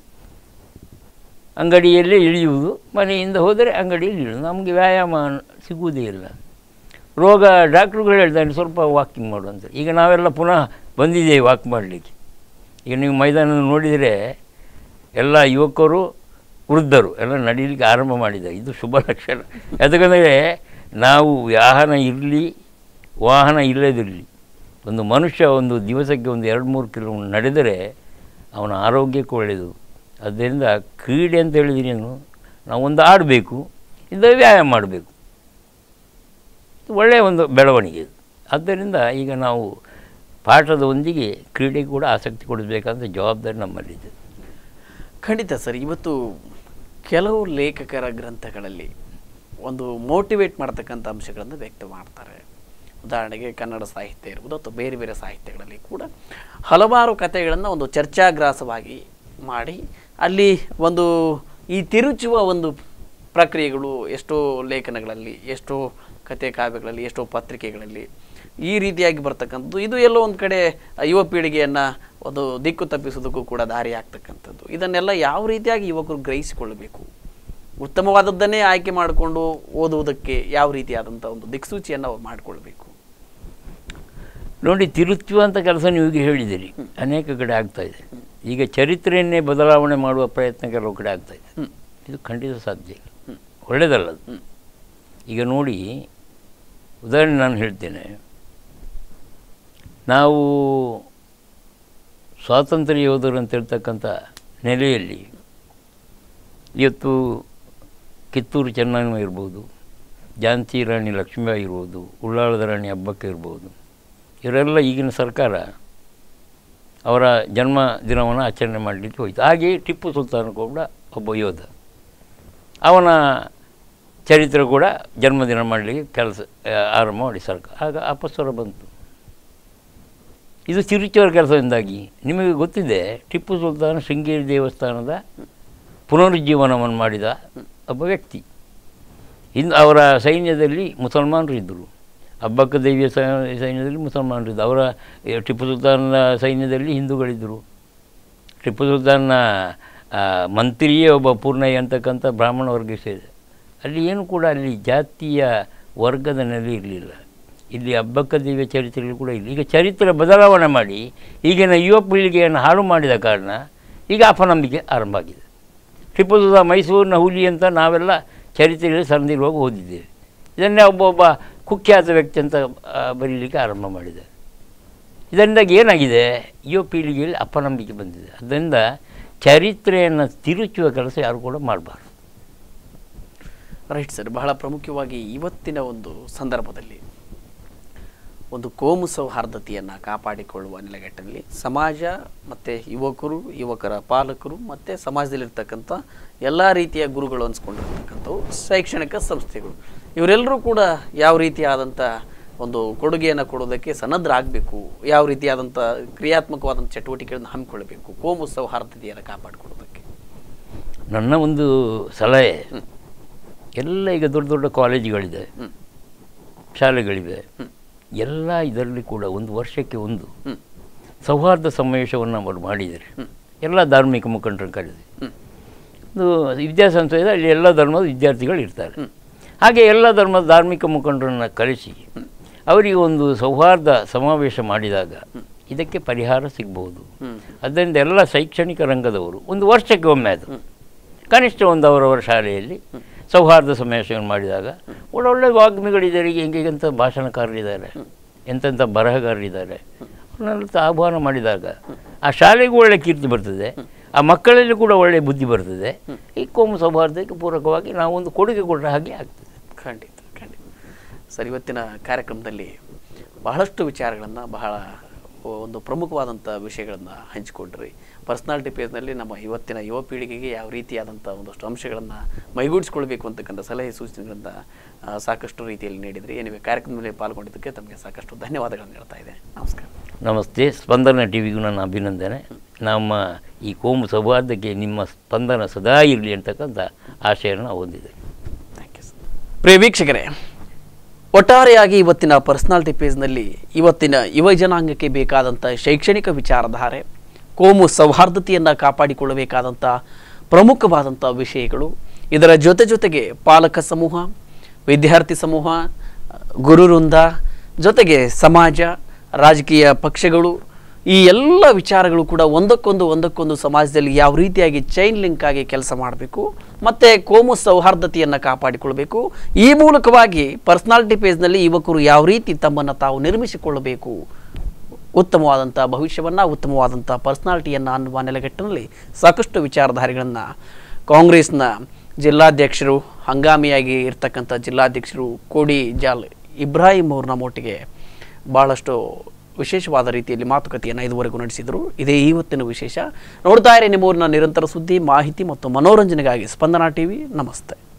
ಅಂಗಡಿಯಲ್ಲಿ ಇಳಿಯುವುದು ಮನೆಯಿಂದ ಹೋದರೆ ಅಂಗಡಿಯಲ್ಲಿ ಇಳಿಯುವುದು ನಮಗೆ ವ್ಯಾಯಾಮ ಸಿಗುವುದೇ ಇಲ್ಲ ರೋಗ ಡಾಕ್ಟ್ರುಗಳು ಹೇಳ್ತಾರೆ ಸ್ವಲ್ಪ ವಾಕಿಂಗ್ ಮಾಡು ಅಂತ ಈಗ ನಾವೆಲ್ಲ ಪುನಃ ಬಂದಿದ್ದೇವೆ ವಾಕ್ ಮಾಡಲಿಕ್ಕೆ ಈಗ ನೀವು ಮೈದಾನ ನೋಡಿದರೆ ಎಲ್ಲ ಯುವಕರು ವೃದ್ಧರು ಎಲ್ಲ ನಡೀಲಿಕ್ಕೆ ಆರಂಭ ಮಾಡಿದ್ದಾರೆ ಇದು ಶುಭ ಲಕ್ಷಣ ಯಾಕಂದರೆ ನಾವು ವಾಹನ ಇರಲಿ ವಾಹನ ಇಲ್ಲದಿರಲಿ ಒಂದು ಮನುಷ್ಯ ಒಂದು ದಿವಸಕ್ಕೆ ಒಂದು ಎರಡು ಮೂರು ಕಿಲೋಮೀಟರ್ ನಡೆದರೆ ಅವನ ಆರೋಗ್ಯಕ್ಕೆ ಒಳ್ಳೆಯದು ಆದ್ದರಿಂದ ಕ್ರೀಡೆ ಅಂತ ಹೇಳಿದ್ರೆ ಏನು ನಾವು ಒಂದು ಆಡಬೇಕು ಇಲ್ಲ ವ್ಯಾಯಾಮ ಮಾಡಬೇಕು ಇದು ಒಳ್ಳೆಯ ಒಂದು ಬೆಳವಣಿಗೆ ಇದು ಆದ್ದರಿಂದ ಈಗ ನಾವು ಪಾಠದ ಒಂದಿಗೆ ಕ್ರೀಡೆಗೆ ಕೂಡ ಆಸಕ್ತಿ ಕೊಡಬೇಕಂತ ಜವಾಬ್ದಾರಿ ನಮ್ಮಲ್ಲಿದೆ ಖಂಡಿತ ಸರ್ ಇವತ್ತು ಕೆಲವು ಲೇಖಕರ ಗ್ರಂಥಗಳಲ್ಲಿ ಒಂದು ಮೋಟಿವೇಟ್ ಮಾಡ್ತಕ್ಕಂಥ ಅಂಶಗಳನ್ನು ವ್ಯಕ್ತ ಮಾಡ್ತಾರೆ ಉದಾಹರಣೆಗೆ ಕನ್ನಡ ಸಾಹಿತ್ಯ ಇರ್ಬೋದು ಅಥವಾ ಬೇರೆ ಬೇರೆ ಸಾಹಿತ್ಯಗಳಲ್ಲಿ ಕೂಡ ಹಲವಾರು ಕಥೆಗಳನ್ನು ಒಂದು ಚರ್ಚಾಗ್ರಾಸವಾಗಿ ಮಾಡಿ ಅಲ್ಲಿ ಒಂದು ಈ ತಿರುಚುವ ಒಂದು ಪ್ರಕ್ರಿಯೆಗಳು ಎಷ್ಟೋ ಲೇಖನಗಳಲ್ಲಿ ಎಷ್ಟೋ ಕಥೆ ಕಾವ್ಯಗಳಲ್ಲಿ ಎಷ್ಟೋ ಪತ್ರಿಕೆಗಳಲ್ಲಿ ಈ ರೀತಿಯಾಗಿ ಬರ್ತಕ್ಕಂಥದ್ದು ಇದು ಎಲ್ಲೋ ಒಂದು ಕಡೆ ಯುವ ಪೀಳಿಗೆಯನ್ನು ಒಂದು ದಿಕ್ಕು ತಪ್ಪಿಸೋದಕ್ಕೂ ಕೂಡ ದಾರಿ ಆಗ್ತಕ್ಕಂಥದ್ದು ಇದನ್ನೆಲ್ಲ ಯಾವ ರೀತಿಯಾಗಿ ಯುವಕರು ಗ್ರಹಿಸಿಕೊಳ್ಳಬೇಕು ಉತ್ತಮವಾದದ್ದನ್ನೇ ಆಯ್ಕೆ ಮಾಡಿಕೊಂಡು ಓದುವುದಕ್ಕೆ ಯಾವ ರೀತಿಯಾದಂಥ ಒಂದು ದಿಕ್ಸೂಚಿಯನ್ನು ಅವ್ರು ಮಾಡಿಕೊಳ್ಬೇಕು ನೋಡಿ ತಿರುಚುವಂಥ ಕೆಲಸ ನೀವು ಈಗ ಹೇಳಿದಿರಿ ಅನೇಕ ಕಡೆ ಆಗ್ತಾ ಇದೆ ಈಗ ಚರಿತ್ರೆಯನ್ನೇ ಬದಲಾವಣೆ ಮಾಡುವ ಪ್ರಯತ್ನ ಕೆಲವು ಕಡೆ ಆಗ್ತಾ ಇದೆ ಹ್ಮ್. ಇದು ಖಂಡಿತ ಸಾಧ್ಯ ಇಲ್ಲ ಒಳ್ಳೆಯದಲ್ಲ ಅದು ಹ್ಮ್. ಈಗ ನೋಡಿ ಉದಾಹರಣೆ ನಾನು ಹೇಳ್ತೇನೆ ನಾವು ಸ್ವಾತಂತ್ರ್ಯ ಯೋಧರು ಅಂತ ಹೇಳ್ತಕ್ಕಂಥ ನೆಲೆಯಲ್ಲಿ ಇವತ್ತು ಕಿತ್ತೂರು ಚೆನ್ನಮ್ಮ ಇರ್ಬೋದು ಝಾನ್ಸಿ ರಾಣಿ ಲಕ್ಷ್ಮೀಬಾಯಿ ಇರ್ಬೋದು ಉಳ್ಳಾಳದ ರಾಣಿ ಹಬ್ಬಕ್ಕೆ ಇರ್ಬೋದು ಇವರೆಲ್ಲ ಈಗಿನ ಸರ್ಕಾರ ಅವರ ಜನ್ಮ ದಿನವನ್ನು ಆಚರಣೆ ಮಾಡಲಿಕ್ಕೆ ಹೋಯಿತು ಹಾಗೆಯೇ ಟಿಪ್ಪು ಸುಲ್ತಾನ್ ಕೂಡ ಒಬ್ಬ ಯೋಧ ಅವನ ಚರಿತ್ರೆ ಕೂಡ ಜನ್ಮದಿನ ಮಾಡಲಿಕ್ಕೆ ಕೆಲಸ ಆ, ಆರಂಭ ಮಾಡಿ ಸರ್ಕಾರ ಆಗ ಅಪಸ್ವರ ಬಂತು ಇದು ತಿರುಚುವರ ಕೆಲಸದಿಂದಾಗಿ ನಿಮಗೆ ಗೊತ್ತಿದೆ ಟಿಪ್ಪು ಸುಲ್ತಾನ್ ಶೃಂಗೇರಿ ದೇವಸ್ಥಾನದ ಪುನರುಜ್ಜೀವನವನ್ನು ಮಾಡಿದ ಒಬ್ಬ ವ್ಯಕ್ತಿ ಇನ್ನು ಅವರ ಸೈನ್ಯದಲ್ಲಿ ಮುಸಲ್ಮಾನರು ಇದ್ದರು ಅಬ್ಬಕ್ಕ ದೇವಿಯ ಸ- ಸೈನ್ಯದಲ್ಲಿ ಮುಸಲ್ಮಾನರು ಇದ್ದರು ಅವರ ಈ ಟಿಪ್ಪು ಸುಲ್ತಾನ್ನ ಸೈನ್ಯದಲ್ಲಿ ಹಿಂದೂಗಳಿದ್ದರು ಟಿಪ್ಪು ಸುಲ್ತಾನ್ನ ಆ, ಮಂತ್ರಿಯೇ ಒಬ್ಬ ಪೂರ್ಣಯ್ಯ ಅಂತಕ್ಕಂಥ ಬ್ರಾಹ್ಮಣ ವರ್ಗ ಸೇರಿದೆ ಅಲ್ಲಿ ಏನು ಕೂಡ ಅಲ್ಲಿ ಜಾತಿಯ ವರ್ಗದ ನೆಲೆ ಇರಲಿಲ್ಲ ಇಲ್ಲಿ ಅಬ್ಬಕ್ಕ ದೇವಿಯ ಚರಿತ್ರೆಗಳು ಕೂಡ ಇಲ್ಲ ಈಗ ಚರಿತ್ರೆ ಬದಲಾವಣೆ ಮಾಡಿ ಈಗಿನ ಯುವ ಪೀಳಿಗೆಯನ್ನು ಹಾಳು ಮಾಡಿದ ಕಾರಣ ಈಗ ಅಪನಂಬಿಕೆ ಆರಂಭ ಆಗಿದೆ ಟಿಪ್ಪು ಸುಲ್ತಾನ್ ಮೈಸೂರಿನ ಹುಲಿ ಅಂತ ನಾವೆಲ್ಲ ಚರಿತ್ರೆಯಲ್ಲಿ ಸಣ್ಣದಿರುವಾಗ ಓದಿದ್ದೇವೆ ಇದನ್ನೇ ಒಬ್ಬ ಒಬ್ಬ ಕುಖ್ಯಾತ ವ್ಯಕ್ತಿ ಅಂತ ಆ, ಬರೀಲಿಕ್ಕೆ ಆರಂಭ ಮಾಡಿದೆ ಇದರಿಂದಾಗಿ ಏನಾಗಿದೆ ಯುವ ಪೀಳಿಗೆಯಲ್ಲಿ ಅಪನಂಬಿಕೆ ಬಂದಿದೆ ಅದರಿಂದ ಚರಿತ್ರೆಯನ್ನು ತಿರುಚುವ ಕೆಲಸ ಯಾರು ಕೂಡ ಮಾಡಬಾರ್ದು ರೈಟ್ ಸರ್ ಬಹಳ ಪ್ರಮುಖವಾಗಿ ಇವತ್ತಿನ ಒಂದು ಸಂದರ್ಭದಲ್ಲಿ ಒಂದು ಕೋಮು ಸೌಹಾರ್ದತೆಯನ್ನು ಕಾಪಾಡಿಕೊಳ್ಳುವ ನೆಲೆಗಟ್ಟಿನಲ್ಲಿ ಸಮಾಜ ಮತ್ತು ಯುವಕರು ಯುವಕರ ಪಾಲಕರು ಮತ್ತು ಸಮಾಜದಲ್ಲಿರ್ತಕ್ಕಂಥ ಎಲ್ಲ ರೀತಿಯ ಗುರುಗಳು ಅನ್ಸ್ಕೊಂಡಿರ್ತಕ್ಕಂಥವು ಶೈಕ್ಷಣಿಕ ಸಂಸ್ಥೆಗಳು ಇವರೆಲ್ಲರೂ ಕೂಡ ಯಾವ ರೀತಿಯಾದಂಥ ಒಂದು ಕೊಡುಗೆಯನ್ನು ಕೊಡೋದಕ್ಕೆ ಸನ್ನದ್ಧರಾಗಬೇಕು ಯಾವ ರೀತಿಯಾದಂಥ ಕ್ರಿಯಾತ್ಮಕವಾದಂಥ ಚಟುವಟಿಕೆಗಳನ್ನು ಹಮ್ಮಿಕೊಳ್ಬೇಕು ಕೋಮು ಸೌಹಾರ್ದತೆಯನ್ನು ಕಾಪಾಡಿಕೊಳ್ಳೋದಕ್ಕೆ ನನ್ನ ಒಂದು ಸಲಹೆ ಎಲ್ಲ ಈಗ ದೊಡ್ಡ ದೊಡ್ಡ ಕಾಲೇಜುಗಳಿದೆ ಹ್ಮ್. ಶಾಲೆಗಳಿವೆ ಎಲ್ಲ ಇದರಲ್ಲಿ ಕೂಡ ಒಂದು ವರ್ಷಕ್ಕೆ ಒಂದು ಹ್ಮ್. ಸೌಹಾರ್ದ ಸಮಾವೇಶವನ್ನು ಅವರು ಮಾಡಿದ್ದಾರೆ ಹ್ಮ್. ಎಲ್ಲ ಧಾರ್ಮಿಕ ಮುಖಂಡರನ್ನು ಕರೆದು ಹ್ಮ್. ಒಂದು ವಿದ್ಯಾಸಂಸ್ಥೆ ಇದೆ ಅಲ್ಲಿ ಎಲ್ಲ ಧರ್ಮದ ವಿದ್ಯಾರ್ಥಿಗಳು ಇರ್ತಾರೆ ಹ್ಮ್. ಹಾಗೆ ಎಲ್ಲ ಧರ್ಮದ ಧಾರ್ಮಿಕ ಮುಖಂಡರನ್ನು ಕರೆಸಿ ಅವರಿಗೆ ಒಂದು ಸೌಹಾರ್ದ ಸಮಾವೇಶ ಮಾಡಿದಾಗ ಇದಕ್ಕೆ ಪರಿಹಾರ ಸಿಗ್ಬೋದು ಹ್ಮ್. ಅದರಿಂದ ಎಲ್ಲ ಶೈಕ್ಷಣಿಕ ರಂಗದವರು ಒಂದು ವರ್ಷಕ್ಕೆ ಒಮ್ಮೆ ಅದು ಕನಿಷ್ಠ ಒಂದು ಅವರವರ ಶಾಲೆಯಲ್ಲಿ ಸೌಹಾರ್ದ ಸಮಾವೇಶವನ್ನು ಮಾಡಿದಾಗ ಒಳ್ಳೊಳ್ಳೆ ವಾಗ್ಮಿಗಳಿದ್ದಾರೆ ಈಗ ಹಿಂಗಿಗಂತ ಭಾಷಣಕಾರರಿದ್ದಾರೆ ಎಂತೆಂಥ ಬರಹಗಾರರಿದ್ದಾರೆ ಅವ್ರನ್ನೆಲ್ಲ ಆಹ್ವಾನ ಮಾಡಿದಾಗ ಆ ಶಾಲೆಗೂ ಒಳ್ಳೆ ಕೀರ್ತಿ ಬರ್ತದೆ ಆ ಮಕ್ಕಳಲ್ಲಿ ಕೂಡ ಒಳ್ಳೆ ಬುದ್ಧಿ ಬರ್ತದೆ ಈ ಕೋಮು ಸೌಹಾರ್ದಕ್ಕೆ ಪೂರಕವಾಗಿ ನಾವು ಒಂದು ಕೊಡುಗೆ ಕೊಟ್ಟ ಹಾಗೆ ಆಗ್ತದೆ ಖಂಡಿತ ಖಂಡಿತ ಸರ್ ಇವತ್ತಿನ ಕಾರ್ಯಕ್ರಮದಲ್ಲಿ ಬಹಳಷ್ಟು ವಿಚಾರಗಳನ್ನು ಬಹಳ ಒಂದು ಪ್ರಮುಖವಾದಂಥ ವಿಷಯಗಳನ್ನು ಹಂಚಿಕೊಂಡ್ರಿ ಪರ್ಸ್ನಾಲಿಟಿ ಪೇಜ್ನಲ್ಲಿ ನಮ್ಮ ಇವತ್ತಿನ ಯುವ ಪೀಳಿಗೆಗೆ ಯಾವ ರೀತಿಯಾದಂಥ ಒಂದಷ್ಟು ಅಂಶಗಳನ್ನು ಮೈಗೂಡಿಸ್ಕೊಳ್ಬೇಕು ಅಂತಕ್ಕಂಥ ಸಲಹೆ ಸೂಚನೆಗಳನ್ನು ಆ, ಸಾಕಷ್ಟು ರೀತಿಯಲ್ಲಿ ನೀಡಿದ್ರಿ ಏನಿವೆ ಕಾರ್ಯಕ್ರಮದಲ್ಲಿ ಪಾಲ್ಗೊಂಡಿದ್ದಕ್ಕೆ ತಮಗೆ ಸಾಕಷ್ಟು ಧನ್ಯವಾದಗಳನ್ನು ಹೇಳ್ತಾ ಇದೆ ನಮಸ್ಕಾರ ನಮಸ್ತೆ ಸ್ಪಂದನ ಟಿವಿಗೂ ನನ್ನ ಅಭಿನಂದನೆ ನಮ್ಮ ಈ ಕೋಮು ಸೌಹಾರ್ದಕ್ಕೆ ನಿಮ್ಮ ಸ್ಪಂದನ ಸದಾ ಇರಲಿ ಅಂತಕ್ಕಂಥ ಆಶಯವನ್ನು ಹೊಂದಿದೆ ಥ್ಯಾಂಕ್ ಯು ಸರ್ ಪ್ರಿಯ ವೀಕ್ಷಕರೇ ಒಟ್ಟಾರೆಯಾಗಿ ಇವತ್ತಿನ ಪರ್ಸನಾಲಿಟಿ ಪೇಜ್ನಲ್ಲಿ ಇವತ್ತಿನ ಯುವ ಜನಾಂಗಕ್ಕೆ ಬೇಕಾದಂಥ ಶೈಕ್ಷಣಿಕ ವಿಚಾರಧಾರೆ ಕೋಮು ಸೌಹಾರ್ದತೆಯನ್ನು ಕಾಪಾಡಿಕೊಳ್ಳಬೇಕಾದಂಥ ಪ್ರಮುಖವಾದಂಥ ವಿಷಯಗಳು ಇದರ ಜೊತೆ ಜೊತೆಗೆ ಪಾಲಕ ಸಮೂಹ ವಿದ್ಯಾರ್ಥಿ ಸಮೂಹ ಗುರು ವೃಂದ ಜೊತೆಗೆ ಸಮಾಜ ರಾಜಕೀಯ ಪಕ್ಷಗಳು ಈ ಎಲ್ಲ ವಿಚಾರಗಳು ಕೂಡ ಒಂದಕ್ಕೊಂದು ಒಂದಕ್ಕೊಂದು ಸಮಾಜದಲ್ಲಿ ಯಾವ ರೀತಿಯಾಗಿ ಚೈನ್ ಲಿಂಕ್ ಆಗಿ ಕೆಲಸ ಮಾಡಬೇಕು ಮತ್ತು ಕೋಮು ಸೌಹಾರ್ದತೆಯನ್ನು ಕಾಪಾಡಿಕೊಳ್ಬೇಕು ಈ ಮೂಲಕವಾಗಿ ಪರ್ಸನಾಲಿಟಿ ಪೇಜ್ನಲ್ಲಿ ಯುವಕರು ಯಾವ ರೀತಿ ತಮ್ಮನ್ನು ತಾವು ನಿರ್ಮಿಸಿಕೊಳ್ಳಬೇಕು ಉತ್ತಮವಾದಂಥ ಭವಿಷ್ಯವನ್ನು ಉತ್ತಮವಾದಂಥ ಪರ್ಸ್ನಾಲಿಟಿಯನ್ನು ಅನ್ನುವ ನೆಲೆಗಟ್ಟಿನಲ್ಲಿ ಸಾಕಷ್ಟು ವಿಚಾರಧಾರೆಗಳನ್ನು ಕಾಂಗ್ರೆಸ್ನ ಜಿಲ್ಲಾಧ್ಯಕ್ಷರು ಹಂಗಾಮಿಯಾಗಿ ಇರ್ತಕ್ಕಂಥ ಜಿಲ್ಲಾಧ್ಯಕ್ಷರು ಕೋಡಿ ಜಾಲ್ ಇಬ್ರಾಹಿಂ ಅವ್ರನ್ನ ಮೊಟ್ಟಿಗೆ ಭಾಳಷ್ಟು ವಿಶೇಷವಾದ ರೀತಿಯಲ್ಲಿ ಮಾತುಕತೆಯನ್ನು ಇದುವರೆಗೂ ನಡೆಸಿದರು ಇದೇ ಇವತ್ತಿನ ವಿಶೇಷ ನೋಡ್ತಾ ಇರಿ ನಿಮ್ಮೂರಿನ ನಿರಂತರ ಸುದ್ದಿ ಮಾಹಿತಿ ಮತ್ತು ಮನೋರಂಜನೆಗಾಗಿ ಸ್ಪಂದನಾ ಟಿವಿ ನಮಸ್ತೆ